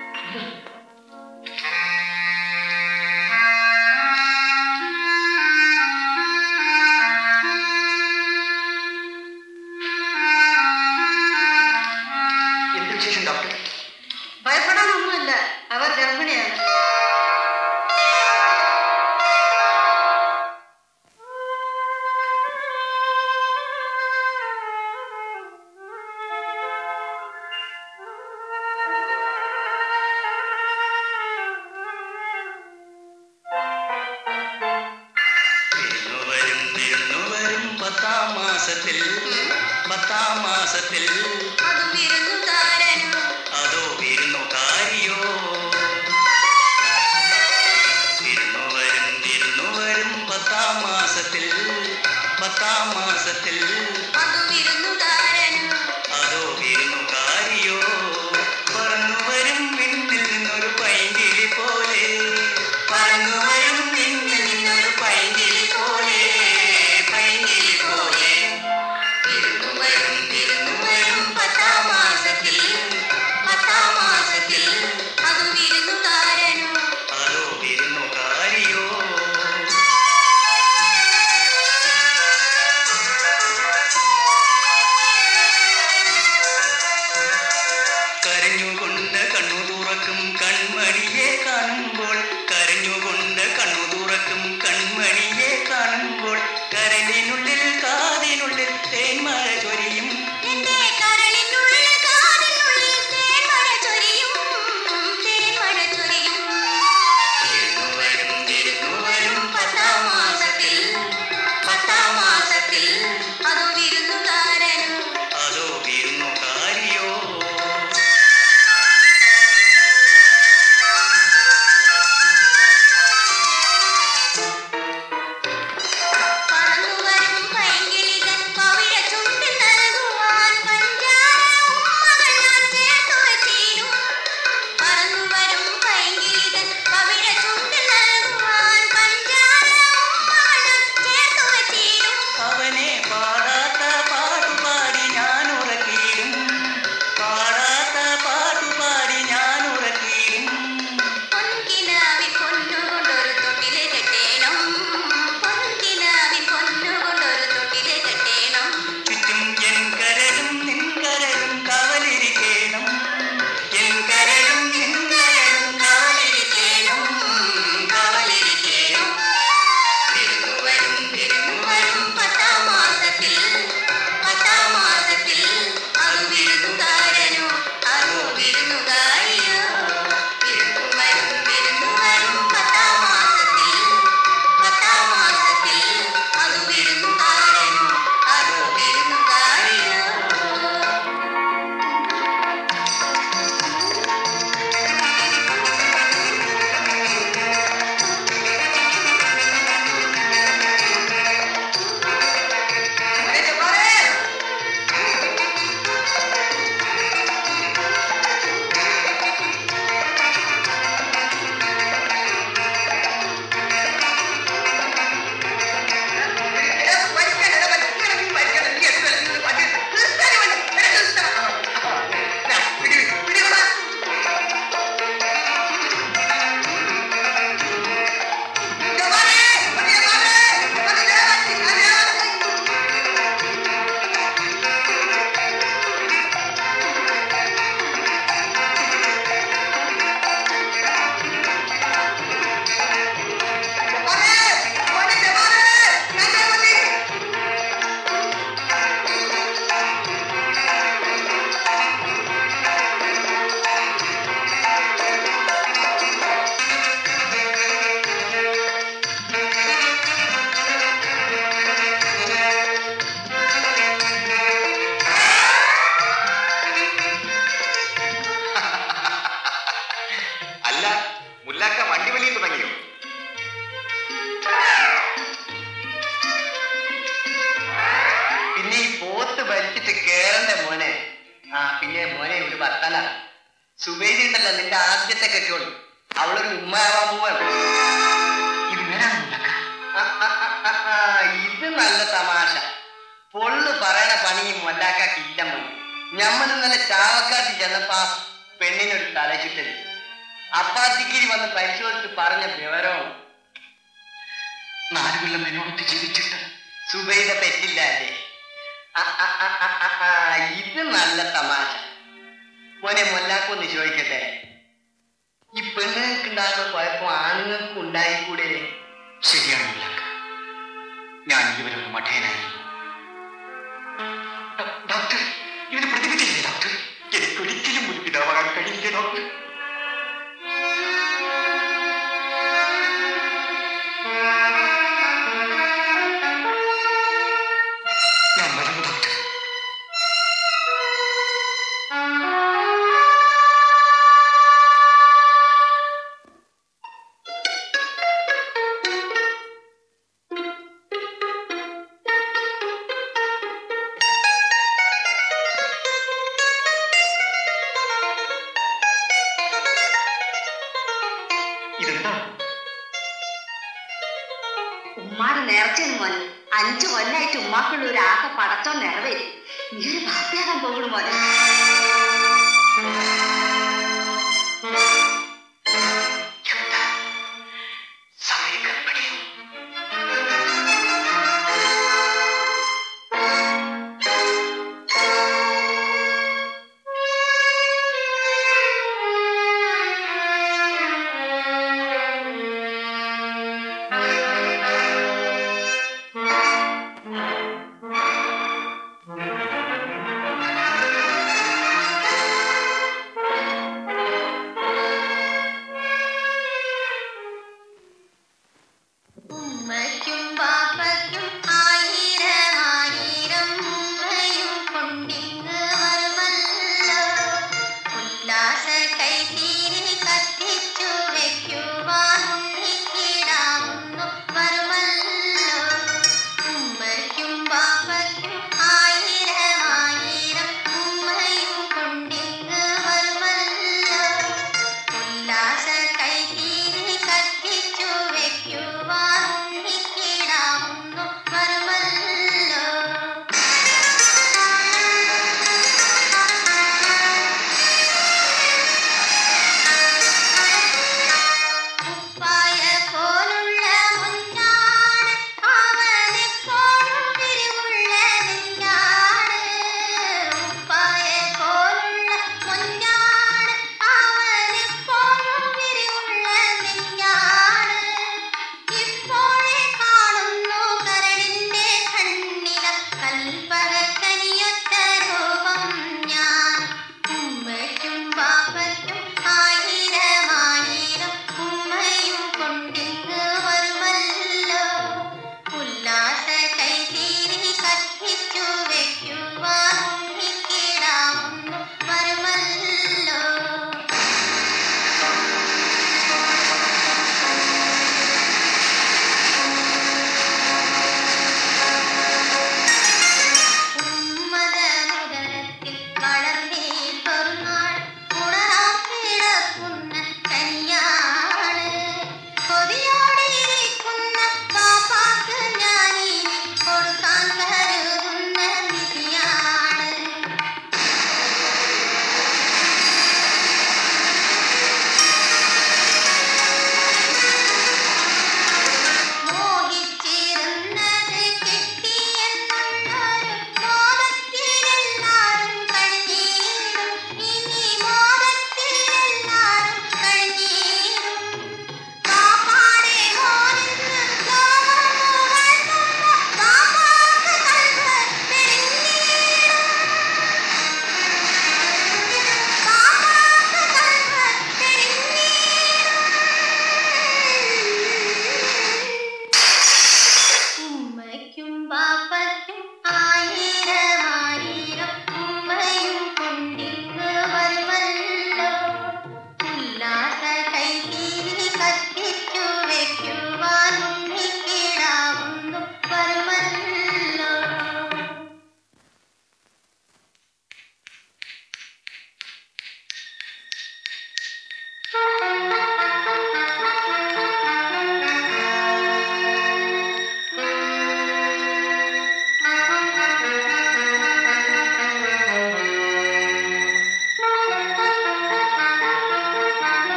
എന്ത് വിശേഷം ഡോക്ടർ ഭയപ്പെടാനൊന്നുമില്ല അവർ ഗർഭിണിയാണ് വിരുന്നുവരും വിരുന്നുവരും പത്താം മാസത്തിൽ പത്താം മാസത്തിൽ അത് വിരുന്നുകാരനോ അതോ വിരുന്നുകാരിയോ വിരുന്നുവരും വിരുന്നുവരും പത്താം മാസത്തിൽ പത്താം മാസത്തിൽ അത് വിരുന്നുകാരനോ അതോ വിരുന്നുകാരിയോ പറന്നുവരും മിന്നിൽ നിന്നൊരു പൈങ്കിളി പോലെ പറന്നുവരും മിന്നിൽ നിന്നൊരു പൈങ്കിളി പോലെ പൈങ്കിളി പോലെ വിരുന്നുവരും വിരുന്നുവരും പത്താം മാസത്തിൽ പത്താം മാസത്തിൽ അത് വിരുന്നുകാരനോ അതോ വിരുന്നുകാരിയോ ആ വലിച്ചിട്ട് കേറണ്ട മോനെ ആ പിന്നെ മോനെ ഒരു വർത്തന സുബൈദി ഉണ്ടല്ലോ നിന്റെ ആദ്യത്തെ കെട്ടിയോളൂ അവളൊരു ഉമ്മയാവാൻ പോവാണ് ഇത് നേരാണ് മുല്ലക്ക ആ, ആ, ആ, ആ, ആ, ഇത് നല്ല തമാശ പൊള്ളു പറയണ പണി ഈ മൊല്ലാക്കില്ല മോനെ ഞമ്മൾ ഇന്നലെ ചാവക്കാട്ടി ചെന്നപ്പോ ആ പെണ്ണിനൊരു തലചുറ്റല് അപ്പാത്തിക്കിരി വന്ന് പരിശോധിച്ച് പറഞ്ഞ വിവരവും നാല് കൊല്ലം എന്നോടൊത്ത് ജീവിച്ചിട്ട് സുബൈദ പറ്റില്ല അല്ലേ ആ, ആ, ആ, ആ, ആ, ആ, ഇത് നല്ല തമാശ മോനെ മൊല്ലാക്കൊന്ന് ചോദിക്കട്ടെ ഈ പെണ്ണുങ്ങൾക്ക് ഉണ്ടാകുന്ന കുഴപ്പം ആണുങ്ങൾക്ക് ഉണ്ടായിക്കൂടെ ശരിയാണ് മുല്ലക്ക ഞാൻ ഇതുവരെ ഒരു മഠേനായി ഡോ- ഡോക്ടർ ഇതിന് പ്രതിവിധിയില്ലേ ഡോക്ടർ എനിക്ക് ഒരിക്കലും ഒരു പിതാവാകാൻ കഴിയില്ല ഡോക്ടർ ഞാൻ വരുന്നു ഡോക്ടർ ഇതെന്താണ് ഉമ്മാടെ നേർച്ചയാണ് മോനെ അഞ്ചു കൊല്ലായിട്ട് ഉമ്മാക്കുള്ള ഒരു ആകെ പടച്ചോ നിറവേറ്റി നീ ഒരു ബാപ്പയാകാൻ പോകണു മോനെ സമയക്കൽപ്പനയോ ആ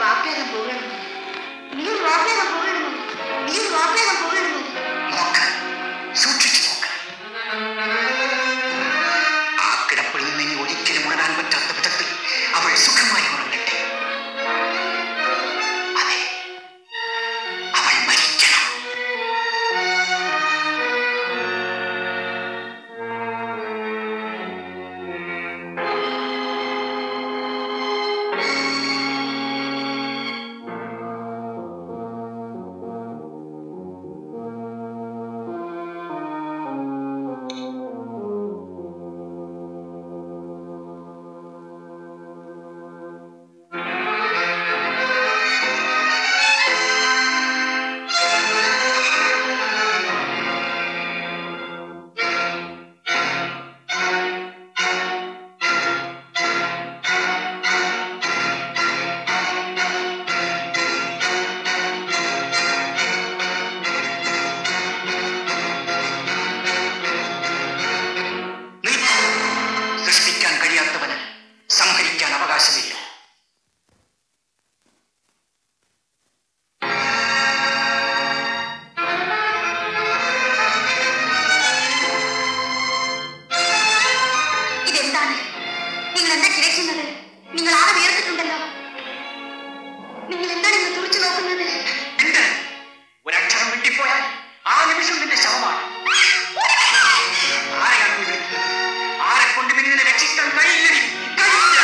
വാപ്പേരം പോകണം നീ ഒരു വാപ്പേരം പോകണം നീ ഒരു വാപ്പേരം പോകണം നോക്ക് സൂക്ഷിച്ചു നോക്ക് ആ കിടപ്പിൽ നിന്ന് ഇനി ഒരിക്കലും ഉണരാൻ പറ്റാത്ത വിധത്തിൽ അവൾ സുഖമായി ഉറങ്ങട്ടെ അതെ അവൾ മരിക്കണം നിൽക്കൂ. സൃഷ്ടിക്കാൻ കഴിയാത്തവന് സംഹരിക്കാൻ അവകാശമില്ല ഇതെന്താണ് നിങ്ങൾ എന്താ കിടക്കുന്നത് നിങ്ങൾ ആകെ വേർത്തിട്ടുണ്ടല്ലോ നിങ്ങൾ എന്താണ് ഇന്ന് തുറച്ചു നോക്കുന്നത് എന്ത് ഒരക്ഷരം വെട്ടിപ്പോയാൽ ആ നിമിഷം നിന്റെ ശവമാണ് ആരെയാണ് നീ വിളിക്കുന്നത് ആരെ കൊണ്ട് നിന്നെ രക്ഷിക്കാൻ കഴിയില്ല കഴിയില്ല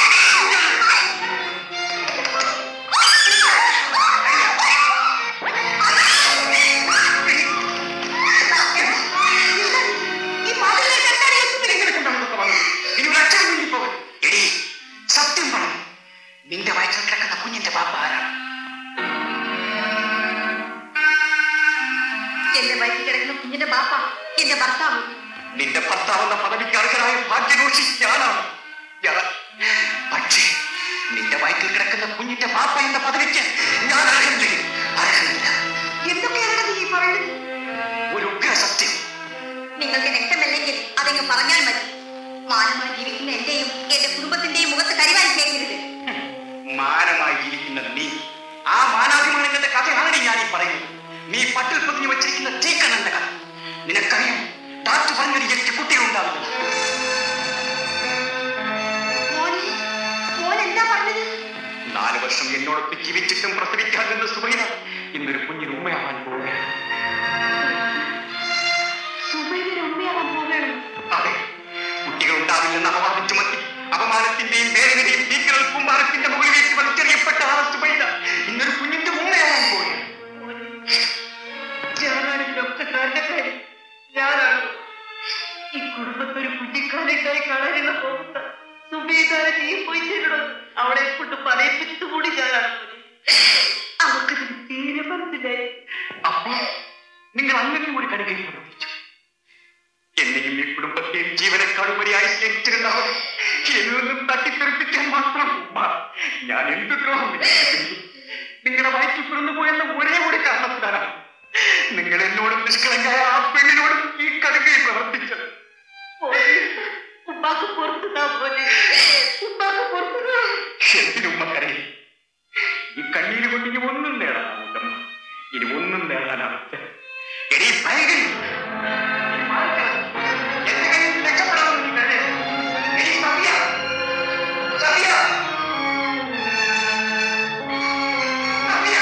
ഈ പാതിലേക്ക് എന്താണ് എത്തുന്നത് ഇനി ഒരു അക്ഷരം വേണ്ടിപ്പോകും എടി സത്യം പറഞ്ഞു നിന്റെ വയറ്റിൽ കിടക്കുന്ന കുഞ്ഞിന്റെ പാപ്പ ആരാണ് എന്റെ വയറ്റിൽ കിടക്കുന്ന കുഞ്ഞിന്റെ ബാപ്പ എന്റെ ഭർത്താവ് നിന്റെ ഭർത്താവെന്ന പദവിക്ക് അർഹനായ ഭാഗ്യദോഷി ഞാനാണ് ഞാൻ പക്ഷേ നിന്റെ വയറ്റിൽ കിടക്കുന്ന കുഞ്ഞിന്റെ പാപ്പ എന്ന പദവിക്ക് ഞാൻ അർഹനില്ല അർഹനില്ല എന്തൊക്കെയാണ് നീ പറയുന്നത് ഒരു ഉഗ്ര സത്യം നിങ്ങൾക്ക് രക്തമല്ലെങ്കിൽ അതങ്ങ് പറഞ്ഞാൽ മതി മാനമായി ജീവിക്കുന്ന എന്റെയും എന്റെ കുടുംബത്തിന്റെയും മുഖത്ത് കരിവാരിക്കേക്കരുത് മാനമായി ജീവിക്കുന്ന നീ ആ മാനാഭിമാനങ്ങളുടെ കഥയാണ് ഞാൻ ഈ പറയുന്നത് നീ പട്ടിൽ പൊതിഞ്ഞു വെച്ചിരിക്കുന്ന തീക്കണ്ണന്റെ കഥ നിനക്കറിയാം ഡാക്ടർ പറഞ്ഞൊരു എനിക്ക് കുട്ടികളുണ്ടാവില്ല മോനെ മോൻ എന്താ പറഞ്ഞത് നാല് വർഷം എന്നോടൊത്ത് ജീവിച്ചിട്ടും പ്രസവിക്കാൻ നിന്ന് സുബൈന ഇന്നൊരു കുഞ്ഞിന് ഉമ്മയാവാൻ പോവുകയാണ് സുബൈദിന് ഉമ്മയാവാൻ പോകണം അതെ കുട്ടികൾ ഉണ്ടാവില്ലെന്ന് അപവാദം ചുമത്തി അപമാനത്തിന്റെയും വേദനയുടെയും ഭീകരൽ കുമ്പാരത്തിന്റെ മുകളിലേക്ക് വലിച്ചെറിയപ്പെട്ട ആ സുബൈന ഇന്നൊരു കുഞ്ഞിന്റെ ഉമ്മയാവാൻ പോവുകയാണ് ഞാനാണ് ഇതിനൊക്കെ കാരണക്കാരി ഞാനാണ് ഈ കുടുംബത്തൊരു കുഞ്ഞിക്കാലുണ്ടായി കാണാനുള്ള പോകുന്ന സുബീതാരെ നീ പോയി തരണം അവളെ കൊണ്ട് പറയിപ്പിച്ചതുകൂടി ഞാനാണ് അവൾക്കതിന് തീരെ മനസ്സിലായി അപ്പോ നിങ്ങൾ അങ്ങനെ ഒരു കടുകയിൽ പ്രവർത്തിച്ചു എന്നെയും ഈ കുടുംബത്തെയും ജീവനക്കാടുപരിയായി സ്നേഹിച്ചിരുന്നവർ എന്നിൽ നിന്നും തട്ടിത്തെറിപ്പിക്കാൻ മാത്രം ഉമ്മ. ഞാൻ എന്ത് ദ്രോഹം വിചാരിക്കുന്നു നിങ്ങളുടെ വയറ്റിൽ പിറന്നു പോയെന്ന ഒരേ ഒരു കാരണത്തിലാണ് നിങ്ങൾ എന്നോടും നിഷ്കളങ്കായ ആ പെണ്ണിനോടും ഈ കടുകയിൽ പ്രവർത്തിച്ചത് മോനെ, ഉമ്മാക്ക് പുറത്തുതാ പോലെ ഉമ്മാക്ക് പുറത്തുതാ എന്തിനുമ്മക്കറിയും ഈ കണ്ണീര് കൊണ്ട് ഇനി ഒന്നും നേടാനാവില്ല ഇനി ഒന്നും നേടാനാവില്ല എടീ ഭയങ്കരി നീ മാറിക്കള. എന്റെ കയ്യിൽ നിന്ന് രക്ഷപ്പെടാമെന്ന് നീ കരുതരുത്. എടീ സഫിയ. സഫിയ. സഫിയ.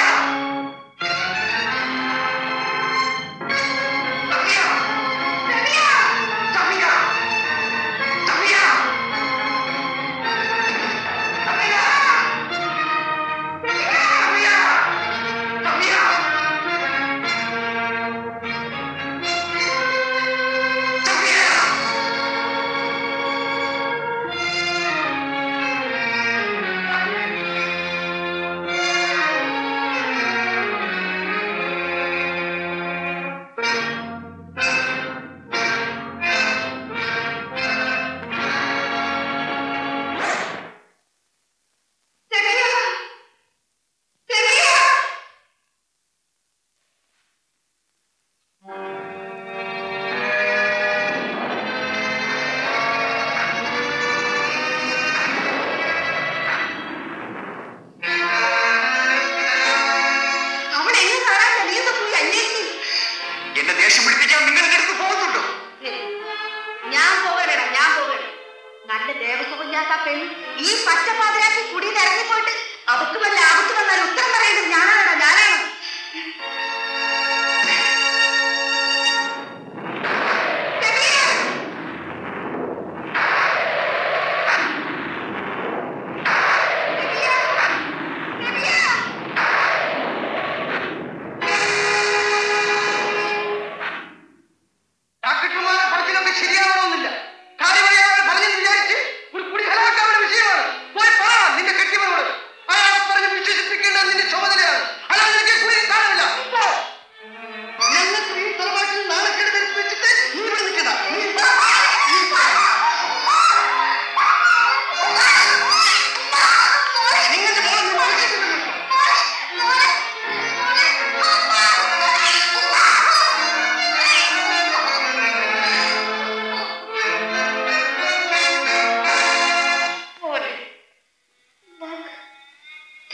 സഫിയ. സഫിയ. സഫിയ. സഫിയ. സഫിയ.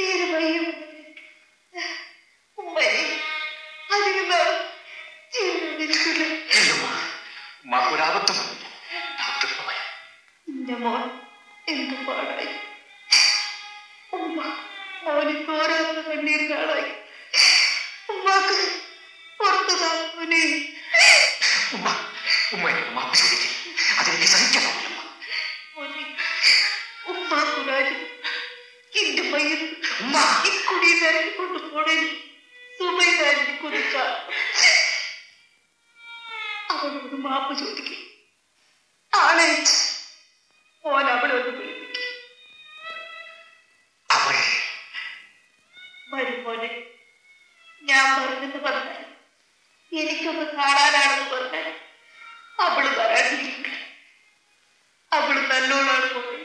തീരെ വയ്യ ഉമ്മനെ അധികം നാൾ ജീവിതത്തിലിരിക്കില്ല ഇല്ലമ്മ ഉമ്മാക്കൊരാപത്തും വന്നില്ല ഡോക്ടർ പോയ എന്റെ മോൻ എന്ത് പാടായി ഉമ്മ മോന് തോരാത്ത കണ്ണീർ കാണായി ഉമ്മാക്ക് പുറത്തു താമനെ ഉമ്മ ഉമ്മ എന്നോട് മാപ്പ് ചോദിക്കും അതെനിക്ക് സഹിക്കാൻ പറ്റില്ലമ്മ മോനെ ഉമ്മാക്കുരാജ് എന്റെ പയ്യൻ ഉമ്മ ഇക്കുടി നിരക്കി കൊണ്ട് പോണേ സുമൈതാരി കുറിച്ച അവളോട് മാപ്പ് ചോദിക്കും ആണേ മോൻ അവളോട് വിളിപ്പിക്കും അവൾ വരും മോനെ ഞാൻ പറഞ്ഞെന്ന് പറഞ്ഞാൽ എനിക്കൊന്ന് കാണാനാണെന്ന് പറഞ്ഞാൽ അവള് വരാണ്ടിരിക്കും അവള് നല്ലോണാണ് മോനെ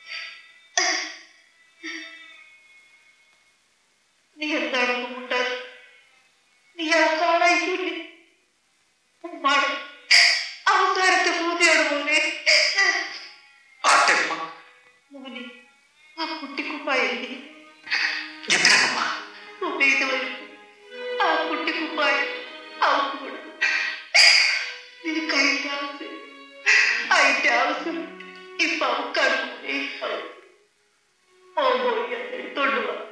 നീ എന്താണെന്ന് മുണ്ടാതെ നീ ആ കാണായില്ലേ ഉമ്മാണ് അവസാനത്തെ പൂജയാണ് മോനെ ആട്ടെ ഉമ്മ മോനെ ആ കുട്ടിക്കുപ്പായില്ലേ എന്തിനാണമ്മ സുബൈദ വരും ആ കുട്ടിക്കുപ്പായി അവൾക്ക് കൊടുക്കും നിനക്ക് അതിന്റെ ആവശ്യം അതിന്റെ ആവശ്യം ഇപ്പൊ അവക്കാണ് മോനെ അവൾ. ഓ പോയി അത് എടുത്തോണ്ട് വാ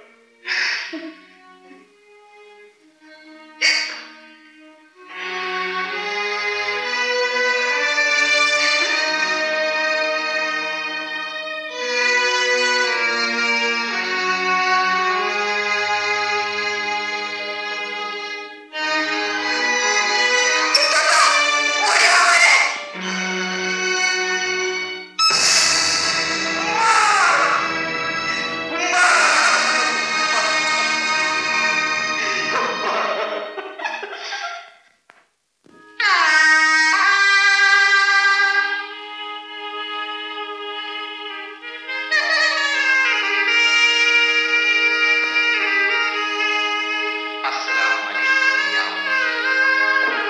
അസ്സലാമു അലൈക്കും യാ ഉമ്മ.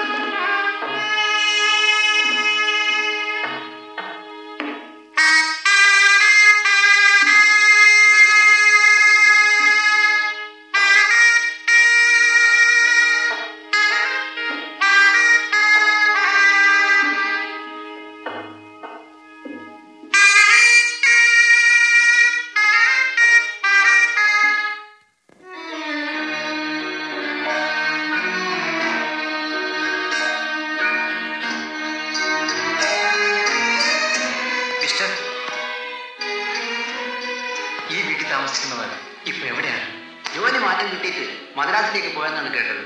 മിസ്റ്റർ ഈ വീട്ടിൽ താമസിക്കുന്നവർ ഇപ്പൊ എവിടെയാണ് ജോലി മാറ്റം കിട്ടിയിട്ട് മദ്രാസിലേക്ക് പോയെന്നാണ് കേട്ടത്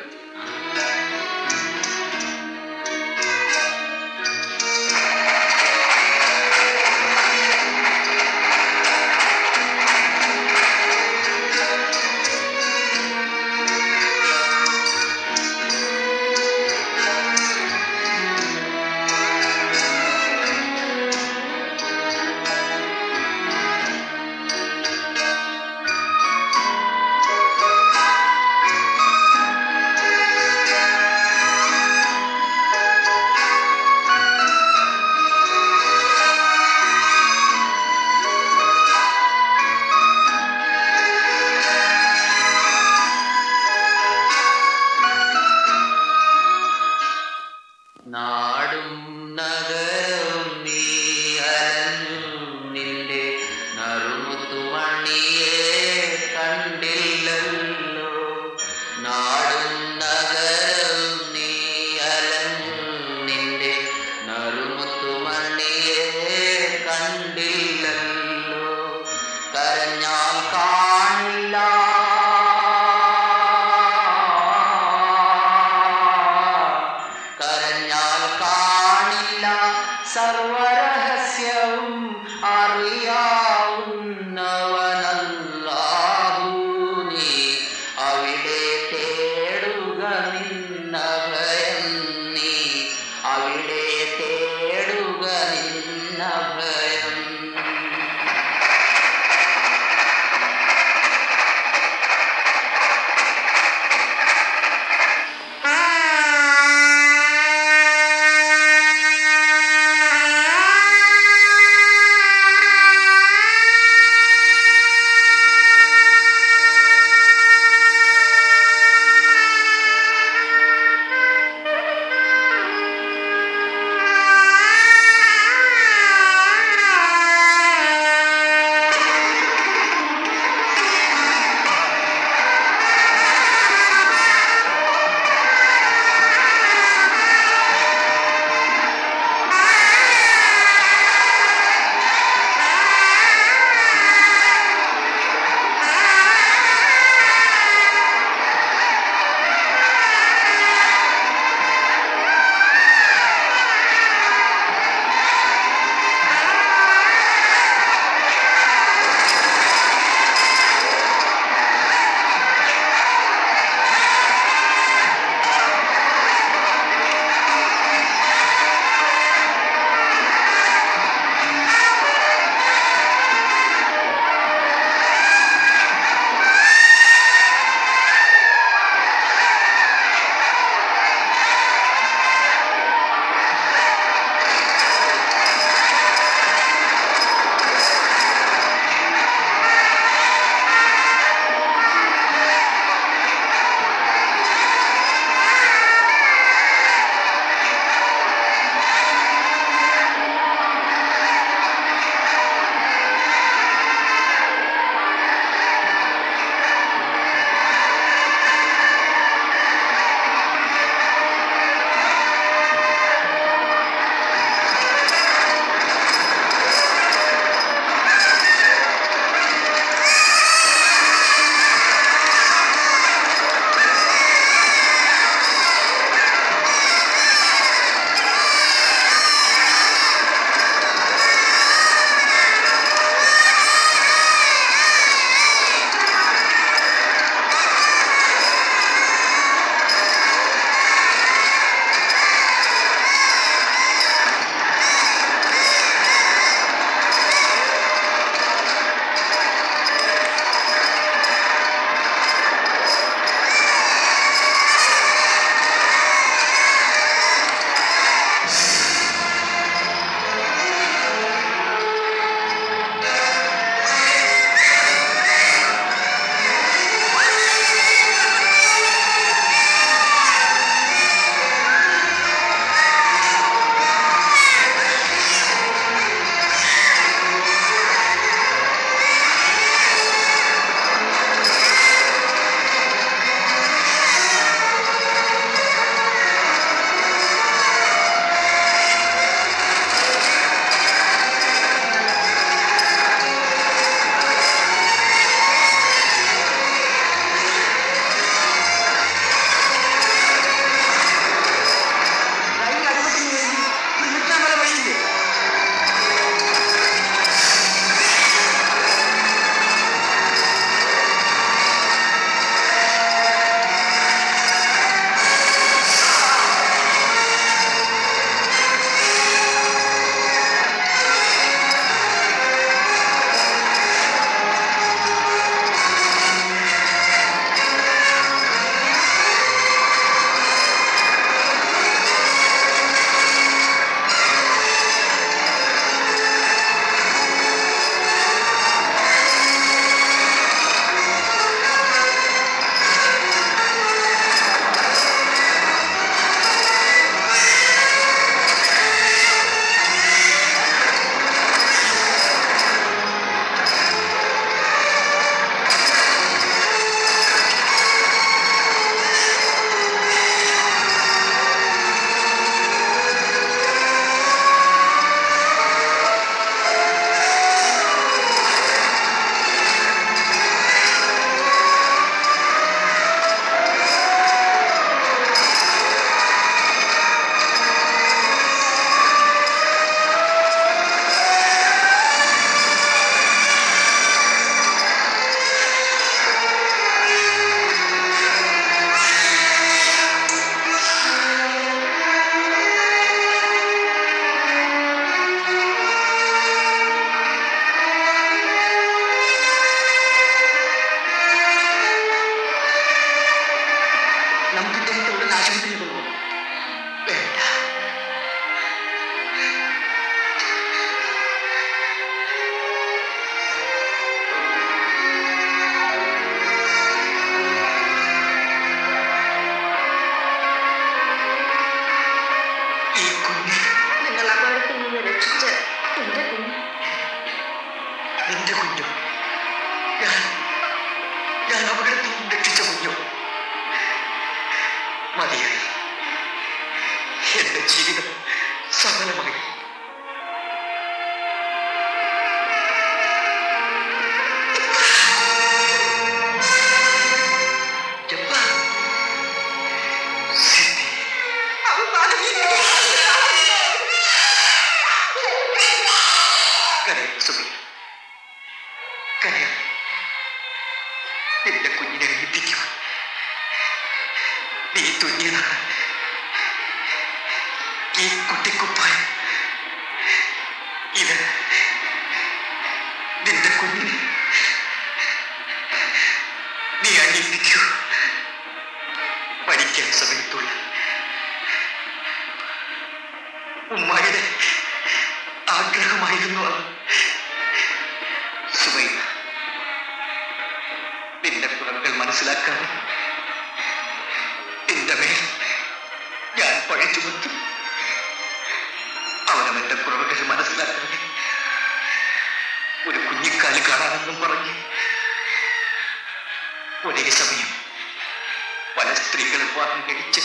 ആ ഞാൻ അപകടത്തിൽ നിന്നും രക്ഷിച്ച കുഞ്ഞോ മതിയായി എന്റെ ജീവിതം സഫലമായി ജപ്പാ സിദ്ധി കരയാം സുബി കരയാം നിന്റെ കുഞ്ഞിനെ എത്തിക്കുവാൻ നീ തുന്നിയതാണ് ഈ കുട്ടിക്കുപ്പായം ഇത് നിന്റെ കുഞ്ഞിനെ നീ അണിയിപ്പിക്കൂ പഠിക്കാൻ സമയത്തുള്ള ഉമ്മായുടെ ആഗ്രഹമായിരുന്നു അത് സുമൈന നിന്റെ കുറവുകൾ മനസ്സിലാക്കാതെ നിന്റെ മേൽ ഞാൻ പഴി ചുമത്തും അവനവന്റെ കുറവുകൾ മനസ്സിലാക്കാതെ ഒരു കുഞ്ഞിക്കാല് കാണാമെന്നും പറഞ്ഞ് ഒരേ സമയം പല സ്ത്രീകൾ വിവാഹം കഴിച്ച്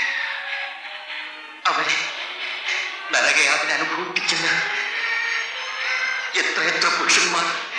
അവരെ നരകയാതന അനുഭവിപ്പിക്കുന്ന എത്രയെത്ര പുരുഷന്മാർ